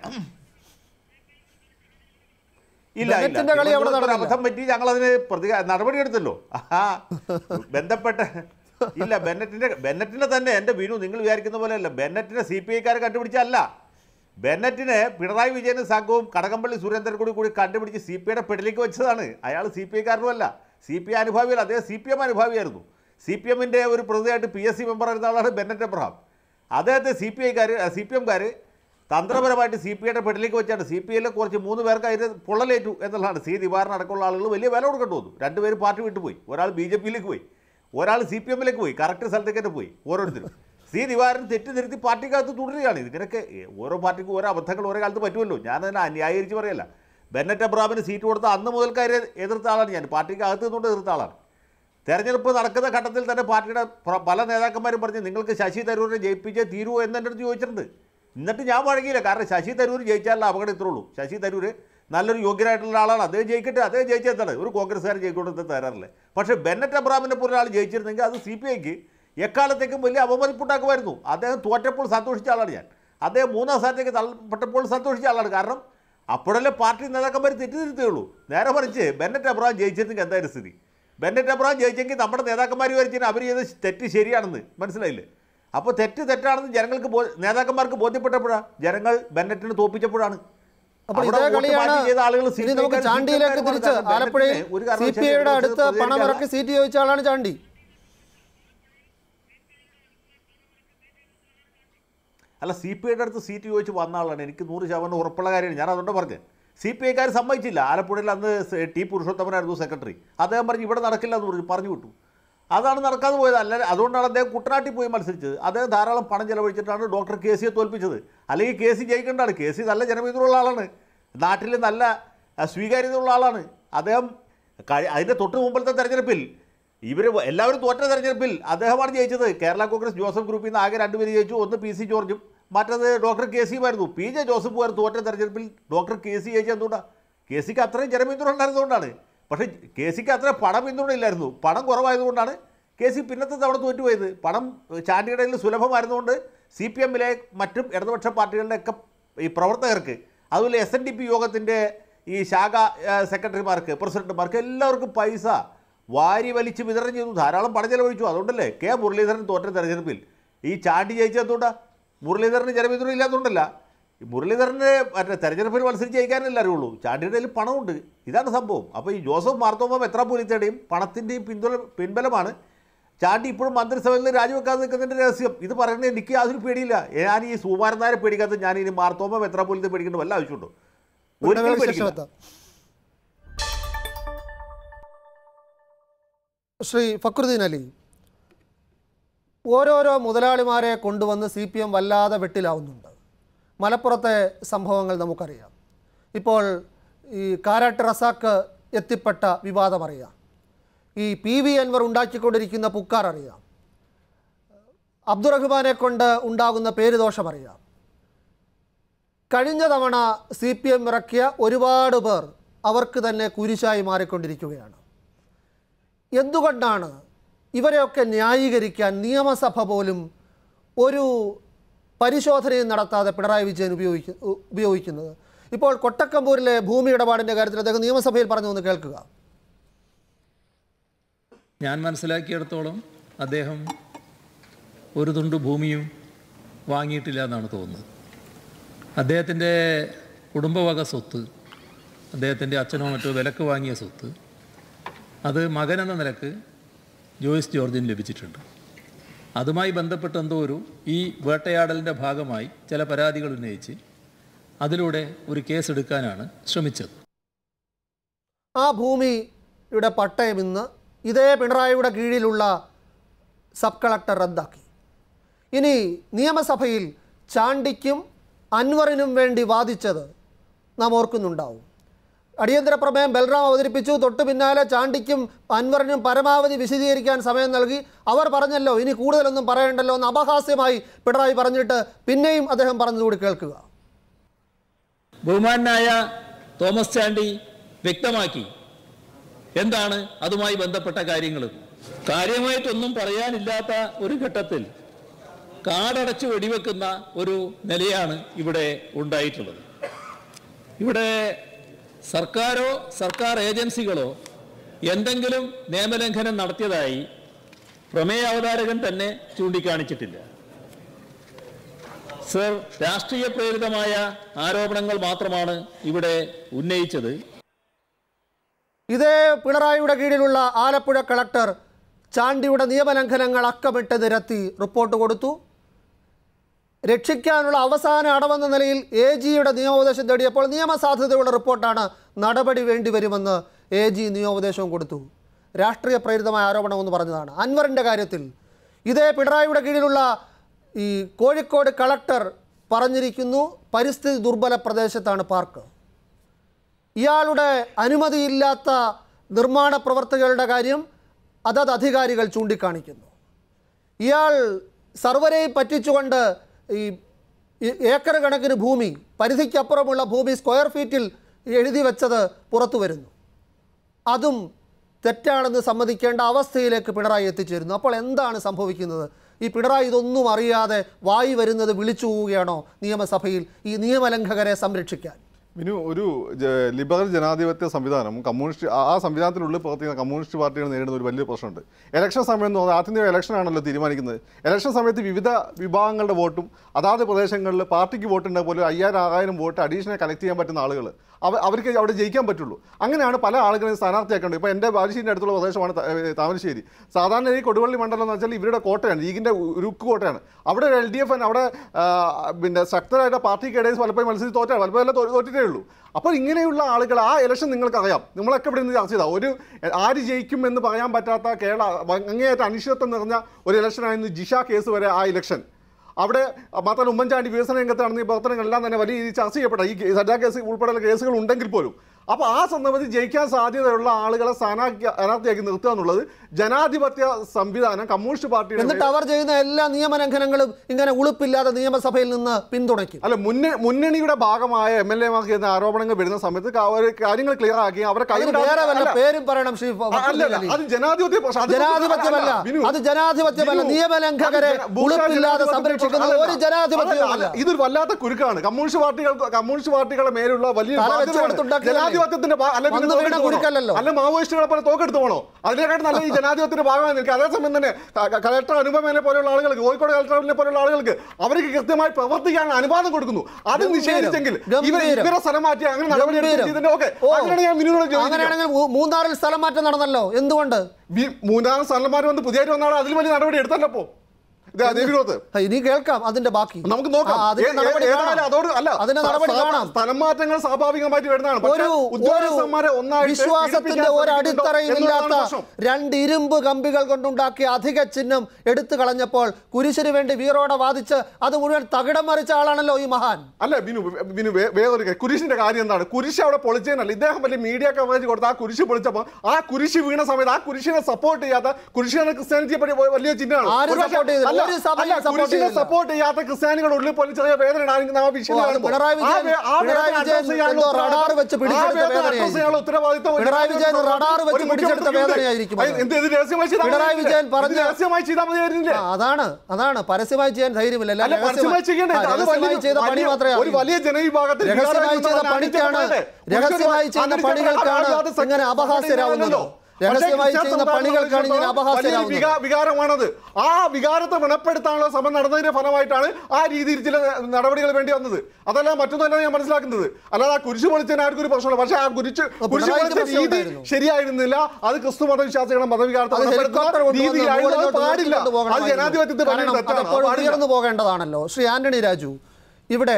ഇല്ല ഇല്ല ബെനറ്റിന്റെ കളി അവിടെ തിരുവനന്തപുരത്ത് ഒരു നടന്നില്ല. അബദ്ധം പറ്റി ഞങ്ങൾ അതിന് പ്രതിക നടപടിയെടുത്തല്ലോ ആ ബന്ധപ്പെട്ട ഇല്ല ബെന്നറ്റിന്റെ ബെന്നറ്റിനെ തന്നെ എൻ്റെ വിനു നിങ്ങൾ വിചാരിക്കുന്ന പോലെയല്ല ബെന്നറ്റിനെ സി പി ഐക്കാർ കണ്ടുപിടിച്ചല്ല ബെന്നറ്റിനെ പിണറായി വിജയനും സംഘവും കടകംപള്ളി സുരേന്ദ്രൻ കൂടി കൂടി കണ്ടുപിടിച്ച് സി പി ഐയുടെ പെടലേക്ക് വെച്ചതാണ് അയാൾ സി പി ഐക്കാരനുമല്ല സി പി ഐ അനുഭാവിയല്ല അദ്ദേഹം സി പി എം അനുഭാവിയായിരുന്നു സി പി എമ്മിൻ്റെ ഒരു പ്രതിയായിട്ട് പി എസ് സി മെമ്പറായിരുന്ന ആളാണ് ബെന്നറ്റ് എബ്രഹാം അദ്ദേഹത്തെ സി പി ഐക്കാർ സി പി എംകാർ തന്ത്രപരമായിട്ട് സി പി ഐയുടെ പെടലേക്ക് വെച്ചാണ് സി പി ഐയിലെ കുറച്ച് മൂന്ന് പേർക്ക് അതിന് പൊള്ളലേറ്റു എന്നുള്ളതാണ് സി ദിവാറിന് അടക്കമുള്ള ആളുകൾ വലിയ വില കൊടുക്കേണ്ടി വന്നു രണ്ടുപേര് പാർട്ടി വിട്ടു പോയി ഒരാൾ ബി ജെ പിയിലേക്ക് പോയി ഒരാൾ സി പി എമ്മിലേക്ക് പോയി കറക്റ്റ് സ്ഥലത്തേക്ക് തന്നെ പോയി ഓരോരുത്തരും സി ദിവാരൻ തെറ്റി തിരുത്തി പാർട്ടിക്കകത്ത് തുടരുകയാണ് ഇതിനൊക്കെ ഏ, ഓരോ പാർട്ടിക്കും ഓരോ അബദ്ധങ്ങൾ ഓരോ കാലത്ത് പറ്റുമല്ലോ ഞാൻ അതിനെ ന്യായീകരിച്ച് പറയല്ല ബെന്നറ്റ് അബ്രാമിന് സീറ്റ് കൊടുത്ത അന്ന് മുതൽക്കാരെ എതിർത്ത ആളാണ് ഞാൻ പാർട്ടിക്ക് അകത്ത് നിന്നുകൊണ്ട് എതിർത്ത ആളാണ് തെരഞ്ഞെടുപ്പ് നടക്കുന്ന ഘട്ടത്തിൽ തന്നെ പാർട്ടിയുടെ പ്ര- പല നേതാക്കന്മാരും പറഞ്ഞ് നിങ്ങൾക്ക് ശശി തരൂരിനെ ജയിപ്പിച്ചേ തീരുവോ എന്ന് എൻ്റെ അടുത്ത് ചോദിച്ചിട്ടുണ്ട് എന്നിട്ട് ഞാൻ വഴങ്ങിയില്ല കാരണം ശശി തരൂർ ജയിച്ചാലുള്ള അപകടം ഇത്രേ ഉള്ളൂ ശശി തരൂർ നല്ലൊരു യോഗ്യനായിട്ടുള്ള ആളാണ് അദ്ദേഹം ജയിക്കട്ടെ അദ്ദേഹം ജയിച്ചെത്താണ് ഒരു കോൺഗ്രസ്സുകാരൻ ജയിക്കൊണ്ടത് തരാറില്ല പക്ഷേ ബെന്നറ്റ് അബ്രാമിനെ പോലെ ഒരാൾ ജയിച്ചിരുന്നെങ്കിൽ അത് സി പി ഐക്ക് എക്കാലത്തേക്കും വലിയ അവമതിപ്പുണ്ടാക്കുമായിരുന്നു അദ്ദേഹം തോറ്റപ്പോൾ സന്തോഷിച്ച ആളാണ് ഞാൻ അദ്ദേഹം മൂന്നാം സ്ഥാനത്തേക്ക് തള്ളപ്പെട്ടപ്പോൾ സന്തോഷിച്ച ആളാണ് കാരണം അപ്പോഴല്ലേ പാർട്ടി നേതാക്കന്മാർ തെറ്റിദ്ധരുത്തുകയുള്ളൂ നേരെ മറിച്ച് ബെന്നറ്റ് അബ്രഹാം ജയിച്ചിരുന്നെങ്കിൽ എന്തായാലും സ്ഥിതി ബെന്നറ്റ് അബ്രഹാം ജയിച്ചെങ്കിൽ നമ്മുടെ നേതാക്കന്മാർ വരച്ചിന് അവർ ചെയ്ത് തെറ്റ് ശരിയാണെന്ന് മനസ്സിലായില്ലേ അപ്പോൾ തെറ്റ് തെറ്റാണെന്ന് ജനങ്ങൾക്ക് ബോ നേതാക്കന്മാർക്ക് ബോധ്യപ്പെട്ടപ്പോഴാണ് ജനങ്ങൾ ബെന്നറ്റിനെ തോപ്പിച്ചപ്പോഴാണ് അപ്പോൾ അവിടെ ഇതേ വോട്ട് കളിയാണ് മാറ്റി ചെയ്ത ആളുകൾ സി ഇനി പി നമുക്ക് ഐക്കാർ ചാണ്ടിയിലേക്ക് സി പി ഐക്കാർ തിരിച്ച് കാരണം ആലപ്പുഴയിൽ ബെന്നറ്റിനെ ഒരു സി കാരണവശാലും പി ഐയുടെ ഇതിനകത്ത് അടുത്ത് പ്രതികരിക്കാതെ പണമിറക്കി സീറ്റ് ചോദിച്ച ആളാണ് ചാണ്ടി അല്ല സി പി ഐയുടെ അടുത്ത് സീറ്റ് ചോദിച്ച് വന്ന ആളാണ് എനിക്ക് നൂറ് ശതമാനം ഉറപ്പുള്ള കാര്യമാണ് ഞാൻ അതുകൊണ്ട് പറഞ്ഞത് സി പി ഐക്കാർ സമ്മതിച്ചില്ല ആലപ്പുഴയിൽ അന്ന് സ- ടി പുരുഷോത്തമനായിരുന്നു സെക്രട്ടറി അദ്ദേഹം പറഞ്ഞു ഇവിടെ നടക്കില്ല എന്ന് പറഞ്ഞു പറഞ്ഞു വിട്ടു അതാണ് നടക്കാതെ പോയത് അല്ല അതുകൊണ്ടാണ് അദ്ദേഹം കുട്ടനാട്ടിൽ പോയി മത്സരിച്ചത് അദ്ദേഹം ധാരാളം പണം ചെലവഴിച്ചിട്ടാണ് ഡോക്ടർ കെ സിയെ തോൽപ്പിച്ചത് അല്ലെങ്കിൽ കെ സി ജയിക്കേണ്ടതാണ് കെ സി നല്ല ജനപിന്തുണയുള്ള ആളാണ് നാട്ടിൽ നല്ല ആ, സ്വീകാര്യതയുള്ള ആളാണ് അദ്ദേഹം കഴി- അതിൻ്റെ തൊട്ട് മുമ്പത്തെ തെരഞ്ഞെടുപ്പിൽ ഇവർ എല്ലാവരും തോറ്റ തെരഞ്ഞെടുപ്പിൽ അദ്ദേഹമാണ് ജയിച്ചത് കേരള കോൺഗ്രസ് ജോസഫ് ഗ്രൂപ്പിൽ നിന്ന് ആകെ രണ്ടുപേര് ജയിച്ചു ഒന്ന് പി സി ജോർജും മറ്റത് ഡോക്ടർ കെ സിയുമായിരുന്നു പി ജെ ജോസഫ് ആയിരുന്നു തോറ്റ തെരഞ്ഞെടുപ്പിൽ ഡോക്ടർ കെ സി ജയിച്ചത് എന്തുകൊണ്ടാണ് കെ സിക്ക് അത്രയും ജനപിന്തുണ ഉണ്ടായിരുന്നതുകൊണ്ടാണ് പക്ഷേ കെ സിക്ക് അത്ര പണം പിന്തുണ ഇല്ലായിരുന്നു പണം കുറവായതുകൊണ്ടാണ് കെ സി പിന്നത്തെ തവണ തോറ്റുപോയത് പണം ചാണ്ടിയുടെ കയ്യിൽ സുലഭമായിരുന്നുകൊണ്ട് സി പി എമ്മിലെ മറ്റും ഇടതുപക്ഷ പാർട്ടികളുടെയൊക്കെ ഈ പ്രവർത്തകർക്ക് അതുപോലെ എസ് എൻ ഡി പി യോഗത്തിൻ്റെ ഈ ശാഖ ആ, സെക്രട്ടറിമാർക്ക് പ്രസിഡന്റുമാർക്ക് എല്ലാവർക്കും പൈസ വാരി വലിച്ച് വിതരണം ചെയ്തു ധാരാളം പണം ചെലവഴിച്ചു അതുകൊണ്ടല്ലേ കെ മുരളീധരൻ തോറ്റ തെരഞ്ഞെടുപ്പിൽ ഈ ചാണ്ടി ജയിച്ചതുകൊണ്ടാ മുരളീധരന് ജനപിന്തുണ ഇല്ലാത്തതുകൊണ്ടല്ല ഈ മുരളീധരന് മറ്റേ തെരഞ്ഞെടുപ്പിൽ മത്സരിച്ച് ജയിക്കാനല്ല അറിയുള്ളൂ ചാണ്ടിയുടെ കയ്യിൽ പണമുണ്ട് ഇതാണ് സംഭവം അപ്പോൾ ഈ ജോസഫ് മാർത്തോമ മെത്രാപൊലിത്തയുടെയും പണത്തിൻ്റെയും പിന്തുണ പിൻബലമാണ് ചാണ്ടി ഇപ്പോഴും മന്ത്രിസഭയിൽ നിന്ന് രാജിവെക്കാതെ നിൽക്കുന്നതിൻ്റെ രഹസ്യം ഇത് പറയുന്നത് എനിക്ക് യാതൊരു പേടിയില്ല ഞാൻ ഈ സുകുമാരൻ നായരെ പേടിക്കാത്ത ഞാൻ ഇനി മാർത്തോമ മെത്രാപൊലിത്തെ പേടിക്കേണ്ട വല്ല ആവശ്യമുണ്ടോ ഒരിക്കലും ഇടവേളയ്ക്ക് ശേഷം പേടിക്കില്ല എത്താം ശ്രീ ഫക്രുദ്ദീൻ അലി ഓരോരോ മുതലാളിമാരെ കൊണ്ടുവന്ന് സി പി എം വല്ലാതെ വെട്ടിലാവുന്നുണ്ട് മലപ്പുറത്തെ സംഭവങ്ങൾ നമുക്കറിയാം ഇപ്പോൾ ഈ കാരാട്ട് റസാക്ക് എത്തിപ്പെട്ട വിവാദം അറിയാം ഈ പി വി അൻവർ ഉണ്ടാക്കിക്കൊണ്ടിരിക്കുന്ന പുക്കാർ അറിയാം അബ്ദുറഹ്മാനെ കൊണ്ട് ഉണ്ടാകുന്ന പേരുദോഷം അറിയാം കഴിഞ്ഞ തവണ സി പി എം ഇറക്കിയ ഒരുപാട് പേർ അവർക്ക് തന്നെ കുരിശായി മാറിക്കൊണ്ടിരിക്കുകയാണ് എന്തുകൊണ്ടാണ് ഇവരെയൊക്കെ ന്യായീകരിക്കാൻ നിയമസഭ പോലും ഒരു പരിശോധനയും നടത്താതെ പിണറായി വിജയൻ ഉപയോഗിക്ക ഉപയോഗിക്കുന്നത് ഇപ്പോൾ കൊട്ടക്കമ്പൂരിലെ ഭൂമി ഇടപാടിൻ്റെ കാര്യത്തിൽ അദ്ദേഹം നിയമസഭയിൽ പറഞ്ഞു ഒന്ന് കേൾക്കുക ഞാൻ മനസ്സിലാക്കിയിടത്തോളം അദ്ദേഹം ഒരു തുണ്ട് ഭൂമിയും വാങ്ങിയിട്ടില്ല എന്നാണ് തോന്നുന്നത് അദ്ദേഹത്തിൻ്റെ കുടുംബവക സ്വത്ത് അദ്ദേഹത്തിൻ്റെ അച്ഛനോ മറ്റോ വിലക്ക് വാങ്ങിയ സ്വത്ത് അത് മകനെന്ന നിലക്ക് ജോയിസ് ജോർജിന് ലഭിച്ചിട്ടുണ്ട് അതുമായി ബന്ധപ്പെട്ട് എന്തോ ഒരു ഈ വേട്ടയാടലിൻ്റെ ഭാഗമായി ചില പരാതികൾ ഉന്നയിച്ച് അതിലൂടെ ഒരു കേസ് എടുക്കാനാണ് ശ്രമിച്ചത് ആ ഭൂമിയുടെ പട്ടയം ഇന്ന് ഇതേ പിണറായിയുടെ കീഴിലുള്ള സബ് കളക്ടർ റദ്ദാക്കി ഇനി നിയമസഭയിൽ ചാണ്ടിക്കും അൻവറിനും വേണ്ടി വാദിച്ചത് നാം ഓർക്കുന്നുണ്ടാവും അടിയന്തര പ്രമേയം ബൽറാം അവതരിപ്പിച്ചു തൊട്ടു പിന്നാലെ ചാണ്ടിക്കും അൻവറിനും പരമാവധി വിശദീകരിക്കാൻ സമയം നൽകി അവർ പറഞ്ഞല്ലോ ഇനി കൂടുതലൊന്നും പറയണ്ടല്ലോ എന്ന് അപഹാസ്യമായി പിണറായി പറഞ്ഞിട്ട് പിന്നെയും അദ്ദേഹം പറഞ്ഞതുകൂടി കേൾക്കുക ബഹുമാനായ തോമസ് ചാണ്ടി വ്യക്തമാക്കി എന്താണ് അതുമായി ബന്ധപ്പെട്ട കാര്യങ്ങൾ കാര്യമായിട്ടൊന്നും പറയാനില്ലാത്ത ഒരു ഘട്ടത്തിൽ കാടടച്ച് വെടിവെക്കുന്ന ഒരു നിലയാണ് ഇവിടെ ഉണ്ടായിട്ടുള്ളത് ഇവിടെ സർക്കാരോ സർക്കാർ ഏജൻസികളോ എന്തെങ്കിലും നിയമലംഘനം നടത്തിയതായി പ്രമേയ അവതാരകൻ തന്നെ ചൂണ്ടിക്കാണിച്ചിട്ടില്ല സർ രാഷ്ട്രീയ പ്രേരിതമായ ആരോപണങ്ങൾ മാത്രമാണ് ഇവിടെ ഉന്നയിച്ചത് ഇതേ പിണറായിയുടെ കീഴിലുള്ള ആലപ്പുഴ കളക്ടർ ചാണ്ടിയുടെ നിയമലംഘനങ്ങൾ അക്കമിട്ട് നിരത്തി റിപ്പോർട്ട് കൊടുത്തു രക്ഷിക്കാനുള്ള അവസാന അടവെന്ന നിലയിൽ എ ജിയുടെ നിയമോപദേശം തേടിയപ്പോൾ നിയമസാധ്യതയുള്ള റിപ്പോർട്ടാണ് നടപടി വേണ്ടിവരുമെന്ന് എ ജി നിയമോപദേശവും കൊടുത്തു രാഷ്ട്രീയ പ്രേരിതമായ ആരോപണമെന്ന് പറഞ്ഞതാണ് അൻവറിൻ്റെ കാര്യത്തിൽ ഇതേ പിണറായിയുടെ കീഴിലുള്ള ഈ കോഴിക്കോട് കളക്ടർ പറഞ്ഞിരിക്കുന്നു പരിസ്ഥിതി ദുർബല പ്രദേശത്താണ് പാർക്ക് ഇയാളുടെ അനുമതിയില്ലാത്ത നിർമ്മാണ പ്രവർത്തികളുടെ കാര്യം അതത് അധികാരികൾ ചൂണ്ടിക്കാണിക്കുന്നു ഇയാൾ സർവരെയും പറ്റിച്ചുകൊണ്ട് ഈ ഈ ഏക്കർ കണക്കിന് ഭൂമി പരിധിക്കപ്പുറമുള്ള ഭൂമി സ്ക്വയർ ഫീറ്റിൽ എഴുതി വെച്ചത് പുറത്തു വരുന്നു അതും തെറ്റാണെന്ന് സമ്മതിക്കേണ്ട അവസ്ഥയിലേക്ക് പിണറായി എത്തിച്ചേരുന്നു അപ്പോൾ എന്താണ് സംഭവിക്കുന്നത് ഈ പിണറായി ഇതൊന്നും അറിയാതെ വായി വരുന്നത് വിളിച്ചു പോവുകയാണോ നിയമസഭയിൽ ഈ നിയമലംഘകരെ സംരക്ഷിക്കാൻ ഇനി ഒരു ജ- ലിബറൽ ജനാധിപത്യ സംവിധാനം കമ്മ്യൂണിസ്റ്റ് ആ- ആ സംവിധാനത്തിനുള്ളിൽ പ്രവർത്തിക്കുന്ന കമ്മ്യൂണിസ്റ്റ് പാർട്ടികൾ നേരിടുന്ന ഒരു വലിയ പ്രശ്നമുണ്ട് ഇലക്ഷൻ സമയം എന്ന് പറഞ്ഞാൽ ആത്യന്തിക ഇലക്ഷൻ ആണല്ലോ തീരുമാനിക്കുന്നത് ഇലക്ഷൻ സമയത്ത് വിവിധ വിഭാഗങ്ങളുടെ വോട്ടും അതാത് പ്രദേശങ്ങളിൽ പാർട്ടിക്ക് വോട്ടുണ്ടെങ്കിൽ പോലും അയ്യായിരം ആറായിരം വോട്ട് അഡീഷണൽ കളക്ട് ചെയ്യാൻ പറ്റുന്ന ആളുകൾ അവ അവർക്ക് അവിടെ ജയിക്കാൻ പറ്റുള്ളൂ അങ്ങനെയാണ് പല ആളുകളെയും സ്ഥാനാർത്ഥിയാക്കേണ്ടത് ഇപ്പോൾ എൻ്റെ ബാലുശ്ശേരിൻ്റെ അടുത്തുള്ള പ്രദേശമാണ് ത- ഏ, താമരശ്ശേരി സാധാരണ ഈ കൊടുവള്ളി മണ്ഡലം എന്ന് വെച്ചാൽ ഇവരുടെ കോട്ടയാണ് ലീഗിൻ്റെ ഉരുക്ക് കോട്ടയാണ് അവിടെ എൽ ഡി എഫ് അവിടെ ആ, പിന്നെ ശക്തരായിട്ട് പാർട്ടിക്കിടയിൽ പലപ്പോഴും മത്സരിച്ച് തോറ്റാണ് പലപ്പോഴും എല്ലാം തോ- തോറ്റിട്ടേ ഉള്ളൂ അപ്പോൾ ഇങ്ങനെയുള്ള ആളുകൾ ആ ഇലക്ഷൻ നിങ്ങൾക്കറിയാം നമ്മളൊക്കെ ഇവിടെ നിന്ന് ചർച്ച ചെയ്താൽ ഒരു ആര് ജയിക്കും എന്ന് പറയാൻ പറ്റാത്ത കേരള അങ്ങേയറ്റ അനിശ്ചിതത്വം നിറഞ്ഞ ഒരു ഇലക്ഷനായിരുന്നു ജിഷ കേസ് വരെ ആ ഇലക്ഷൻ അവിടെ മാത്രമല്ല ഉമ്മൻചാണ്ടി വികസന രംഗത്ത് നടന്ന ഈ പ്രവർത്തനങ്ങളെല്ലാം തന്നെ വലിയ രീതിയിൽ ചർച്ച ചെയ്യപ്പെട്ട ഈ കേ- സജാ കേസ് ഉൾപ്പെടെയുള്ള കേസുകൾ ഉണ്ടെങ്കിൽ പോലും അപ്പോൾ ആ സന്ദർഭത്തിൽ ജയിക്കാൻ സാധ്യതയുള്ള ആളുകളെ സ്ഥാനാർത്ഥി സ്ഥാനാർത്ഥിയാക്കി നിർത്തുക എന്നുള്ളത് ജനാധിപത്യ സംവിധാനം കമ്മ്യൂണിസ്റ്റ് പാർട്ടിയുടെ എന്നിട്ട് അവർ ചെയ്യുന്ന എല്ലാ നിയമലംഘനങ്ങളും ഇങ്ങനെ ഉളുപ്പില്ലാതെ നിയമസഭയിൽ നിന്ന് പിന്തുണയ്ക്കും അല്ല മുന്നേ മുന്നണിയുടെ ഭാഗമായ എം എൽ എമാർക്ക് ചെയ്യുന്ന ആരോപണങ്ങൾ വരുന്ന സമയത്ത് ക- അവര് കാര്യങ്ങൾ ക്ലിയർ ആക്കി അവരെ അതിന് കൈവിടാൻ- വേറെ വല്ല അല്ല, പേരും പറയണം ശ്രീ അല്ല, അല്ല, അലി. അത് ജനാധിപത്യ പ്രശ്നം. അത് ജനാധിപത്യമല്ല അല്ല, ബിനു, അത് ജനാധിപത്യമല്ല ബിനു, നിയമലംഘകരെ അത് ജന- ഭൂഷ ഉളുപ്പില്ലാതെ ജനാധിപത്യത്തിന്റെ സംരക്ഷിക്കുന്ന പ്രശ്നം ഒരു അല്ല. ജനാധിപത്യവുമല്ല അതല്ല, ഇതൊരു വല്ലാത്ത കുരുക്കാണ് കമ്മ്യൂണിസ്റ്റ് പാർട്ടികൾക്ക് കമ്മ്യൂണിസ്റ്റ് പാർട്ടികളെ മേലുള്ള വലിയ തല വെച്ച് ബാധ്യതയാണ്. കൊടുത്തുണ്ടാക്കിയതല്ലേ? ജനാധിപത്യത്തിന്റെ ഭാ- അല്ല, പിന്നെ വന്ന് വീണ തോക്കെടുത്ത് പോണോ? കുരുക്കല്ലല്ലോ. അല്ല മാവോയിസ്റ്റുകളെ പോലെ തോക്കെടുത്ത് പോകണോ അതിനെക്കാട്ടും നല്ല ഈ ജനാധിപത്യത്തിന്റെ ഭാഗമായി നിൽക്കുക അതേസമയം തന്നെ ക- ക- കളക്ടർ അനുപമേനെ പോലെയുള്ള ആളുകൾക്ക് കോഴിക്കോട് കളക്ടറിനെ പോലെയുള്ള ആളുകൾക്ക് അവർക്ക് കൃത്യമായി പ്രവർത്തിക്കാൻ അനുവാദം കൊടുക്കുന്നു അത് ഗംഭീരം. നിഷേധിച്ചെങ്കിൽ ഇവർ ഗംഭീരം. ഇവരെ സ്ഥലം മാറ്റി അങ്ങനെ നടപടി ഗംഭീരം. എടുത്തിട്ടുണ്ടെങ്കിൽ ഓക്കെ ഓ, അങ്ങനെയാണ് ഞാൻ മിനുവിനോട് ചോദിക്കുന്നത് അങ്ങനെയാണെങ്കിൽ മൂ- മൂന്നാറിൽ സ്ഥലം മാറ്റം നടന്നല്ലോ എന്തുകൊണ്ട് വി- മൂന്നാം സ്ഥലന്മാർ വന്ന് പുതിയതായിട്ട് വന്നാണ് അതിൽ വലിയ നടപടി എടുത്തല്ലോ അപ്പോ ഇത് ദേവിലോത്ത് ആ, ഇനി കേൾക്കാം അതിന്റെ ബാക്കി നമുക്ക് നോക്കാം ആ, അതിന്റെ ഏ- നടപടി ഏതായാലും കാണാം. അതോട് അല്ല അതിന്റെ നടപടി സ്ഥ- കാണാം സ്ഥലം മാറ്റങ്ങൾ സ്വാഭാവികമായിട്ട് വരുന്നതാണ് പക്ഷേ ഒരു ഒരു ഉദ്യോഗസ്ഥന്മാരെ ഒന്നായിട്ട് വിശ്വാസത്തിന്റെ പീഡിപ്പിക്കാൻ ഒരു ശ്രമിക്കുന്നുണ്ടോ അടിത്തറയും എന്നുള്ളതാണ് ഇല്ലാത്ത പ്രശ്നം. രണ്ട് ഇരുമ്പ് കമ്പികൾ കൊണ്ടുണ്ടാക്കിയ അധിക ചിഹ്നം എടുത്തു കളഞ്ഞപ്പോൾ കുരിശിന് വേണ്ടി വീറോടെ വാദിച്ച് അത് മുഴുവൻ തകിടം മറിച്ച ആളാണല്ലോ ഈ മഹാൻ അല്ല ബിനു ബിനു വേ- വേറൊരു കാര്യം കുരിശിന്റെ കാര്യം എന്താണ് കുരിശ് അവിടെ പൊളിച്ചതിനല്ല ഇദ്ദേഹം വലിയ മീഡിയ കവറേജ് കൊടുത്ത് ആ കുരിശ് പൊളിച്ചപ്പോൾ ആ കുരിശ് വീണ സമയത്ത് ആ കുരിശിനെ സപ്പോർട്ട് ചെയ്യാത്ത കുരിശിനെ ക്രിസ്ത്യാനിറ്റിയെ പറ്റി വലിയ ചിഹ്നമാണ് ആരും ഒരുപക്ഷെ- support ചെയ്തില്ല. അല്ല, ഒരു സഭയും അല്ല, support കുരിശിനെ ചെയ്തില്ല. സപ്പോർട്ട് ചെയ്യാത്ത ക്രിസ്ത്യാനികളുടെ ഉള്ളിൽ പോലും ചെറിയ വേദന ഉണ്ടാകുന്ന ആ വിഷയം ഓ, അത് കാണുമ്പോൾ പിണറായി ആ വിജയൻ- വേ- ആ പിണറായി വേദന വിജയൻ address ചെയ്യാനുള്ള എന്തോ റഡാർ വെച്ച് ആ പിടിച്ചെടുത്ത വേദന address വേദനയായിരിക്കും. ചെയ്യാനുള്ള ഉത്തരവാദിത്വം ഒരു പിണറായി വിജയൻ ഒരു റഡാർ വെച്ച് ഒരു പിടിച്ചെടുത്ത മുഖ്യമന്ത്രിക്കുണ്ട്. വേദനയായിരിക്കും അത്. എന്ത് ഇത് രഹസ്യമായി ചെയ്താൽ പിണറായി മതിയായിരുന്നില്ലേ? വിജയൻ ഇത് പറഞ്ഞ- രഹസ്യമായി ചെയ്താൽ മതിയായിരുന്നില്ലേ ആ, അതാണ് അതാണ് പരസ്യമായി ചെയ്യാൻ ധൈര്യമില്ല അല്ല രഹസ്യമായി- പരസ്യമായി ചെയ്യണ്ടേ ആ, അത് രഹസ്യമായി വലിയ- ചെയ്ത പണി വലിയ- മാത്രമേ ഒരു അറിയൂ. വലിയ ജനവിഭാഗത്തിൽ രഹസ്യമായി ചെയ്ത പണിക്കാണ് രഹസ്യമായി ചെയ്യുന്ന പണികൾക്കാണ് ഇങ്ങനെ അപഹാസ്യരാകുന്നത് രഹസ്യമായി ചെയ്യുന്ന പണികൾക്കാണ് ഇങ്ങനെ അപഹാസ്യരാകുന്നത് വികാരമാണത് ആ വികാരത്തെ വ്രണപ്പെടുത്താനുള്ള ശ്രമം നടന്നതിന്റെ ഫലമായിട്ടാണ് ആ രീതിയിൽ ചില നടപടികൾ വേണ്ടി വന്നത് അതല്ല മറ്റൊന്നല്ല ഞാൻ മനസ്സിലാക്കുന്നത് അല്ലാതെ ആ കുരിശ് പൊളിച്ചതിന് ആർക്കും ഒരു പ്രശ്നമല്ല പക്ഷേ ആ കുരിശ് കുരിശ് പിണറായിക്ക് പൊളിച്ച രീതി പ്രശ്നമുണ്ടായിരുന്നു. ശരിയായിരുന്നില്ല അത് ക്രിസ്തു മതവിശ്വാസികളുടെ മതവികാരത്തെ അത് ഹെലികോപ്റ്റർ വ്രണപ്പെടുത്തുന്ന കൊണ്ടുവന്ന് രീതിയിലായിരുന്നു അത് മുകളിലോട്ട് പാടില്ല ഉയർത്തിക്കൊണ്ട് അത് ജനാധിപത്യത്തെ വലിയ കാരണം തെറ്റാണ് അത് അതെപ്പോഴും പാടില്ല. ഉയർന്നു പോകേണ്ടതാണല്ലോ ശ്രീ ആന്റണി രാജു ഇവിടെ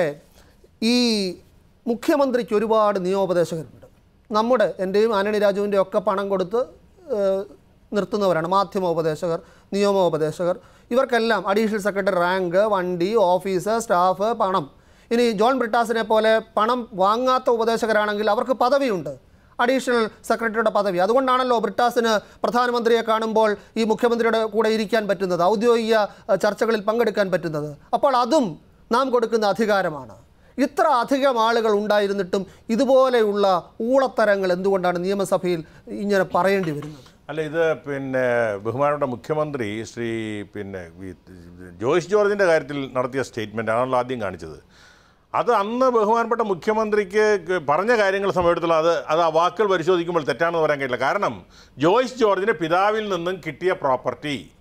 ഈ മുഖ്യമന്ത്രിക്ക് ഒരുപാട് നിയമോപദേശകരുണ്ട് നമ്മുടെ എൻ്റെയും ആന്റണി രാജുവിൻ്റെ ഒക്കെ പണം കൊടുത്ത് ഏഹ്, നിർത്തുന്നവരാണ് മാധ്യമോപദേശകർ നിയമോപദേശകർ ഇവർക്കെല്ലാം അഡീഷണൽ സെക്രട്ടറി റാങ്ക് വണ്ടി ഓഫീസ് സ്റ്റാഫ് പണം ഇനി ജോൺ ബ്രിട്ടാസിനെ പോലെ പണം വാങ്ങാത്ത ഉപദേശകരാണെങ്കിൽ അവർക്ക് പദവിയുണ്ട് അഡീഷണൽ സെക്രട്ടറിയുടെ പദവി അതുകൊണ്ടാണല്ലോ ബ്രിട്ടാസിന് പ്രധാനമന്ത്രിയെ കാണുമ്പോൾ ഈ മുഖ്യമന്ത്രിയുടെ കൂടെ ഇരിക്കാൻ പറ്റുന്നത് ഔദ്യോഗിക അഹ്, ചർച്ചകളിൽ പങ്കെടുക്കാൻ പറ്റുന്നത് അപ്പോൾ അതും നാം കൊടുക്കുന്ന അധികാരമാണ് ഇത്ര അധികം ആളുകൾ ഉണ്ടായിരുന്നിട്ടും ഇതുപോലെയുള്ള ഊളത്തരങ്ങൾ എന്തുകൊണ്ടാണ് നിയമസഭയിൽ ഇങ്ങനെ പറയേണ്ടി വരുന്നത് അല്ല ഇത് പിന്നെ ബഹുമാനപ്പെട്ട മുഖ്യമന്ത്രി ശ്രീ പിന്നെ ഈ ജോയ്സ് ജോർജിൻ്റെ കാര്യത്തിൽ നടത്തിയ സ്റ്റേറ്റ്മെൻ്റ് ആണല്ലോ ആദ്യം കാണിച്ചത് അത് അന്ന് ബഹുമാനപ്പെട്ട മുഖ്യമന്ത്രിക്ക് ക- പറഞ്ഞ കാര്യങ്ങൾ സമയത്തുള്ള അത് അത് ആ വാക്കുകൾ പരിശോധിക്കുമ്പോൾ തെറ്റാണെന്ന് പറയാൻ കഴിയില്ല കാരണം ജോയ്സ് ജോർജിന് പിതാവിൽ നിന്നും കിട്ടിയ പ്രോപ്പർട്ടി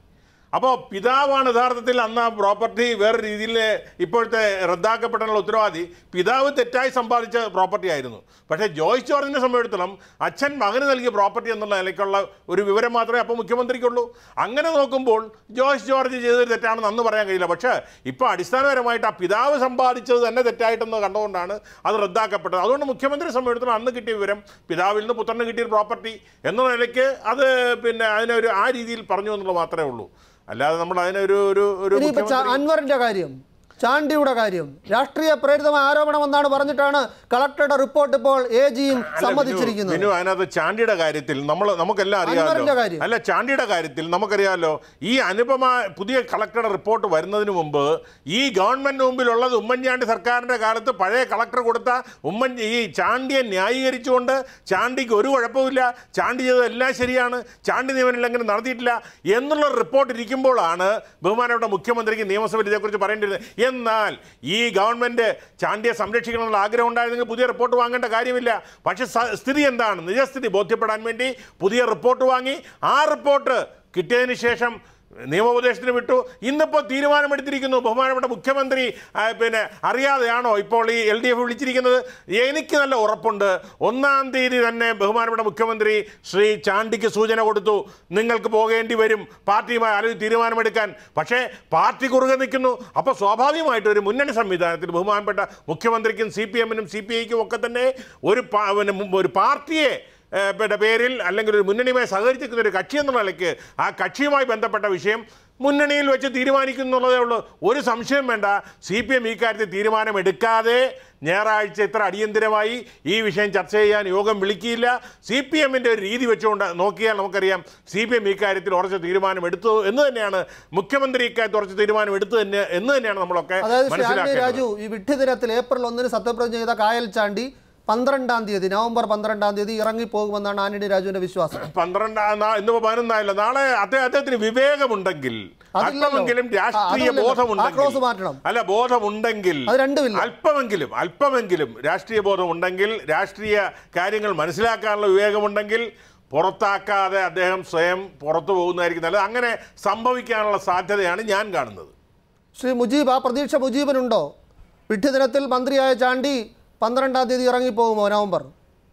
അപ്പോൾ പിതാവാണ് യഥാർത്ഥത്തിൽ അന്ന് ആ പ്രോപ്പർട്ടി വേറെ രീതിയിൽ ഇപ്പോഴത്തെ റദ്ദാക്കപ്പെടാനുള്ള ഉത്തരവാദി പിതാവ് തെറ്റായി സമ്പാദിച്ച പ്രോപ്പർട്ടി ആയിരുന്നു പക്ഷേ ജോയ്സ് ജോർജിനെ സംബന്ധിച്ചിടത്തോളം അച്ഛൻ മകന് നൽകിയ പ്രോപ്പർട്ടി എന്നുള്ള നിലയ്ക്കുള്ള ഒരു വിവരം മാത്രമേ അപ്പോൾ മുഖ്യമന്ത്രിക്കുള്ളൂ അങ്ങനെ നോക്കുമ്പോൾ ജോയ്സ് ജോർജ് ചെയ്തത് തെറ്റാണെന്ന് അന്ന് പറയാൻ കഴിയില്ല പക്ഷേ ഇപ്പോൾ അടിസ്ഥാനപരമായിട്ട് ആ പിതാവ് സമ്പാദിച്ചത് തന്നെ തെറ്റായിട്ടെന്ന് കണ്ടുകൊണ്ടാണ് അത് റദ്ദാക്കപ്പെട്ടത് അതുകൊണ്ട് മുഖ്യമന്ത്രി സംബന്ധിച്ചിടത്തോളം അന്ന് കിട്ടിയ വിവരം പിതാവിൽ നിന്ന് പുത്രന് കിട്ടിയ പ്രോപ്പർട്ടി എന്ന നിലയ്ക്ക് അത് പിന്നെ അതിനൊരു ആ രീതിയിൽ പറഞ്ഞു എന്നുള്ളത് മാത്രമേ ഉള്ളൂ അല്ലാതെ നമ്മൾ അതിനൊരു ഒരു ഒരു ഇനിയിപ്പോ ചാ- മുഖ്യമന്ത്രി- അൻവറിന്റെ കാര്യം ചാണ്ടിയുടെ കാര്യം രാഷ്ട്രീയ പ്രേരിതമായ ആരോപണമെന്നാണ് പറഞ്ഞിട്ടാണ് കളക്ടറുടെ റിപ്പോർട്ട് ഇപ്പോൾ എ ജിയും അല്ല, സമ്മതിച്ചിരിക്കുന്നത് ബിനു, ബിനു, അതിനകത്ത് ചാണ്ടിയുടെ കാര്യത്തിൽ നമ്മൾ നമുക്കെല്ലാം അൻവറിന്റെ അറിയാമല്ലോ കാര്യം. അല്ല ചാണ്ടിയുടെ കാര്യത്തിൽ നമുക്കറിയാമല്ലോ ഈ അനുപമ പുതിയ കളക്ടറുടെ റിപ്പോർട്ട് വരുന്നതിന് മുമ്പ് ഈ ഗവൺമെന്റ് മുമ്പിലുള്ളത് ഉമ്മൻചാണ്ടി സർക്കാരിന്റെ കാലത്ത് പഴയ കളക്ടർ കൊടുത്ത ഉമ്മൻ ഈ ചാണ്ടിയെ ന്യായീകരിച്ചുകൊണ്ട് ചാണ്ടിക്ക് ഒരു കുഴപ്പമില്ല ചാണ്ടി ചെയ്തത് എല്ലാം ശരിയാണ് ചാണ്ടി നിയമനം നടത്തിയിട്ടില്ല എന്നുള്ള റിപ്പോർട്ട് ഇരിക്കുമ്പോഴാണ് ബഹുമാനപ്പെട്ട മുഖ്യമന്ത്രിക്ക് നിയമസഭയിൽ ഇതേക്കുറിച്ച് പറയേണ്ടിയിരുന്നത് എന്നാൽ ഈ ഗവൺമെന്റ് ചാണ്ടിയെ സംരക്ഷിക്കണമെന്നുള്ള ആഗ്രഹം ഉണ്ടായിരുന്നെങ്കിൽ പുതിയ റിപ്പോർട്ട് വാങ്ങേണ്ട കാര്യമില്ല പക്ഷെ സ- സ്ഥിതി എന്താണ് നിജസ്ഥിതി ബോധ്യപ്പെടാൻ വേണ്ടി പുതിയ റിപ്പോർട്ട് വാങ്ങി ആ റിപ്പോർട്ട് കിട്ടിയതിന് ശേഷം നിയമോപദേശത്തിന് വിട്ടു ഇന്നിപ്പോൾ തീരുമാനമെടുത്തിരിക്കുന്നു ബഹുമാനപ്പെട്ട മുഖ്യമന്ത്രി ആ, പിന്നെ അറിയാതെയാണോ ഇപ്പോൾ ഈ എൽ ഡി എഫ് വിളിച്ചിരിക്കുന്നത് എനിക്ക് നല്ല ഉറപ്പുണ്ട് ഒന്നാം തീയതി തന്നെ ബഹുമാനപ്പെട്ട മുഖ്യമന്ത്രി ശ്രീ ചാണ്ടിക്ക് സൂചന കൊടുത്തു നിങ്ങൾക്ക് പോകേണ്ടി വരും പാർട്ടിയുമായി ആലോചിച്ച് തീരുമാനമെടുക്കാൻ പക്ഷേ പാർട്ടി കുറുകെ നിൽക്കുന്നു അപ്പോൾ സ്വാഭാവികമായിട്ട് ഒരു മുന്നണി സംവിധാനത്തിൽ ബഹുമാനപ്പെട്ട മുഖ്യമന്ത്രിക്കും സി പി എമ്മിനും സി പി ഐക്കും ഒക്കെ തന്നെ ഒരു പാ- പിന്നെ മുമ്പ് ഒരു പാർട്ടിയെ ഏഹ്, പിന്നെ പേരിൽ അല്ലെങ്കിൽ ഒരു മുന്നണിയുമായി സഹകരിച്ചിരിക്കുന്ന ഒരു കക്ഷി എന്നുള്ള നിലയ്ക്ക് ആ കക്ഷിയുമായി ബന്ധപ്പെട്ട വിഷയം മുന്നണിയിൽ വെച്ച് തീരുമാനിക്കുന്നുള്ളതേ ഉള്ളൂ ഒരു സംശയം വേണ്ട സി പി എം ഈ കാര്യത്തിൽ തീരുമാനമെടുക്കാതെ ഞായറാഴ്ച ഇത്ര അടിയന്തിരമായി ഈ വിഷയം ചർച്ച ചെയ്യാൻ യോഗം വിളിക്കില്ല സി പി എമ്മിൻ്റെ ഒരു രീതി വെച്ചുകൊണ്ട് നോക്കിയാൽ നമുക്കറിയാം സി പി എം ഈ കാര്യത്തിൽ ഉറച്ച തീരുമാനം എടുത്തു എന്ന് തന്നെയാണ് മുഖ്യമന്ത്രി ഇക്കാര്യത്തിൽ ഉറച്ച തീരുമാനം എടുത്തു തന്നെ എന്ന് തന്നെയാണ് നമ്മളൊക്കെ അതായത് ശ്രീ ആന്റണി മനസ്സിലാക്കേണ്ടത് രാജു ഈ വിഡ്ഢി ദിനത്തിൽ ഏപ്രിൽ ഒന്നിന് സത്യപ്രതിജ്ഞ ചെയ്ത കായൽ ചാണ്ടി പന്ത്രണ്ടാം തീയതി നവംബർ പന്ത്രണ്ടാം തീയതി ഇറങ്ങിപ്പോകുമെന്നാണ് ആന്റണി രാജുവിന്റെ വിശ്വാസം പന്ത്രണ്ടാം നാ- ഇന്നിപ്പോ പതിനൊന്നായല്ലോ നാളെ അദ്ദേഹം അദ്ദേഹത്തിന് വിവേകമുണ്ടെങ്കിൽ അതില്ലല്ലോ. അല്പമെങ്കിലും ആ, രാഷ്ട്രീയ അതല്ലല്ലോ. ആ ക്ലോസ് ബോധമുണ്ടെങ്കിൽ മാറ്റണം. അല്ല ബോധമുണ്ടെങ്കിൽ അത് രണ്ടുമില്ല. അല്പമെങ്കിലും അല്പമെങ്കിലും രാഷ്ട്രീയ ബോധമുണ്ടെങ്കിൽ രാഷ്ട്രീയ കാര്യങ്ങൾ മനസ്സിലാക്കാനുള്ള വിവേകമുണ്ടെങ്കിൽ പുറത്താക്കാതെ അദ്ദേഹം സ്വയം പുറത്തു പോകുന്നതായിരിക്കും നല്ലത് അങ്ങനെ സംഭവിക്കാനുള്ള സാധ്യതയാണ് ഞാൻ കാണുന്നത് ശ്രീ മുജീബ് ആ പ്രതീക്ഷ മുജീബിനുണ്ടോ വിഡ്ഢി ദിനത്തിൽ മന്ത്രിയായ ചാണ്ടി പന്ത്രണ്ടാം തീയതി ഇറങ്ങിപ്പോകുമോ നവംബർ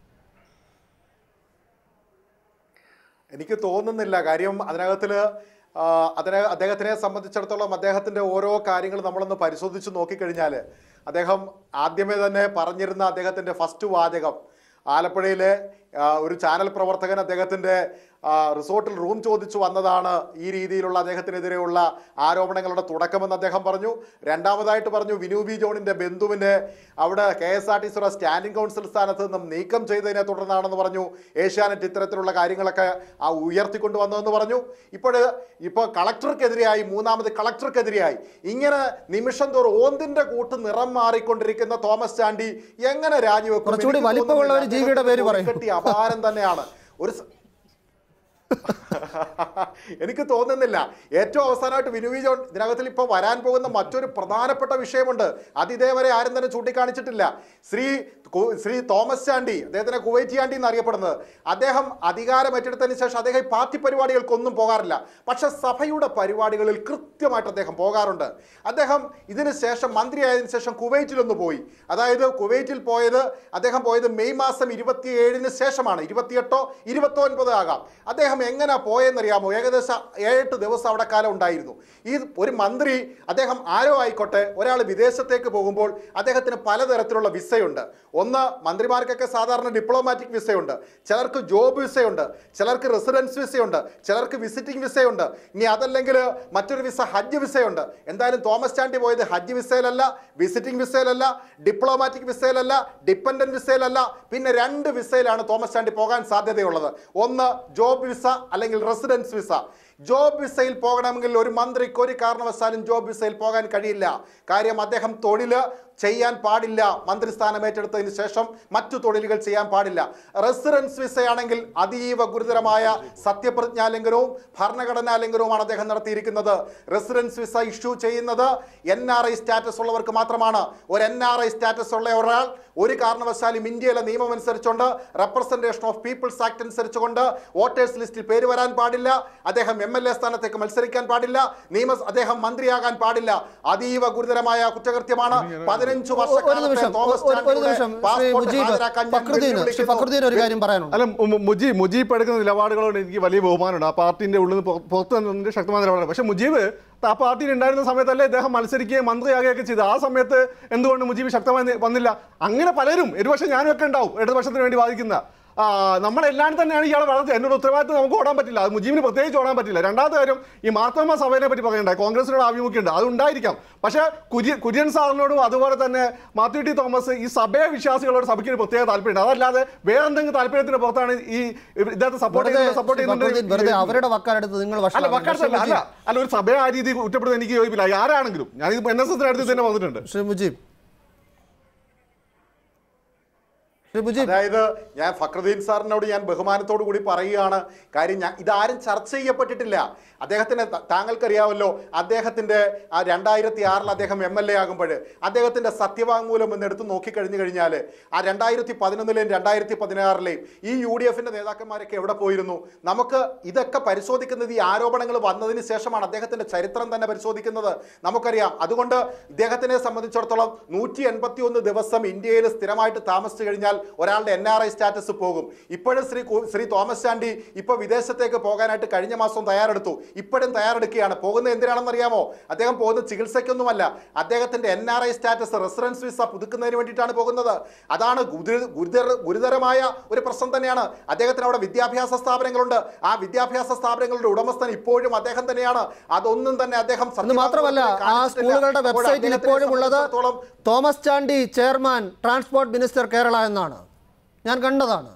എനിക്ക് തോന്നുന്നില്ല കാര്യം അതിനകത്തിൽ അതിനെ അദ്ദേഹത്തിനെ സംബന്ധിച്ചിടത്തോളം അദ്ദേഹത്തിന്റെ ഓരോ കാര്യങ്ങൾ നമ്മളൊന്ന് പരിശോധിച്ച് നോക്കിക്കഴിഞ്ഞാൽ അദ്ദേഹം ആദ്യമേ തന്നെ പറഞ്ഞിരുന്ന അദ്ദേഹത്തിന്റെ ഫസ്റ്റ് വാചകം ആലപ്പുഴയിലെ ആ, ഒരു ചാനൽ പ്രവർത്തകൻ അദ്ദേഹത്തിന്റെ ആ, റിസോർട്ടിൽ റൂം ചോദിച്ചു വന്നതാണ് ഈ രീതിയിലുള്ള അദ്ദേഹത്തിനെതിരെയുള്ള ആരോപണങ്ങളുടെ തുടക്കമെന്ന് അദ്ദേഹം പറഞ്ഞു രണ്ടാമതായിട്ട് പറഞ്ഞു വിനു ബി ജോണിന്റെ ബന്ധുവിനെ അവിടെ കെ എസ് ആർ ടി സിയുടെ സ്റ്റാൻഡിംഗ് കൗൺസിൽ സ്ഥാനത്ത് നിന്നും നീക്കം ചെയ്തതിനെ തുടർന്നാണെന്ന് പറഞ്ഞു ഏഷ്യാനെറ്റ് ഇത്തരത്തിലുള്ള കാര്യങ്ങളൊക്കെ ആ ഉയർത്തിക്കൊണ്ട് വന്നതെന്ന് പറഞ്ഞു ഇപ്പോൾ ഇപ്പോൾ കളക്ടർക്കെതിരെയായി മൂന്നാമത് കളക്ടർക്കെതിരെയായി ഇങ്ങനെ നിമിഷം തോറും ഓന്തിന്റെ കൂട്ട് നിറം മാറിക്കൊണ്ടിരിക്കുന്ന തോമസ് ചാണ്ടി എങ്ങനെ രാജിവെക്കും കുറച്ചുകൂടി എനിക്ക് വലിപ്പമുള്ള ഒരു തോന്നുന്നില്ല. ജീവിയുടെ പേര് പറയൂ. തൊലിക്കെട്ടി അപാരം തന്നെയാണ് ഒരു സ- എനിക്ക് തോന്നുന്നില്ല ഏറ്റവും അവസാനമായിട്ട് വിനു വി ജോൺ ഇതിനകത്തിൽ ഇപ്പോൾ വരാൻ പോകുന്ന മറ്റൊരു പ്രധാനപ്പെട്ട വിഷയമുണ്ട് അത് ഇതേവരെ ആരും തന്നെ ചൂണ്ടിക്കാണിച്ചിട്ടില്ല ശ്രീ കു- ശ്രീ തോമസ് ചാണ്ടി അദ്ദേഹത്തിനെ കുവൈറ്റ് ചാണ്ടി എന്ന് അറിയപ്പെടുന്നത് അദ്ദേഹം അധികാരം ഏറ്റെടുത്തതിന് ശേഷം അദ്ദേഹം ഈ പാർട്ടി പരിപാടികൾക്കൊന്നും പോകാറില്ല പക്ഷെ സഭയുടെ പരിപാടികളിൽ കൃത്യമായിട്ട് അദ്ദേഹം പോകാറുണ്ട് അദ്ദേഹം ഇതിന് ശേഷം മന്ത്രിയായതിനു ശേഷം കുവൈറ്റിലൊന്ന് പോയി അതായത് കുവൈറ്റിൽ പോയത് അദ്ദേഹം പോയത് മെയ് മാസം ഇരുപത്തിയേഴിന് ശേഷമാണ് ഇരുപത്തിയെട്ടോ ഇരുപത്തി ഒൻപത് ആകാം അദ്ദേഹം എങ്ങനെ പോയെന്നറിയാമോ ഏകദേശം ഏഴെട്ട് ദിവസം അവിടെ കാലം ഉണ്ടായിരുന്നു ഈ ഒരു മന്ത്രി അദ്ദേഹം ആരോ ആയിക്കോട്ടെ ഒരാൾ വിദേശത്തേക്ക് പോകുമ്പോൾ അദ്ദേഹത്തിന് പലതരത്തിലുള്ള വിസയുണ്ട് ഒന്ന് മന്ത്രിമാർക്കൊക്കെ സാധാരണ ഡിപ്ലോമാറ്റിക് വിസയുണ്ട് ചിലർക്ക് ജോബ് വിസയുണ്ട് ചിലർക്ക് റെസിഡൻസ് വിസയുണ്ട് ചിലർക്ക് വിസിറ്റിംഗ് വിസയുണ്ട് ഇനി അതല്ലെങ്കിൽ മറ്റൊരു വിസ ഹജ്ജ് വിസയുണ്ട് എന്തായാലും തോമസ് ചാണ്ടി പോയത് ഹജ്ജ് വിസയിലല്ല വിസിറ്റിംഗ് വിസയിലല്ല ഡിപ്ലോമാറ്റിക് വിസയിലല്ല ഡിപ്പെൻഡന്റ് വിസയിലല്ല പിന്നെ രണ്ട് വിസയിലാണ് തോമസ് ചാണ്ടി പോകാൻ സാധ്യതയുള്ളത് ഒന്ന് ജോബ് വിസ അല്ലെങ്കിൽ റെസിഡൻസ് വിസ ജോബ് വിസയിൽ പോകണമെങ്കിൽ ഒരു മന്ത്രിക്ക് ഒരു കാരണവശാലും ജോബ് വിസയിൽ പോകാൻ കഴിയില്ല കാര്യം അദ്ദേഹം തൊഴില് ചെയ്യാൻ പാടില്ല മന്ത്രിസ്ഥാനം ഏറ്റെടുത്തതിന് ശേഷം മറ്റു തൊഴിലുകൾ ചെയ്യാൻ പാടില്ല റെസിഡൻസ് വിസയാണെങ്കിൽ അതീവ ഗുരുതരമായ സത്യപ്രതിജ്ഞാ ലംഘനവും ഭരണഘടനാ ലംഘനവുമാണ് അദ്ദേഹം നടത്തിയിരിക്കുന്നത് റെസിഡൻസ് വിസ ഇഷ്യൂ ചെയ്യുന്നത് എൻ ആർ ഐ സ്റ്റാറ്റസ് ഉള്ളവർക്ക് മാത്രമാണ് ഒരു എൻ ആർ ഐ സ്റ്റാറ്റസ് ഉള്ള ഒരാൾ ഒരു കാരണവശാലും ഇന്ത്യയിലെ നിയമം അനുസരിച്ചുകൊണ്ട് റെപ്രസെന്റേഷൻ ഓഫ് പീപ്പിൾസ് ആക്ട് അനുസരിച്ചുകൊണ്ട് വോട്ടേഴ്സ് ലിസ്റ്റിൽ പേര് വരാൻ പാടില്ല അദ്ദേഹം എം എൽ എ സ്ഥാനത്തേക്ക് മത്സരിക്കാൻ പാടില്ല നിയമ അദ്ദേഹം മന്ത്രിയാകാൻ പാടില്ല അതീവ ഗുരുതരമായ കുറ്റകൃത്യമാണ് പതിനഞ്ചു ഒരു വർഷക്കാലത്തെ നിമിഷം തോമസ് ഒരു- ഒരു ചാണ്ടിയുടെ നിമിഷം ശ്രീ പാസ്പോർട്ട് മുജീബ് ഹാജരാക്കാൻ ഞാൻ ഫക്രുദ്ദീൻ ശ്രീ വെല്ലുവിളിക്കുന്നു. ഫക്രുദ്ദീൻ ഒരു കാര്യം പറയാനുണ്ട് അല്ല മു- മുജീബ് മുജീബ് എടുക്കുന്ന നിലപാടുകളോട് എനിക്ക് വലിയ ബഹുമാനമുണ്ട് ആ പാർട്ടിന്റെ ഉള്ളിൽ നിന്ന് പുറ- പുറത്ത് നിന്നിട്ട് ശക്തമായ നിലപാടാണ് പക്ഷെ മുജീബ് ആ പാർട്ടിയിൽ ഉണ്ടായിരുന്ന സമയത്തല്ലേ ഇദ്ദേഹം മത്സരിക്കുകയും മന്ത്രിയാകുകയൊക്കെ ചെയ്ത് ആ സമയത്ത് എന്തുകൊണ്ട് മുജീബ് ശക്തമായി നി- വന്നില്ല അങ്ങനെ പലരും ഒരുപക്ഷെ ഞാനും ഒക്കെ ഉണ്ടാവും ഇടതുപക്ഷത്തിന് വേണ്ടി വാദിക്കുന്ന ആ, നമ്മളെല്ലാം തന്നെയാണ് ഇയാളെ വളർത്തുക എന്നൊരു ഉത്തരവാദിത്വം നമുക്ക് ഓടാൻ പറ്റില്ല അത് മുജീബിന് പ്രത്യേകിച്ച് ഓടാൻ പറ്റില്ല രണ്ടാമത്തെ കാര്യം ഈ മാർത്തോമ സഭയെ പറ്റി പറയണ്ടായി കോൺഗ്രസിനോട് ആഭിമുഖ്യമുണ്ട് അത് ഉണ്ടായിരിക്കാം പക്ഷേ കുര്യ കുര്യൻ സാറിനോടും അതുപോലെ തന്നെ മാത്യു ടി തോമസ് ഈ സഭയെ വിശ്വാസികളോട് സഭയ്ക്ക് ഒരു പ്രത്യേക താല്പര്യമുണ്ട് അതല്ലാതെ വേറെ എന്തെങ്കിലും താല്പര്യത്തിന് പുറത്താണ് ഈ ഇദ്ദേഹത്തെ സപ്പോർട്ട് വെറുതെ ചെയ്യുന്നത് സപ്പോർട്ട് ശ്രീ ഫക്രുദ്ദീൻ, വെറുതെ ചെയ്യുന്നുണ്ട് അവരുടെ വക്കാലെടുത്ത് നിങ്ങൾ അല്ല വഷളാക്കണ്ട. വക്കാട്ടല്ല അല്ല അല്ല ഒരു സഭയെ ആ രീതി കുറ്റപ്പെടുത്താൻ എനിക്ക് യോജിപ്പില്ല ആരാണെങ്കിലും ഞാൻ ഇത് എൻ എസ് എസിന്റെ അടുത്ത് തന്നെ വന്നിട്ടുണ്ട് ശ്രീ മുജീബ് ശ്രീ മുജീബ് അതായത് ഞാൻ ഫക്രുദ്ദീൻ സാറിനോട് ഞാൻ ബഹുമാനത്തോടു കൂടി പറയുകയാണ് കാര്യം ഞാൻ ഇതാരും ചർച്ച ചെയ്യപ്പെട്ടിട്ടില്ല അദ്ദേഹത്തിന് ത- താങ്കൾക്കറിയാമല്ലോ അദ്ദേഹത്തിന്റെ ആ രണ്ടായിരത്തി ആറിൽ അദ്ദേഹം എം എൽ എ ആകുമ്പോൾ അദ്ദേഹത്തിന്റെ സത്യവാങ്മൂലം എന്ന് എടുത്ത് നോക്കിക്കഴിഞ്ഞു കഴിഞ്ഞാൽ ആ രണ്ടായിരത്തി പതിനൊന്നിലെയും രണ്ടായിരത്തി പതിനാറിലെയും ഈ യു ഡി എഫിന്റെ നേതാക്കന്മാരൊക്കെ എവിടെ പോയിരുന്നു നമുക്ക് ഇതൊക്കെ പരിശോധിക്കുന്നത് ഈ ആരോപണങ്ങൾ വന്നതിന് ശേഷമാണ് അദ്ദേഹത്തിന്റെ ചരിത്രം തന്നെ പരിശോധിക്കുന്നത് നമുക്കറിയാം അതുകൊണ്ട് ഇദ്ദേഹത്തിനെ സംബന്ധിച്ചിടത്തോളം നൂറ്റി എൺപത്തി ഒന്ന് ദിവസം ഇന്ത്യയിൽ സ്ഥിരമായിട്ട് താമസിച്ചു കഴിഞ്ഞാൽ ഒരാളുടെ എൻ ആർ ഐ സ്റ്റാറ്റസ് പോകും ഇപ്പോഴും ശ്രീ കു- ശ്രീ തോമസ് ചാണ്ടി ഇപ്പൊ വിദേശത്തേക്ക് പോകാനായിട്ട് കഴിഞ്ഞ മാസം തയ്യാറെടുത്തു ഇപ്പോഴും തയ്യാറെടുക്കുകയാണ് പോകുന്നത് എന്തിനാണെന്ന് അറിയാമോ അദ്ദേഹം പോകുന്നത് ചികിത്സയ്ക്കൊന്നുമല്ല അദ്ദേഹത്തിന്റെ N R I status residence visa പുതുക്കുന്നതിന് വേണ്ടിയിട്ടാണ് പോകുന്നത് അതാണ് ഗുരു- ഗുരുതര ഗുരുതരമായ ഒരു പ്രശ്നം തന്നെയാണ് അദ്ദേഹത്തിന് അവിടെ വിദ്യാഭ്യാസ സ്ഥാപനങ്ങളുണ്ട് ആ വിദ്യാഭ്യാസ സ്ഥാപനങ്ങളുടെ ഉടമസ്ഥൻ ഇപ്പോഴും അദ്ദേഹം തന്നെയാണ് അതൊന്നും തന്നെ അദ്ദേഹം എന്ന് മാത്രമല്ല ആ കാണിച്ചിട്ടില്ല. സ്കൂളുകളുടെ അപ്പോൾ വെബ്സൈറ്റിൽ അദ്ദേഹത്തിനെ ഇപ്പോഴും ഉള്ളത് സംബന്ധിച്ചിടത്തോളം Thomas Chandy chairman transport minister Kerala എന്നാണ് ഞാൻ കണ്ടതാണ്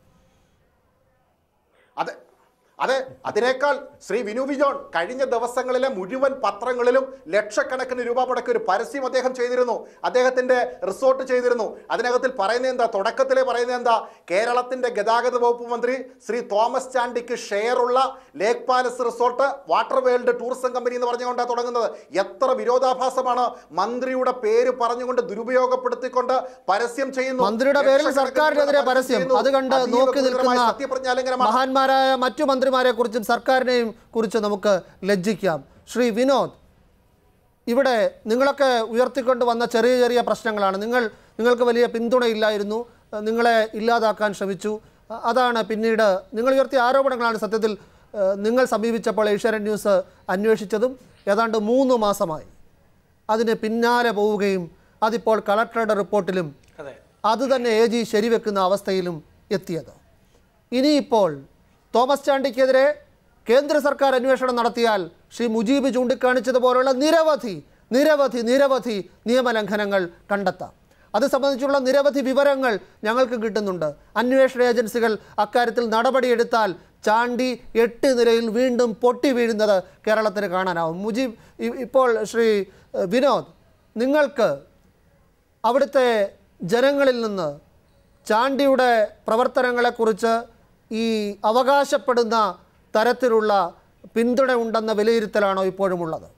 അതെ അതെ അതിനേക്കാൾ ശ്രീ വിനു വിജോൺ കഴിഞ്ഞ ദിവസങ്ങളിലെ മുഴുവൻ പത്രങ്ങളിലും ലക്ഷക്കണക്കിന് രൂപ മുടക്കി ഒരു പരസ്യം അദ്ദേഹം ചെയ്തിരുന്നു അദ്ദേഹത്തിന്റെ റിസോർട്ട് ചെയ്തിരുന്നു അതിനകത്തിൽ പറയുന്നത് എന്താ തുടക്കത്തിലെ പറയുന്നത് എന്താ കേരളത്തിന്റെ ഗതാഗത വകുപ്പ് മന്ത്രി ശ്രീ തോമസ് ചാണ്ടിക്ക് ഷെയർ ഉള്ള lake palace resort water world tourism company എന്ന് പറഞ്ഞുകൊണ്ടാണ് തുടങ്ങുന്നത് എത്ര വിരോധാഭാസമാണ് മന്ത്രിയുടെ പേര് പറഞ്ഞുകൊണ്ട് ദുരുപയോഗപ്പെടുത്തിക്കൊണ്ട് പരസ്യം ചെയ്യുന്നു മന്ത്രിയുടെ പേരിൽ ലക്ഷക്കണക്കിന് സർക്കാരിനെതിരെ രൂപ പരസ്യം ചെയ്യുന്നു. അത് കണ്ട് അതീവ നോക്കി ഗുരുതരമായ നിൽക്കുന്ന സത്യപ്രതിജ്ഞാലംഘനമാണ് മഹാന്മാരായ മറ്റു മന്ത്രിമാരെ കുറിച്ചും സർക്കാരിനെയും കുറിച്ച് നമുക്ക് ലജ്ജിക്കാം ശ്രീ വിനോദ് ഇവിടെ നിങ്ങളൊക്കെ ഉയർത്തിക്കൊണ്ട് വന്ന ചെറിയ ചെറിയ പ്രശ്നങ്ങളാണ് നിങ്ങൾ നിങ്ങൾക്ക് വലിയ പിന്തുണയില്ലായിരുന്നു അഹ് നിങ്ങളെ ഇല്ലാതാക്കാൻ ശ്രമിച്ചു അ- അതാണ് പിന്നീട് നിങ്ങൾ ഉയർത്തിയ ആരോപണങ്ങളാണ് സത്യത്തിൽ അഹ് നിങ്ങൾ സമീപിച്ചപ്പോൾ ഏഷ്യാനെറ്റ് ന്യൂസ് അന്വേഷിച്ചതും ഏതാണ്ട് മൂന്ന് മാസമായി അതിന് പിന്നാലെ പോവുകയും അതിപ്പോൾ കളക്ടറുടെ റിപ്പോർട്ടിലും അതെ അത് തന്നെ എ ജി ശരിവെക്കുന്ന അവസ്ഥയിലും എത്തിയത് ഇനിയിപ്പോൾ തോമസ് ചാണ്ടിക്കെതിരെ കേന്ദ്ര സർക്കാർ അന്വേഷണം നടത്തിയാൽ ശ്രീ മുജീബ് ചൂണ്ടിക്കാണിച്ചതുപോലുള്ള നിരവധി നിരവധി നിരവധി നിയമലംഘനങ്ങൾ കണ്ടെത്താം അത് സംബന്ധിച്ചുള്ള നിരവധി വിവരങ്ങൾ ഞങ്ങൾക്ക് കിട്ടുന്നുണ്ട് അന്വേഷണ ഏജൻസികൾ അക്കാര്യത്തിൽ നടപടിയെടുത്താൽ ചാണ്ടി എട്ട് നിലയിൽ വീണ്ടും പൊട്ടി വീഴുന്നത് കേരളത്തിന് കാണാനാവും മുജീബ് ഇ- ഇപ്പോൾ ശ്രീ ഏഹ്, വിനോദ് നിങ്ങൾക്ക് അവിടുത്തെ ജനങ്ങളിൽ നിന്ന് ചാണ്ടിയുടെ പ്രവർത്തനങ്ങളെക്കുറിച്ച് ഈ അവകാശപ്പെടുന്ന തരത്തിലുള്ള പിന്തുണ ഉണ്ടെന്ന വിലയിരുത്തലാണോ ഇപ്പോഴും ഉള്ളത്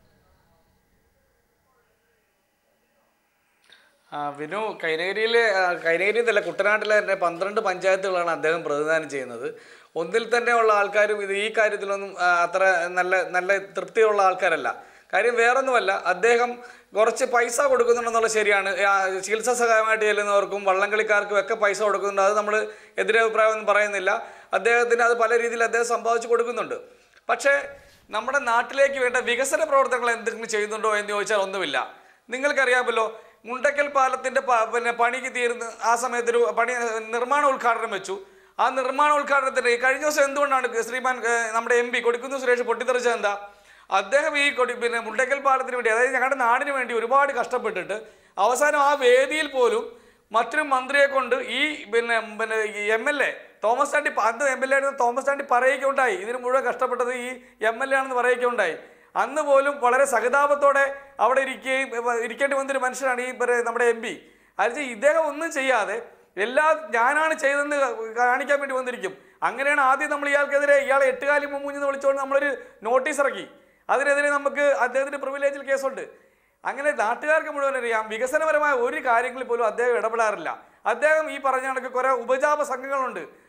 ആ, വിനു കൈനഗിരിയിലെ ആ, കൈനഗിരി എന്നല്ല കുട്ടനാട്ടിലെ തന്നെ പന്ത്രണ്ട് പഞ്ചായത്തുകളാണ് അദ്ദേഹം പ്രതിനിധാനം ചെയ്യുന്നത് ഒന്നിൽ തന്നെ ഉള്ള ആൾക്കാരും ഇത് ഈ കാര്യത്തിലൊന്നും ആ, അത്ര നല്ല നല്ല തൃപ്തിയുള്ള ആൾക്കാരല്ല കാര്യം വേറൊന്നുമല്ല അദ്ദേഹം കുറച്ച് പൈസ കൊടുക്കുന്നുണ്ടെന്നുള്ള ശരിയാണ് ആ, ചികിത്സാ സഹായമായിട്ട് ചെല്ലുന്നവർക്കും വള്ളംകളിക്കാർക്കും ഒക്കെ പൈസ കൊടുക്കുന്നുണ്ട് അത് നമ്മൾ എതിരഭിപ്രായമൊന്നും പറയുന്നില്ല അദ്ദേഹത്തിന് അത് പല രീതിയിൽ അദ്ദേഹം സമ്പാദിച്ചു കൊടുക്കുന്നുണ്ട് പക്ഷേ നമ്മുടെ നാട്ടിലേക്ക് വേണ്ട വികസന പ്രവർത്തനങ്ങൾ എന്തെങ്കിലും ചെയ്യുന്നുണ്ടോ എന്ന് ചോദിച്ചാൽ ഒന്നുമില്ല നിങ്ങൾക്കറിയാമല്ലോ മുണ്ടക്കൽ പാലത്തിന്റെ പ- പിന്നെ പണിക്ക് തീർന്ന് ആ സമയത്ത് ഒരു പണി നിർമ്മാണ ഉദ്ഘാടനം വെച്ചു ആ നിർമ്മാണ ഉദ്ഘാടനത്തിന് ഈ കഴിഞ്ഞ ദിവസം എന്തുകൊണ്ടാണ് ശ്രീമാൻ ഏഹ്, നമ്മുടെ എം പി കൊടിക്കുന്ന് സുരേഷ് പൊട്ടിത്തെറിച്ചത് എന്താ അദ്ദേഹം ഈ കൊടി പിന്നെ മുണ്ടക്കൽ പാലത്തിന് വേണ്ടി അതായത് ഞങ്ങളുടെ നാടിന് വേണ്ടി ഒരുപാട് കഷ്ടപ്പെട്ടിട്ട് അവസാനം ആ വേദിയിൽ പോലും മറ്റൊരു മന്ത്രിയെ കൊണ്ട് ഈ പിന്നെ പിന്നെ M L A Thomas Chandy പ- അന്ന് എം എൽ എ ആയിരുന്ന തോമസ് ചാണ്ടി പറയുകയുണ്ടായി ഇതിന് മുഴുവൻ കഷ്ടപ്പെട്ടത് ഈ എം എൽ എ ആണെന്ന് പറയുകയുണ്ടായി അന്ന് പോലും വളരെ സഹതാപത്തോടെ അവിടെ ഇരിക്കുകയും ഏർ, ഇരിക്കേണ്ടി വന്നൊരു മനുഷ്യനാണ് ഈ പിന്നെ നമ്മുടെ എം പി അത് ഇദ്ദേഹം ഒന്നും ചെയ്യാതെ എല്ലാ ഞാനാണ് ചെയ്തതെന്ന് കാണിക്കാൻ വേണ്ടി വന്നിരിക്കും അങ്ങനെയാണ് ആദ്യം നമ്മൾ ഇയാൾക്കെതിരെ ഇയാളെ എട്ടുകാലി മുമ്മൂഞ്ഞെന്ന് വിളിച്ചുകൊണ്ട് നമ്മളൊരു നോട്ടീസ് ഇറക്കി അതിനെതിരെ നമുക്ക് അദ്ദേഹത്തിന്റെ പ്രിവിലേജിൽ കേസുണ്ട് അങ്ങനെ നാട്ടുകാർക്ക് മുഴുവൻ അറിയാം വികസനപരമായ ഒരു കാര്യങ്ങളിൽ പോലും അദ്ദേഹം ഇടപെടാറില്ല അദ്ദേഹം ഈ പറഞ്ഞ കണക്ക് കുറെ ഉപജാപ സംഘങ്ങളുണ്ട്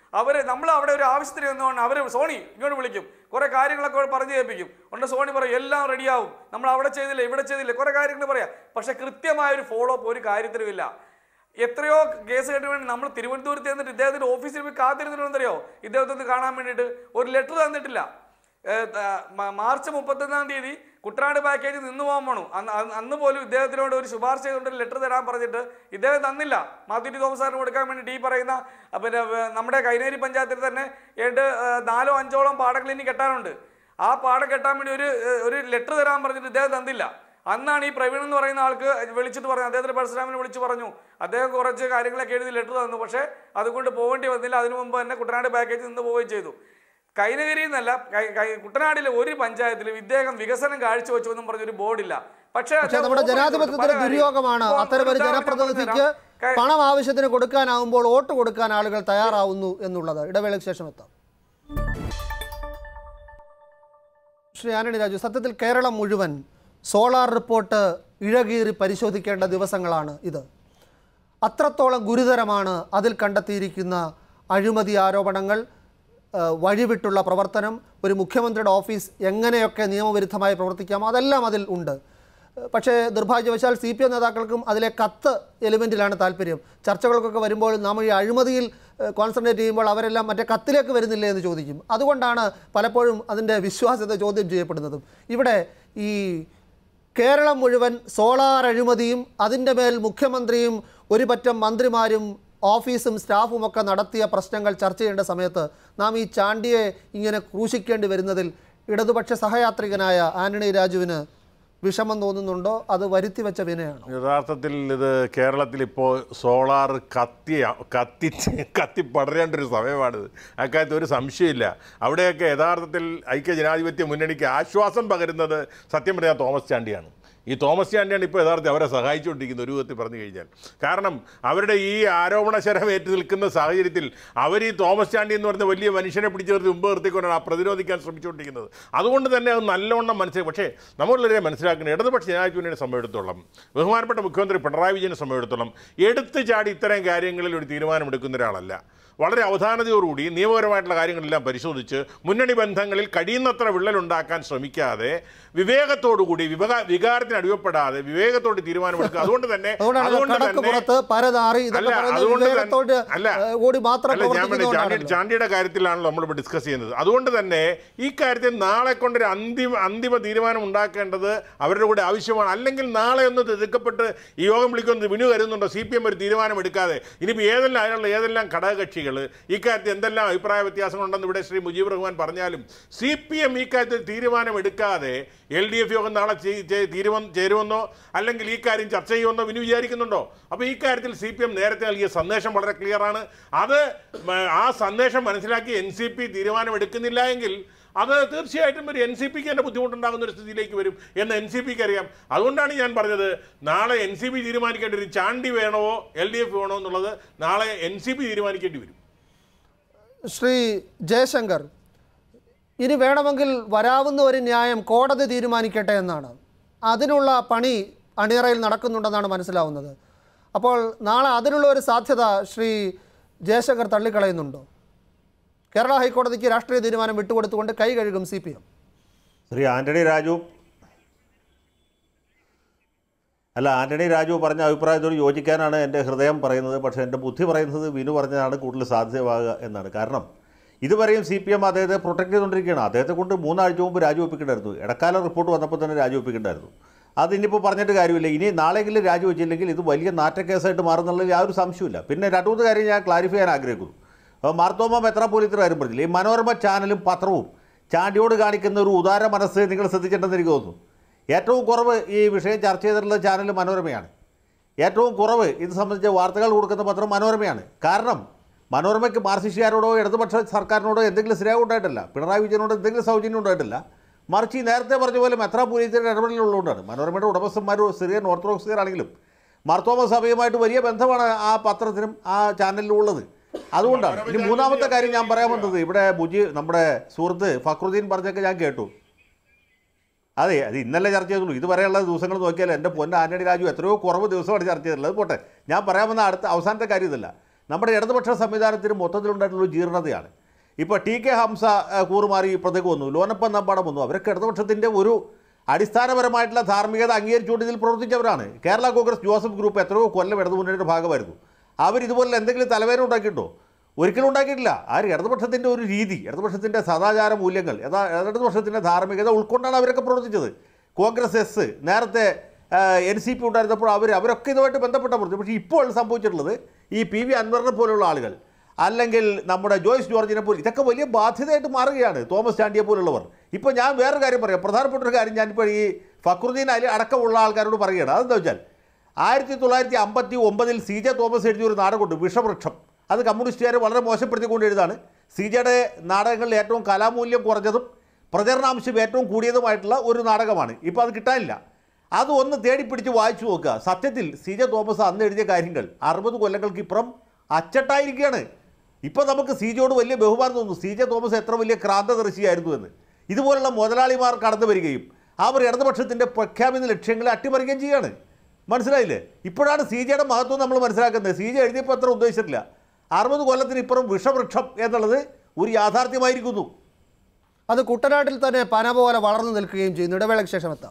അവർ നമ്മൾ അവിടെ ഒരു ആവശ്യത്തിന് നിന്നുകൊണ്ട് അവർ സോണി ഇങ്ങോട്ട് വിളിക്കും കുറേ കാര്യങ്ങളൊക്കെ പറഞ്ഞു കേൾപ്പിക്കും ഉണ്ട് സോണി പറയും എല്ലാം റെഡിയാവും നമ്മൾ അവിടെ ചെയ്തില്ല ഇവിടെ ചെയ്തില്ല കുറേ കാര്യങ്ങൾ പറയാം പക്ഷെ കൃത്യമായ ഒരു ഫോളോ അപ്പ് ഒരു കാര്യത്തിലും ഇല്ല എത്രയോ കേസ് കേട്ട് വേണ്ടി നമ്മൾ തിരുവനന്തപുരത്ത് ചെന്നിട്ട് ഇദ്ദേഹത്തിന്റെ ഓഫീസിൽ പോയി കാത്തിരുന്നിട്ടുണ്ടെന്നറിയോ ഇദ്ദേഹത്തെ ഒന്ന് കാണാൻ വേണ്ടിയിട്ട് ഒരു ലെറ്റർ തന്നിട്ടില്ല ഏഹ് ത- മ- മാർച്ച് മുപ്പത്തൊന്നാം തീയതി കുട്ടനാട് പാക്കേജ് നിന്ന് പോകാൻ പോണു അന്ന് അന്ന് അന്ന് പോലും ഇദ്ദേഹത്തിനോട് ഒരു ശുപാർശ ചെയ്തുകൊണ്ട് ഒരു ലെറ്റർ തരാൻ പറഞ്ഞിട്ട് ഇദ്ദേഹം തന്നില്ല മാത്യു ടി തോമസ് സാറിന് കൊടുക്കാൻ വേണ്ടിയിട്ട് ഈ പറയുന്ന അഹ് പിന്നെ വേ- നമ്മുടെ കൈനേരി പഞ്ചായത്തിൽ തന്നെ ഏണ്ട് ഏഹ് നാലോ അഞ്ചോളം പാടങ്ങൾ ഇനി കെട്ടാനുണ്ട് ആ പാടം കെട്ടാൻ വേണ്ടി ഒരു ഏഹ് ഒരു ലെറ്റർ തരാൻ പറഞ്ഞിട്ട് ഇദ്ദേഹം തന്നില്ല അന്നാണ് ഈ പ്രവീൺ എന്ന് പറയുന്ന ആൾക്ക് വിളിച്ചിട്ട് പറഞ്ഞു അദ്ദേഹത്തിന്റെ പരശുരാമിനെ വിളിച്ച് പറഞ്ഞു അദ്ദേഹം കുറച്ച് കാര്യങ്ങളൊക്കെ എഴുതി ലെറ്റർ തന്നു പക്ഷേ അതുകൊണ്ട് പോകേണ്ടി വന്നില്ല അതിനു മുമ്പ് തന്നെ കുട്ടനാട് പാക്കേജ് നിന്ന് പോവുകയും ചെയ്തു കൈനഗിരി എന്നല്ല കൈ- കൈ- കുട്ടനാട്ടിലെ ഒരു പഞ്ചായത്തിലും ഇദ്ദേഹം വികസനം കാഴ്ചവെച്ചു എന്നും പറഞ്ഞൊരു ബോർഡില്ല പക്ഷേ പക്ഷേ അദ്ദേഹം നമ്മുടെ ഓഫർ ചെയ്തു. ജനാധിപത്യത്തിന്റെ പല കാര്യം. ദുര്യോഗമാണ് ഇപ്പോൾ അത്തരമൊരു ഒരു ഉദാഹരണം ജനപ്രതിനിധിക്ക് പറഞ്ഞു തരാം. പണം ആവശ്യത്തിന് കൊടുക്കാനാവുമ്പോൾ വോട്ട് കൊടുക്കാൻ ആളുകൾ തയ്യാറാവുന്നു എന്നുള്ളത് ഇടവേളയ്ക്ക് ശേഷം എത്താം ശ്രീ ആന്റണി രാജു സത്യത്തിൽ കേരളം മുഴുവൻ സോളാർ റിപ്പോർട്ട് ഇഴകീറി പരിശോധിക്കേണ്ട ദിവസങ്ങളാണ് ഇത് അത്രത്തോളം ഗുരുതരമാണ് അതിൽ കണ്ടെത്തിയിരിക്കുന്ന അഴിമതി ആരോപണങ്ങൾ ആ, വഴിവിട്ടുള്ള പ്രവർത്തനം ഒരു മുഖ്യമന്ത്രിയുടെ ഓഫീസ് എങ്ങനെയൊക്കെ നിയമവിരുദ്ധമായി പ്രവർത്തിക്കാം അതെല്ലാം അതിൽ ഉണ്ട് പക്ഷേ നിർഭാഗ്യവശാൽ സി പി എം നേതാക്കൾക്കും അതിലെ കത്ത് എലിമെൻറ്റിലാണ് താല്പര്യം ചർച്ചകൾക്കൊക്കെ വരുമ്പോൾ നാം ഈ അഴിമതിയിൽ കോൺസെൻട്രേറ്റ് ചെയ്യുമ്പോൾ അവരെല്ലാം മറ്റേ കത്തിലേക്ക് വരുന്നില്ലേ എന്ന് ചോദിക്കും അതുകൊണ്ടാണ് പലപ്പോഴും അതിൻ്റെ വിശ്വാസ്യത ചോദ്യം ചെയ്യപ്പെടുന്നതും ഇവിടെ ഈ കേരളം മുഴുവൻ സോളാർ അഴിമതിയും അതിൻ്റെ മേൽ മുഖ്യമന്ത്രിയും ഒരു പറ്റം മന്ത്രിമാരും ഓഫീസും സ്റ്റാഫും ഒക്കെ നടത്തിയ പ്രശ്നങ്ങൾ ചർച്ച ചെയ്യേണ്ട സമയത്ത് നാം ഈ ചാണ്ടിയെ ഇങ്ങനെ ക്രൂശിക്കേണ്ടി വരുന്നതിൽ ഇടതുപക്ഷ സഹയാത്രികനായ ആന്റണി രാജുവിന് വിഷമം തോന്നുന്നുണ്ടോ അത് വരുത്തി വെച്ച വിനയാണോ യഥാർത്ഥത്തിൽ ഇത് കേരളത്തിൽ ഇപ്പോൾ സോളാർ കത്തി കത്തി കത്തി പടരേണ്ട ഒരു സമയമാണിത് അക്കാര്യത്തിൽ ഒരു സംശയമില്ല അവിടെയൊക്കെ യഥാർത്ഥത്തിൽ ഐക്യ ജനാധിപത്യ മുന്നണിക്ക് ആശ്വാസം പകരുന്നത് സത്യം പറഞ്ഞാൽ തോമസ് ചാണ്ടിയാണ് ഈ തോമസ് ചാണ്ടിയാണ് ഇപ്പോൾ യഥാർത്ഥത്തിൽ അവരെ സഹായിച്ചുകൊണ്ടിരിക്കുന്നത് ഒരു വിധത്തിൽ പറഞ്ഞു കഴിഞ്ഞാൽ കാരണം അവരുടെ ഈ ആരോപണ ശരം ഏറ്റു നിൽക്കുന്ന സാഹചര്യത്തിൽ അവർ ഈ തോമസ് ചാണ്ടി എന്ന് പറയുന്ന വലിയ മനുഷ്യനെ പിടിച്ചു നിർത്തി മുമ്പ് നിർത്തിക്കൊണ്ടാണ് ആ പ്രതിരോധിക്കാൻ ശ്രമിച്ചുകൊണ്ടിരിക്കുന്നത് അതുകൊണ്ട് തന്നെ അത് നല്ലവണ്ണം മനസ്സിലാക്കി പക്ഷേ നമ്മളുള്ളവരെ മനസ്സിലാക്കുന്ന ഇടതുപക്ഷ ജനാധിപത്യ മുന്നണിയെ സംബന്ധിച്ചിടത്തോളം ബഹുമാനപ്പെട്ട മുഖ്യമന്ത്രി പിണറായി വിജയനെ സംബന്ധിച്ചിടത്തോളം എടുത്തു ചാടി ഇത്തരം കാര്യങ്ങളിൽ ഒരു തീരുമാനമെടുക്കുന്ന ഒരാളല്ല വളരെ അവധാനതയോടുകൂടി നിയമപരമായിട്ടുള്ള കാര്യങ്ങളെല്ലാം പരിശോധിച്ച് മുന്നണി ബന്ധങ്ങളിൽ കഴിയുന്നത്ര വിള്ളലുണ്ടാക്കാൻ ശ്രമിക്കാതെ വിവേകത്തോടുകൂടി വിവക വികാരത്തിന് അടിവപ്പെടാതെ വിവേകത്തോട് തീരുമാനമെടുക്കുക അതുകൊണ്ട് തന്നെ അതുകൊണ്ടാണ് അതുകൊണ്ട് കണക്ക് തന്നെ പുറത്ത് പരതാറി ഇതൊക്കെ അല്ല, പറയുന്നത് അതുകൊണ്ട് തന്നെ- വിവേകത്തോട് അല്ല, ഏഹ്, കൂടി മാത്രം അല്ല, ഞാൻ പറഞ്ഞ ചാണ്ടി പ്രവർത്തിക്കുന്നതുകൊണ്ടാണല്ലോ ചാണ്ടിയുടെ കാര്യത്തിലാണല്ലോ നമ്മളിപ്പോൾ ഡിസ്കസ് ചെയ്യുന്നത് അതുകൊണ്ട് തന്നെ ഈ കാര്യത്തിൽ നാളെ കൊണ്ടൊരു അന്തിമ അന്തിമ തീരുമാനം ഉണ്ടാക്കേണ്ടത് അവരുടെ കൂടെ ആവശ്യമാണ് അല്ലെങ്കിൽ നാളെ ഒന്ന് തിടുക്കപ്പെട്ട് ഈ യോഗം വിളിക്കുന്നത് വിനു കരുതുന്നുണ്ടോ സി പി എം ഒരു തീരുമാനം എടുക്കാതെ ഇനിയിപ്പോൾ ഏതെല്ലാം അതിനുള്ള ഏതെല്ലാം ഘടകകക്ഷികൾ ഇക്കാര്യത്തിൽ എന്തെല്ലാം അഭിപ്രായ വ്യത്യാസങ്ങളുണ്ടെന്ന് ഇവിടെ ശ്രീ മുജീബ് റഹ്മാൻ പറഞ്ഞാലും സി പി എം ഈ കാര്യത്തിൽ തീരുമാനം എടുക്കാതെ എൽ ഡി എഫ് യോഗം നാളെ ചെ- ചെ- തീരുമാനം ചേരുമെന്നോ അല്ലെങ്കിൽ ഈ കാര്യം ചർച്ച ചെയ്യുമെന്നോ വിനു വിചാരിക്കുന്നുണ്ടോ അപ്പോൾ ഈ കാര്യത്തിൽ സി പി എം നേരത്തെ നൽകിയ സന്ദേശം വളരെ ക്ലിയറാണ് അത് മ- ആ സന്ദേശം മനസ്സിലാക്കി എൻ സി പി തീരുമാനം എടുക്കുന്നില്ല എങ്കിൽ അത് തീർച്ചയായിട്ടും ഒരു എൻ സി പിക്ക് തന്നെ ബുദ്ധിമുട്ടുണ്ടാകുന്ന ഒരു സ്ഥിതിയിലേക്ക് വരും എന്ന് എൻ സി പിക്ക് അറിയാം അതുകൊണ്ടാണ് ഞാൻ പറഞ്ഞത് നാളെ എൻ സി പി തീരുമാനിക്കേണ്ട ഒരു ചാണ്ടി വേണോ എൽ ഡി എഫ് വേണോ എന്നുള്ളത് നാളെ എൻ സി പി തീരുമാനിക്കേണ്ടി വരും ശ്രീ ജയശങ്കർ ഇനി വേണമെങ്കിൽ വരാവുന്ന ഒരു ന്യായം കോടതി തീരുമാനിക്കട്ടെ എന്നാണ് അതിനുള്ള പണി അണിയറയിൽ നടക്കുന്നുണ്ടെന്നാണ് മനസ്സിലാവുന്നത് അപ്പോൾ നാളെ അതിനുള്ള ഒരു സാധ്യത ശ്രീ ജയശങ്കർ തള്ളിക്കളയുന്നുണ്ടോ കേരള ഹൈക്കോടതിക്ക് രാഷ്ട്രീയ തീരുമാനം വിട്ടുകൊടുത്തുകൊണ്ട് കൈ കഴുകും C P M Shri Antony Raju അല്ല ആന്റണി രാജു പറഞ്ഞ അഭിപ്രായത്തോട് യോജിക്കാനാണ് എൻ്റെ ഹൃദയം പറയുന്നത് പക്ഷേ എൻ്റെ ബുദ്ധി പറയുന്നത് വിനു പറഞ്ഞതാണ് കൂടുതൽ സാധ്യമാകുക എന്നാണ് കാരണം ഇതുവരെയും സി പി എം അദ്ദേഹത്തെ പ്രൊട്ടക്ട് ചെയ്തുകൊണ്ടിരിക്കുകയാണ് അദ്ദേഹത്തെ കൊണ്ട് മൂന്നാഴ്ച മുമ്പ് രാജിവെപ്പിക്കേണ്ടായിരുന്നു ഇടക്കാല റിപ്പോർട്ട് വന്നപ്പോൾ തന്നെ രാജിവെപ്പിക്കേണ്ടായിരുന്നു അത് ഇനിയിപ്പോൾ പറഞ്ഞിട്ട് കാര്യമില്ല ഇനി നാളെയെങ്കിലും രാജിവെച്ചില്ലെങ്കിൽ ഇത് വലിയ നാറ്റക്കേസായിട്ട് മാറുന്നുള്ളതിൽ യാതൊരു സംശയമില്ല പിന്നെ രണ്ടാമത്തെ കാര്യം ഞാൻ ക്ലാരിഫൈ ചെയ്യാൻ ആഗ്രഹിക്കുന്നു അപ്പോൾ മാർത്തോമ മെത്രാപോലിത്തർ കാര്യം പറഞ്ഞില്ല ഈ മനോരമ ചാനലും പത്രവും ചാണ്ടിയോട് കാണിക്കുന്ന ഒരു ഉദാര മനസ്സ് നിങ്ങൾ ശ്രദ്ധിച്ചിട്ടുണ്ടെന്ന് എനിക്ക് തോന്നുന്നു ഏറ്റവും കുറവ് ഈ വിഷയം ചർച്ച ചെയ്തിട്ടുള്ള ചാനൽ മനോരമയാണ് ഏറ്റവും കുറവ് ഇത് സംബന്ധിച്ച വാർത്തകൾ കൊടുക്കുന്ന പത്രം മനോരമയാണ് കാരണം മനോരമയ്ക്ക് മാർസിസ്റ്റുകാരോടോ ഇടതുപക്ഷ സർക്കാരിനോടോ എന്തെങ്കിലും സ്നേഹം ഉണ്ടായിട്ടില്ല പിണറായി വിജയനോട് എന്തെങ്കിലും സൗജന്യം ഉണ്ടായിട്ടില്ല മറിച്ച് ഈ നേരത്തെ പറഞ്ഞ പോലെ മെത്രാപൊലീസിൻ്റെ ഇടപെടലുള്ളതുകൊണ്ടാണ് മനോരമയുടെ ഉടമസ്ഥന്മാർ സിറിയൻ ഓർത്തഡോക്സുകാരാണെങ്കിലും മാർത്തോമ സഭയുമായിട്ട് വലിയ ബന്ധമാണ് ആ പത്രത്തിനും ആ ചാനലിലും ഉള്ളത് അതുകൊണ്ടാണ് ഇനി മൂന്നാമത്തെ കാര്യം ഞാൻ പറയാൻ വന്നത് ഇവിടെ ബുജി നമ്മുടെ സുഹൃത്ത് ഫക്രുദ്ദീൻ പറഞ്ഞൊക്കെ ഞാൻ കേട്ടു അതെ അത് ഇന്നലെ ചർച്ച ചെയ്തുള്ളൂ ഇതുവരെയുള്ള ദിവസങ്ങൾ നോക്കിയാൽ എൻ്റെ പൊന്ന ആന്റണി രാജു എത്രയോ കുറവ് ദിവസമാണ് ചർച്ച ചെയ്തിട്ടുള്ളത് പോട്ടെ ഞാൻ പറയാൻ വന്ന അടുത്ത അവസാനത്തെ കാര്യം ഇതല്ല നമ്മുടെ ഇടതുപക്ഷ സംവിധാനത്തിന് മൊത്തത്തിലുണ്ടായിട്ടുള്ള ജീർണതയാണ് ഇപ്പോൾ ടി കെ ഹംസ ആ, കൂറുമാറി ഇപ്പുറത്തേക്ക് വന്നു ലോനപ്പൻ നമ്പാടം വന്നു അവരൊക്കെ ഇടതുപക്ഷത്തിൻ്റെ ഒരു അടിസ്ഥാനപരമായിട്ടുള്ള ധാർമ്മികത അംഗീകരിച്ചുകൊണ്ട് ഇതിൽ പ്രവർത്തിച്ചവരാണ് കേരള കോൺഗ്രസ് ജോസഫ് ഗ്രൂപ്പ് എത്രയോ കൊല്ലം ഇടതു മുന്നണിയുടെ ഭാഗമായിരുന്നു അവർ ഇതുപോലെ എന്തെങ്കിലും തലവേദന ഉണ്ടാക്കിയിട്ടോ ഒരിക്കലും ഉണ്ടാക്കിയിട്ടില്ല ആ ഒരു ഇടതുപക്ഷത്തിൻ്റെ ഒരു രീതി ഇടതുപക്ഷത്തിൻ്റെ സദാചാര മൂല്യങ്ങൾ യഥാ ഇടതുപക്ഷത്തിൻ്റെ ധാർമ്മികത ഉൾക്കൊണ്ടാണ് അവരൊക്കെ പ്രവർത്തിച്ചത് കോൺഗ്രസ് എസ് നേരത്തെ എൻ സി പി ഉണ്ടായിരുന്നപ്പോൾ അവർ അവരൊക്കെ ഇതുമായിട്ട് ബന്ധപ്പെട്ട പ്രവർത്തി പക്ഷേ ഇപ്പോൾ സംഭവിച്ചിട്ടുള്ളത് ഈ പി വി അൻവറിനെ പോലുള്ള ആളുകൾ അല്ലെങ്കിൽ നമ്മുടെ ജോയ്സ് ജോർജിനെ പോലെ ഇതൊക്കെ വലിയ ബാധ്യതയായിട്ട് മാറുകയാണ് തോമസ് ചാണ്ടിയെ പോലുള്ളവർ ഇപ്പോൾ ഞാൻ വേറൊരു കാര്യം പറയാം പ്രധാനപ്പെട്ട ഒരു കാര്യം ഞാനിപ്പോൾ ഈ ഫക്രുദ്ദീൻ അലി അടക്കമുള്ള ആൾക്കാരോട് പറയുകയാണ് അതെന്താ വെച്ചാൽ ആയിരത്തി തൊള്ളായിരത്തി അമ്പത്തി ഒമ്പതിൽ സി ജെ തോമസ് എഴുതിയ ഒരു നാടകമുണ്ട് വിഷവൃക്ഷം അത് കമ്മ്യൂണിസ്റ്റുകാർ വളരെ മോശപ്പെടുത്തിക്കൊണ്ട് എഴുതാണ് സി ജെയുടെ നാടകങ്ങളിൽ ഏറ്റവും കലാമൂല്യം കുറഞ്ഞതും പ്രചരണാംശം ഏറ്റവും കൂടിയതുമായിട്ടുള്ള ഒരു നാടകമാണ് ഇപ്പോൾ അത് കിട്ടാനില്ല അത് ഒന്ന് തേടിപ്പിടിച്ച് വായിച്ചു നോക്കുക സത്യത്തിൽ സി ജെ തോമസ് അന്ന് എഴുതിയ കാര്യങ്ങൾ അറുപത് കൊല്ലങ്ങൾക്ക് ഇപ്പുറം അച്ചട്ടായിരിക്കുകയാണ് ഇപ്പോൾ നമുക്ക് സി ജെയോട് വലിയ ബഹുമാനം തോന്നുന്നു സി ജെ തോമസ് എത്ര വലിയ ക്രാന്തദർശിയായിരുന്നു എന്ന് ഇതുപോലുള്ള മുതലാളിമാർ കടന്നു വരികയും അവർ ഇടതുപക്ഷത്തിൻ്റെ പ്രഖ്യാപിത ലക്ഷ്യങ്ങളെ അട്ടിമറിക്കുകയും ചെയ്യുകയാണ് മനസ്സിലായില്ലേ ഇപ്പോഴാണ് സി ജെയുടെ മഹത്വം നമ്മൾ മനസ്സിലാക്കുന്നത് സി ജെ എഴുതിയപ്പോൾ അത്ര ഉദ്ദേശിച്ചിട്ടില്ല അറുപത് കൊല്ലത്തിന് ഇപ്പുറം വിഷവൃക്ഷം എന്നുള്ളത് ഒരു യാഥാർത്ഥ്യമായിരിക്കുന്നു അത് കുട്ടനാട്ടിൽ തന്നെ പന പോലെ വളർന്നു നിൽക്കുകയും ചെയ്യുന്നു ഇടവേളയ്ക്ക് ശേഷം എത്താം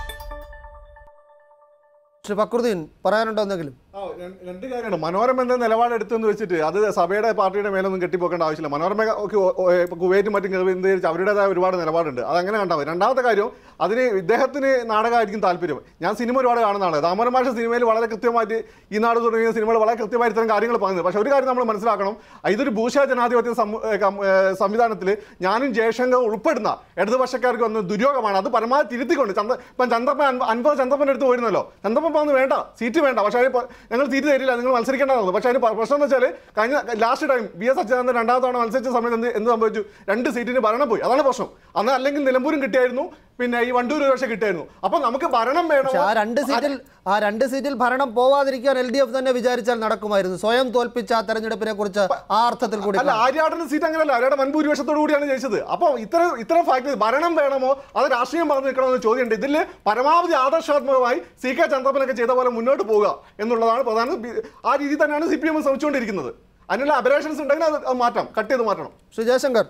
ശ്രീ ഫക്രുദ്ദീൻ പറയാനുണ്ടോ എന്തെങ്കിലും ആ, ര- രണ്ട് കാര്യമാണ് മനോരമ എന്താ നിലപാടെടുത്തെന്ന് വെച്ചിട്ട് അത് സഭയുടെ പാർട്ടിയുടെ മേലൊന്നും കെട്ടിപ്പോക്കേണ്ട ആവശ്യമില്ല മനോരമ ഒക്കെ ഒ- ഒ- ഇപ്പൊ കുവൈറ്റും മറ്റും കേന്ദ്രീകരിച്ച് അവരുടേതായ ഒരുപാട് നിലപാടുണ്ട് അതങ്ങനെ കണ്ടാൽ മതി രണ്ടാമത്തെ കാര്യം അതിന് ഇദ്ദേഹത്തിന് നാടകമായിരിക്കും താല്പര്യം ഞാൻ സിനിമ ഒരുപാട് കാണുന്ന ആളാണ് ദാമോദരൻ മാഷ സിനിമയിൽ വളരെ കൃത്യമായിട്ട് ഈ നാട് തുടങ്ങിയ സിനിമകൾ വളരെ കൃത്യമായിട്ട് ഇത്തരം കാര്യങ്ങൾ പറയുന്നത് പക്ഷേ ഒരു കാര്യം നമ്മൾ മനസ്സിലാക്കണം ഇതൊരു ഭൂഷ ജനാധിപത്യ സംവിധാനത്തിൽ ഞാനും ജയശങ്കർ ഉൾപ്പെടുന്ന ഇടതുപക്ഷക്കാർക്ക് വന്ന ദുര്യോഗമാണ് അത് പരമാവധി തിരുത്തിക്കൊണ്ട് ചന്ദ്ര ഇപ്പം ചന്ദ്രപ്പൻ അൻപ- അൻപത് ചന്ദ്രപ്പൻ്റെ അടുത്ത് പോയിരുന്നല്ലോ ചന്ദ്രപ്പൻ വന്ന് വേണ്ട സീറ്റ് വേണ്ട പക്ഷേ അതിന് പ- ഞങ്ങൾ സീറ്റ് തരില്ല നിങ്ങൾ മത്സരിക്കേണ്ടതാണ് പക്ഷേ അതിന് പ- പ്രശ്നം എന്ന് വെച്ചാൽ കഴിഞ്ഞ last time V S Achuthanandan രണ്ടാമത്തെ തവണ മത്സരിച്ച സമയത്ത് എന്ത് എന്ത് സംഭവിച്ചു രണ്ട് സീറ്റിന് ഭരണം പോയി അതാണ് പ്രശ്നം അന്ന് അല്ലെങ്കിൽ നിലമ്പൂരും കിട്ടിയായിരുന്നു പിന്നെ ഈ വണ്ടൂർ ഒരു പക്ഷേ കിട്ടിയായിരുന്നു അപ്പൊ നമുക്ക് ഭരണം വേണം പക്ഷെ ആ രണ്ട് സീറ്റിൽ ആ രണ്ട് സീറ്റിൽ ഭരണം പോവാതിരിക്കാൻ എൽ ഡി എഫ് തന്നെ വിചാരിച്ചാൽ നടക്കുമായിരുന്നു സ്വയം തോൽപ്പിച്ച ആ തെരഞ്ഞെടുപ്പിനെ കുറിച്ച് ആ അർത്ഥത്തിൽ കൂടി അല്ല ആര്യാടന്റെ സീറ്റ് അങ്ങനെയല്ല ആര്യാടെ വൻഭൂരിപക്ഷത്തോടു കൂടിയാണ് ജയിച്ചത് അപ്പോൾ ഇത്തരം ഇത്തരം ഫാക്ടറി ഭരണം വേണമോ അത് രാഷ്ട്രീയം പറഞ്ഞു നിൽക്കണമെന്ന് ചോദ്യമുണ്ട് ഇതിൽ പരമാവധി ആദർശാത്മകമായി സി കെ ചന്ദ്രപ്പനൊക്കെ ചെയ്ത പോലെ മുന്നോട്ട് പോവുക എന്നുള്ളതാണ് പ്രധാന ബി- ആ രീതി തന്നെയാണ് സി പി എം ശ്രമിച്ചുകൊണ്ടിരിക്കുന്നത് അതിനുള്ള അബറേഷൻസ് ഉണ്ടെങ്കിൽ അത് അത് മാറ്റാം കട്ട് ചെയ്ത് മാറ്റണം ശ്രീ ജയശങ്കർ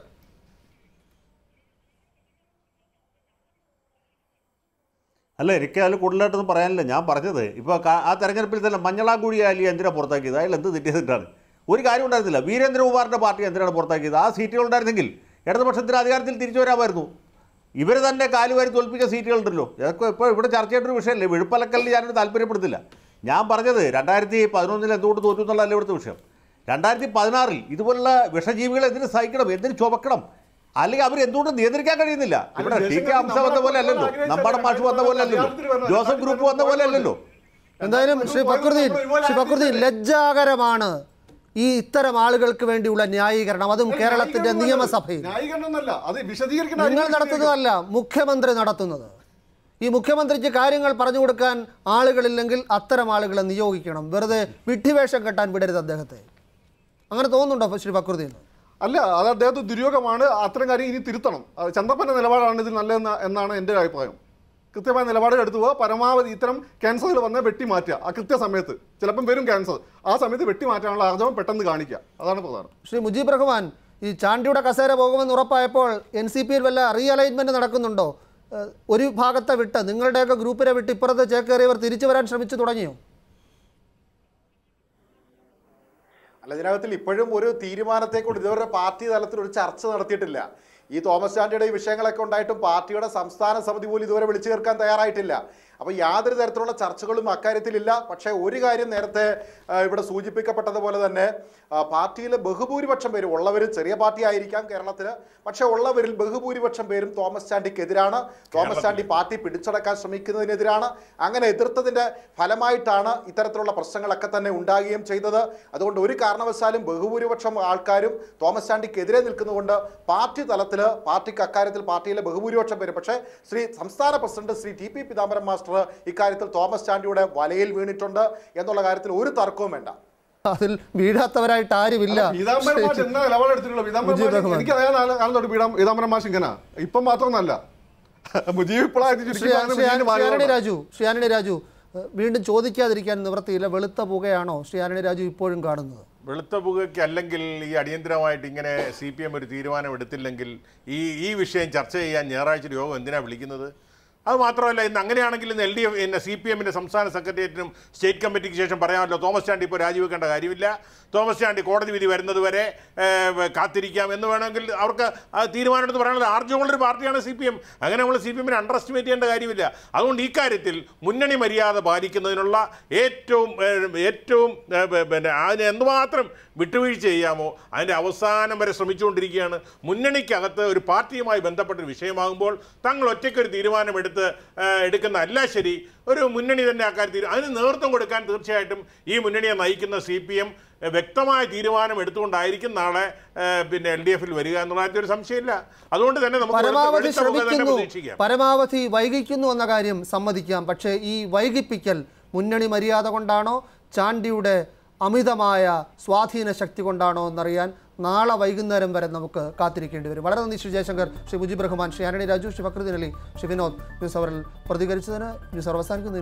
അല്ല എനിക്ക് അതിൽ കൂടുതലായിട്ടൊന്നും പറയാനില്ല ഞാൻ പറഞ്ഞത് ഇപ്പോൾ ആ തെരഞ്ഞെടുപ്പിൽ തന്നെ മഞ്ഞളാങ്കുഴി അലി എന്തിനാ പുറത്താക്കിയത് അയാൾ എന്ത് തെറ്റിയതിട്ടാണ് ഒരു കാര്യം ഉണ്ടായിരുന്നില്ല വീരേന്ദ്രകുമാറിൻ്റെ പാർട്ടി എന്തിനാണ് പുറത്താക്കിയത് ആ സീറ്റുകൾ ഉണ്ടായിരുന്നെങ്കിൽ ഇടതുപക്ഷത്തിന് അധികാരത്തിൽ തിരിച്ചു വരാമായിരുന്നു ഇവർ തന്നെ കാലുവാരി തോൽപ്പിച്ച സീറ്റുകളുണ്ടല്ലോ ഇതൊക്കെ ഇപ്പോൾ ഇവിടെ ചർച്ച ചെയ്യേണ്ട ഒരു വിഷയമല്ലേ വിഴുപ്പലക്കലിൽ ഞാനൊരു താല്പര്യപ്പെടുത്തില്ല ഞാൻ പറഞ്ഞത് രണ്ടായിരത്തി പതിനൊന്നിൽ എന്തുകൊണ്ട് തോറ്റു എന്നുള്ളതല്ല ഇവിടുത്തെ വിഷയം രണ്ടായിരത്തി പതിനാറിൽ ഇതുപോലുള്ള വിഷജീവികളെ എന്തിനു സഹിക്കണം എന്തിനു ചുമക്കണം അല്ലെങ്കിൽ അവർ എന്തുകൊണ്ട് നിയന്ത്രിക്കാൻ കഴിയുന്നില്ല ഇവിടെ ടി കെ ഹംസ വന്ന പോലെ അല്ലല്ലോ നമ്പാടം മാഷ് വന്ന പോലെ അല്ലല്ലോ ജോസഫ് ഗ്രൂപ്പ് വന്ന പോലെ അല്ലല്ലോ എന്തായാലും ശ്രീ ഫക്രുദ്ദീൻ ശ്രീ ഫക്രുദ്ദീൻ ലജ്ജാകരമാണ് ഈ ഇത്തരം ആളുകൾക്ക് വേണ്ടിയുള്ള ന്യായീകരണം അതും കേരളത്തിന്റെ നിയമസഭയിൽ ന്യായീകരണം എന്നല്ല അത് വിശദീകരിക്കണം നിങ്ങൾ നടത്തുന്നതല്ല മുഖ്യമന്ത്രി നടത്തുന്നത് ഈ മുഖ്യമന്ത്രിക്ക് കാര്യങ്ങൾ പറഞ്ഞു കൊടുക്കാൻ ആളുകളില്ലെങ്കിൽ അത്തരം ആളുകളെ നിയോഗിക്കണം വെറുതെ വിഡ്ഢിവേഷം കെട്ടാൻ വിടരുത് അദ്ദേഹത്തെ അങ്ങനെ തോന്നുന്നുണ്ടോ ശ്രീ ഫക്രുദ്ദീൻ അല്ല അത് അദ്ദേഹത്തെ ദുര്യോഗമാണ് അത്തരം കാര്യം ഇനി തിരുത്തണം അത് ചന്ദ്രപ്പന്റെ നിലപാടാണ് ഇതിൽ നല്ലതെന്ന് എന്നാണ് എൻ്റെ അഭിപ്രായം കൃത്യമായ നിലപാടുകൾ എടുത്തു പോവുക പരമാവധി ഇത്തരം ക്യാൻസറുകൾ വന്നാൽ വെട്ടി മാറ്റുക ആ കൃത്യസമയത്ത് ചിലപ്പം വരും ക്യാൻസർ ആ സമയത്ത് വെട്ടി മാറ്റാനുള്ള ആർജവം പെട്ടെന്ന് കാണിക്കുക അതാണ് പ്രധാനം ശ്രീ മുജീബ് റഹ്മാൻ ഈ ചാണ്ടിയുടെ കസേര പോകുമെന്ന് ഉറപ്പായപ്പോൾ എൻ സി പിയിൽ വല്ല റീഅലൈൻമെന്റ് നടക്കുന്നുണ്ടോ ഏഹ് ഒരു ഭാഗത്തെ വിട്ട് നിങ്ങളുടെയൊക്കെ ഗ്രൂപ്പിനെ വിട്ട് ഇപ്പുറത്ത് ചേക്കേറിയവർ തിരിച്ചു വരാൻ ശ്രമിച്ചു തുടങ്ങിയോ അല്ല ഇതിനകത്തിൽ ഇപ്പോഴും ഒരു തീരുമാനത്തെക്കൊണ്ട് ഇതുവരെ പാർട്ടി തലത്തിൽ ഒരു ചർച്ച നടത്തിയിട്ടില്ല ഈ തോമസ് ചാണ്ടിയുടെ ഈ വിഷയങ്ങളൊക്കെ ഉണ്ടായിട്ടും പാർട്ടിയുടെ സംസ്ഥാന സമിതി പോലും ഇതുവരെ വിളിച്ചു ചേർക്കാൻ തയ്യാറായിട്ടില്ല അപ്പോൾ യാതൊരു തരത്തിലുള്ള ചർച്ചകളും അക്കാര്യത്തിലില്ല പക്ഷേ ഒരു കാര്യം നേരത്തെ ആ, ഇവിടെ സൂചിപ്പിക്കപ്പെട്ടതുപോലെ തന്നെ ആ, പാർട്ടിയിലെ ബഹുഭൂരിപക്ഷം പേരും ഉള്ളവർ ചെറിയ പാർട്ടി ആയിരിക്കാം കേരളത്തിൽ പക്ഷേ ഉള്ളവരിൽ ബഹുഭൂരിപക്ഷം പേരും തോമസ് ചാണ്ടിക്കെതിരാണ് തോമസ് ചാണ്ടി പാർട്ടി പിടിച്ചടക്കാൻ ശ്രമിക്കുന്നതിനെതിരാണ് അങ്ങനെ എതിർത്തതിന്റെ ഫലമായിട്ടാണ് ഇത്തരത്തിലുള്ള പ്രശ്നങ്ങളൊക്കെ തന്നെ ഉണ്ടാകുകയും ചെയ്തത് അതുകൊണ്ട് ഒരു കാരണവശാലും ബഹുഭൂരിപക്ഷം ആൾക്കാരും തോമസ് ചാണ്ടിക്കെതിരെ നിൽക്കുന്നതുകൊണ്ട് പാർട്ടി തലത്തിൽ പാർട്ടിക്ക് അക്കാര്യത്തിൽ പാർട്ടിയിലെ ബഹുഭൂരിപക്ഷം പേര് പക്ഷേ ശ്രീ സംസ്ഥാന president Shri T P Pitambaram master ഇക്കാര്യത്തിൽ തോമസ് ചാണ്ടിയുടെ വലയിൽ വീണിട്ടുണ്ട് എന്നുള്ള കാര്യത്തിൽ ഒരു തർക്കവും വേണ്ട അതിൽ വീഴാത്തവരായിട്ട് ആരുമില്ല പീതാംബരൻ മാഷ് എന്നാ നിലപാടെടുത്തിട്ടുള്ളൂ പീതാംബരൻ മുജീബ് മാഷ് റഹ്മാൻ. എനിക്ക് അറിയാൻ കാലം തൊട്ട് പീതാം പീതാംബരൻ മാഷ് ഇങ്ങനെ ഇപ്പം മാത്രമൊന്നല്ല മുജീബ് ഇപ്പോഴായിട്ട് ശ്രീ ചുരുക്കി പറഞ്ഞ ശ്രീ മുജീബിന് ശ്രീ ആന്റണി ഭാഗ്യമാണ്. രാജു ശ്രീ ആന്റണി രാജു ഏഹ്, വീണ്ടും ചോദിക്കാതിരിക്കാൻ നിവൃത്തിയില്ല വെളുത്ത പുകയാണോ ശ്രീ ആന്റണി രാജു ഇപ്പോഴും കാണുന്നത് വെളുത്ത പുകയ്ക്ക് അല്ലെങ്കിൽ ഈ അടിയന്തരമായിട്ട് ഇങ്ങനെ സി പി എം ഒരു തീരുമാനം എടുത്തില്ലെങ്കിൽ ഈ ഈ വിഷയം ചർച്ച ചെയ്യാൻ ഞായറാഴ്ച ഒരു യോഗം എന്തിനാണ് വിളിക്കുന്നത് അത് മാത്രമല്ല ഇന്ന് അങ്ങനെയാണെങ്കിൽ ഇന്ന് എൽ ഡി എഫ് പിന്നെ സി പി എമ്മിൻ്റെ സംസ്ഥാന സെക്രട്ടേറിയറ്റിനും സ്റ്റേറ്റ് കമ്മിറ്റിക്ക് ശേഷം പറയാമല്ലോ തോമസ് ചാണ്ടി ഇപ്പോൾ രാജിവെക്കേണ്ട കാര്യമില്ല തോമസ് ചാണ്ടി കോടതി വിധി വരുന്നത് വരെ ഏഹ്, കാത്തിരിക്കാം എന്ന് വേണമെങ്കിൽ അവർക്ക് ആ തീരുമാനമെടുത്ത് പറയാനുള്ള ആർജവമുള്ളൊരു പാർട്ടിയാണ് സി പി എം അങ്ങനെ നമ്മൾ സി പി എമ്മിനെ അണ്ടർ എസ്റ്റിമേറ്റ് ചെയ്യേണ്ട കാര്യമില്ല അതുകൊണ്ട് ഇക്കാര്യത്തിൽ മുന്നണി മര്യാദ പാലിക്കുന്നതിനുള്ള ഏറ്റവും ഏഹ്, ഏറ്റവും ഏഹ്, പ- പിന്നെ അതിന് എന്തുമാത്രം വിട്ടുവീഴ്ച ചെയ്യാമോ അതിൻ്റെ അവസാനം വരെ ശ്രമിച്ചുകൊണ്ടിരിക്കുകയാണ് മുന്നണിക്കകത്ത് ഒരു പാർട്ടിയുമായി ബന്ധപ്പെട്ട ഒരു വിഷയമാകുമ്പോൾ തങ്ങൾ ഒറ്റയ്ക്കൊരു തീരുമാനമെടുത്ത് ഏഹ്, എടുക്കുന്ന അല്ല ശരി ഒരു മുന്നണി തന്നെ അക്കാര്യത്തിൽ അതിന് നേതൃത്വം കൊടുക്കാൻ തീർച്ചയായിട്ടും ഈ മുന്നണിയെ നയിക്കുന്ന സി പി എം വ്യക്തമായ തീരുമാനം എടുത്തുകൊണ്ടായിരിക്കും നാളെ ഏഹ്, പിന്നെ എൽ ഡി എഫിൽ വരിക എന്നുള്ള കാര്യത്തിൽ ഒരു സംശയമില്ല അതുകൊണ്ട് തന്നെ നമുക്ക് വെളുത്ത- പരമാവധി വെളുത്ത പുക തന്നെ ശ്രമിക്കുന്നു പ്രതീക്ഷിക്കാം പരമാവധി വൈകിക്കുന്നു എന്ന കാര്യം സമ്മതിക്കാം പക്ഷേ ഈ വൈകിപ്പിക്കൽ മുന്നണി മര്യാദ കൊണ്ടാണോ ചാണ്ടിയുടെ അമിതമായ സ്വാധീന ശക്തി കൊണ്ടാണോ എന്നറിയാൻ നാളെ വൈകുന്നേരം വരെ നമുക്ക് കാത്തിരിക്കേണ്ടി വരും വളരെ നന്ദി ശ്രീ ജയശങ്കർ ശ്രീ മുജീബ് റഹ്മാൻ ശ്രീ ആന്റണി രാജു ശ്രീ ഫക്രുദ്ദീൻ അലി ശ്രീ വിനോദ് ന്യൂസ് അവറിൽ പ്രതികരിച്ചതിന് ന്യൂസ് അവർ അവസാനിക്കുന്നു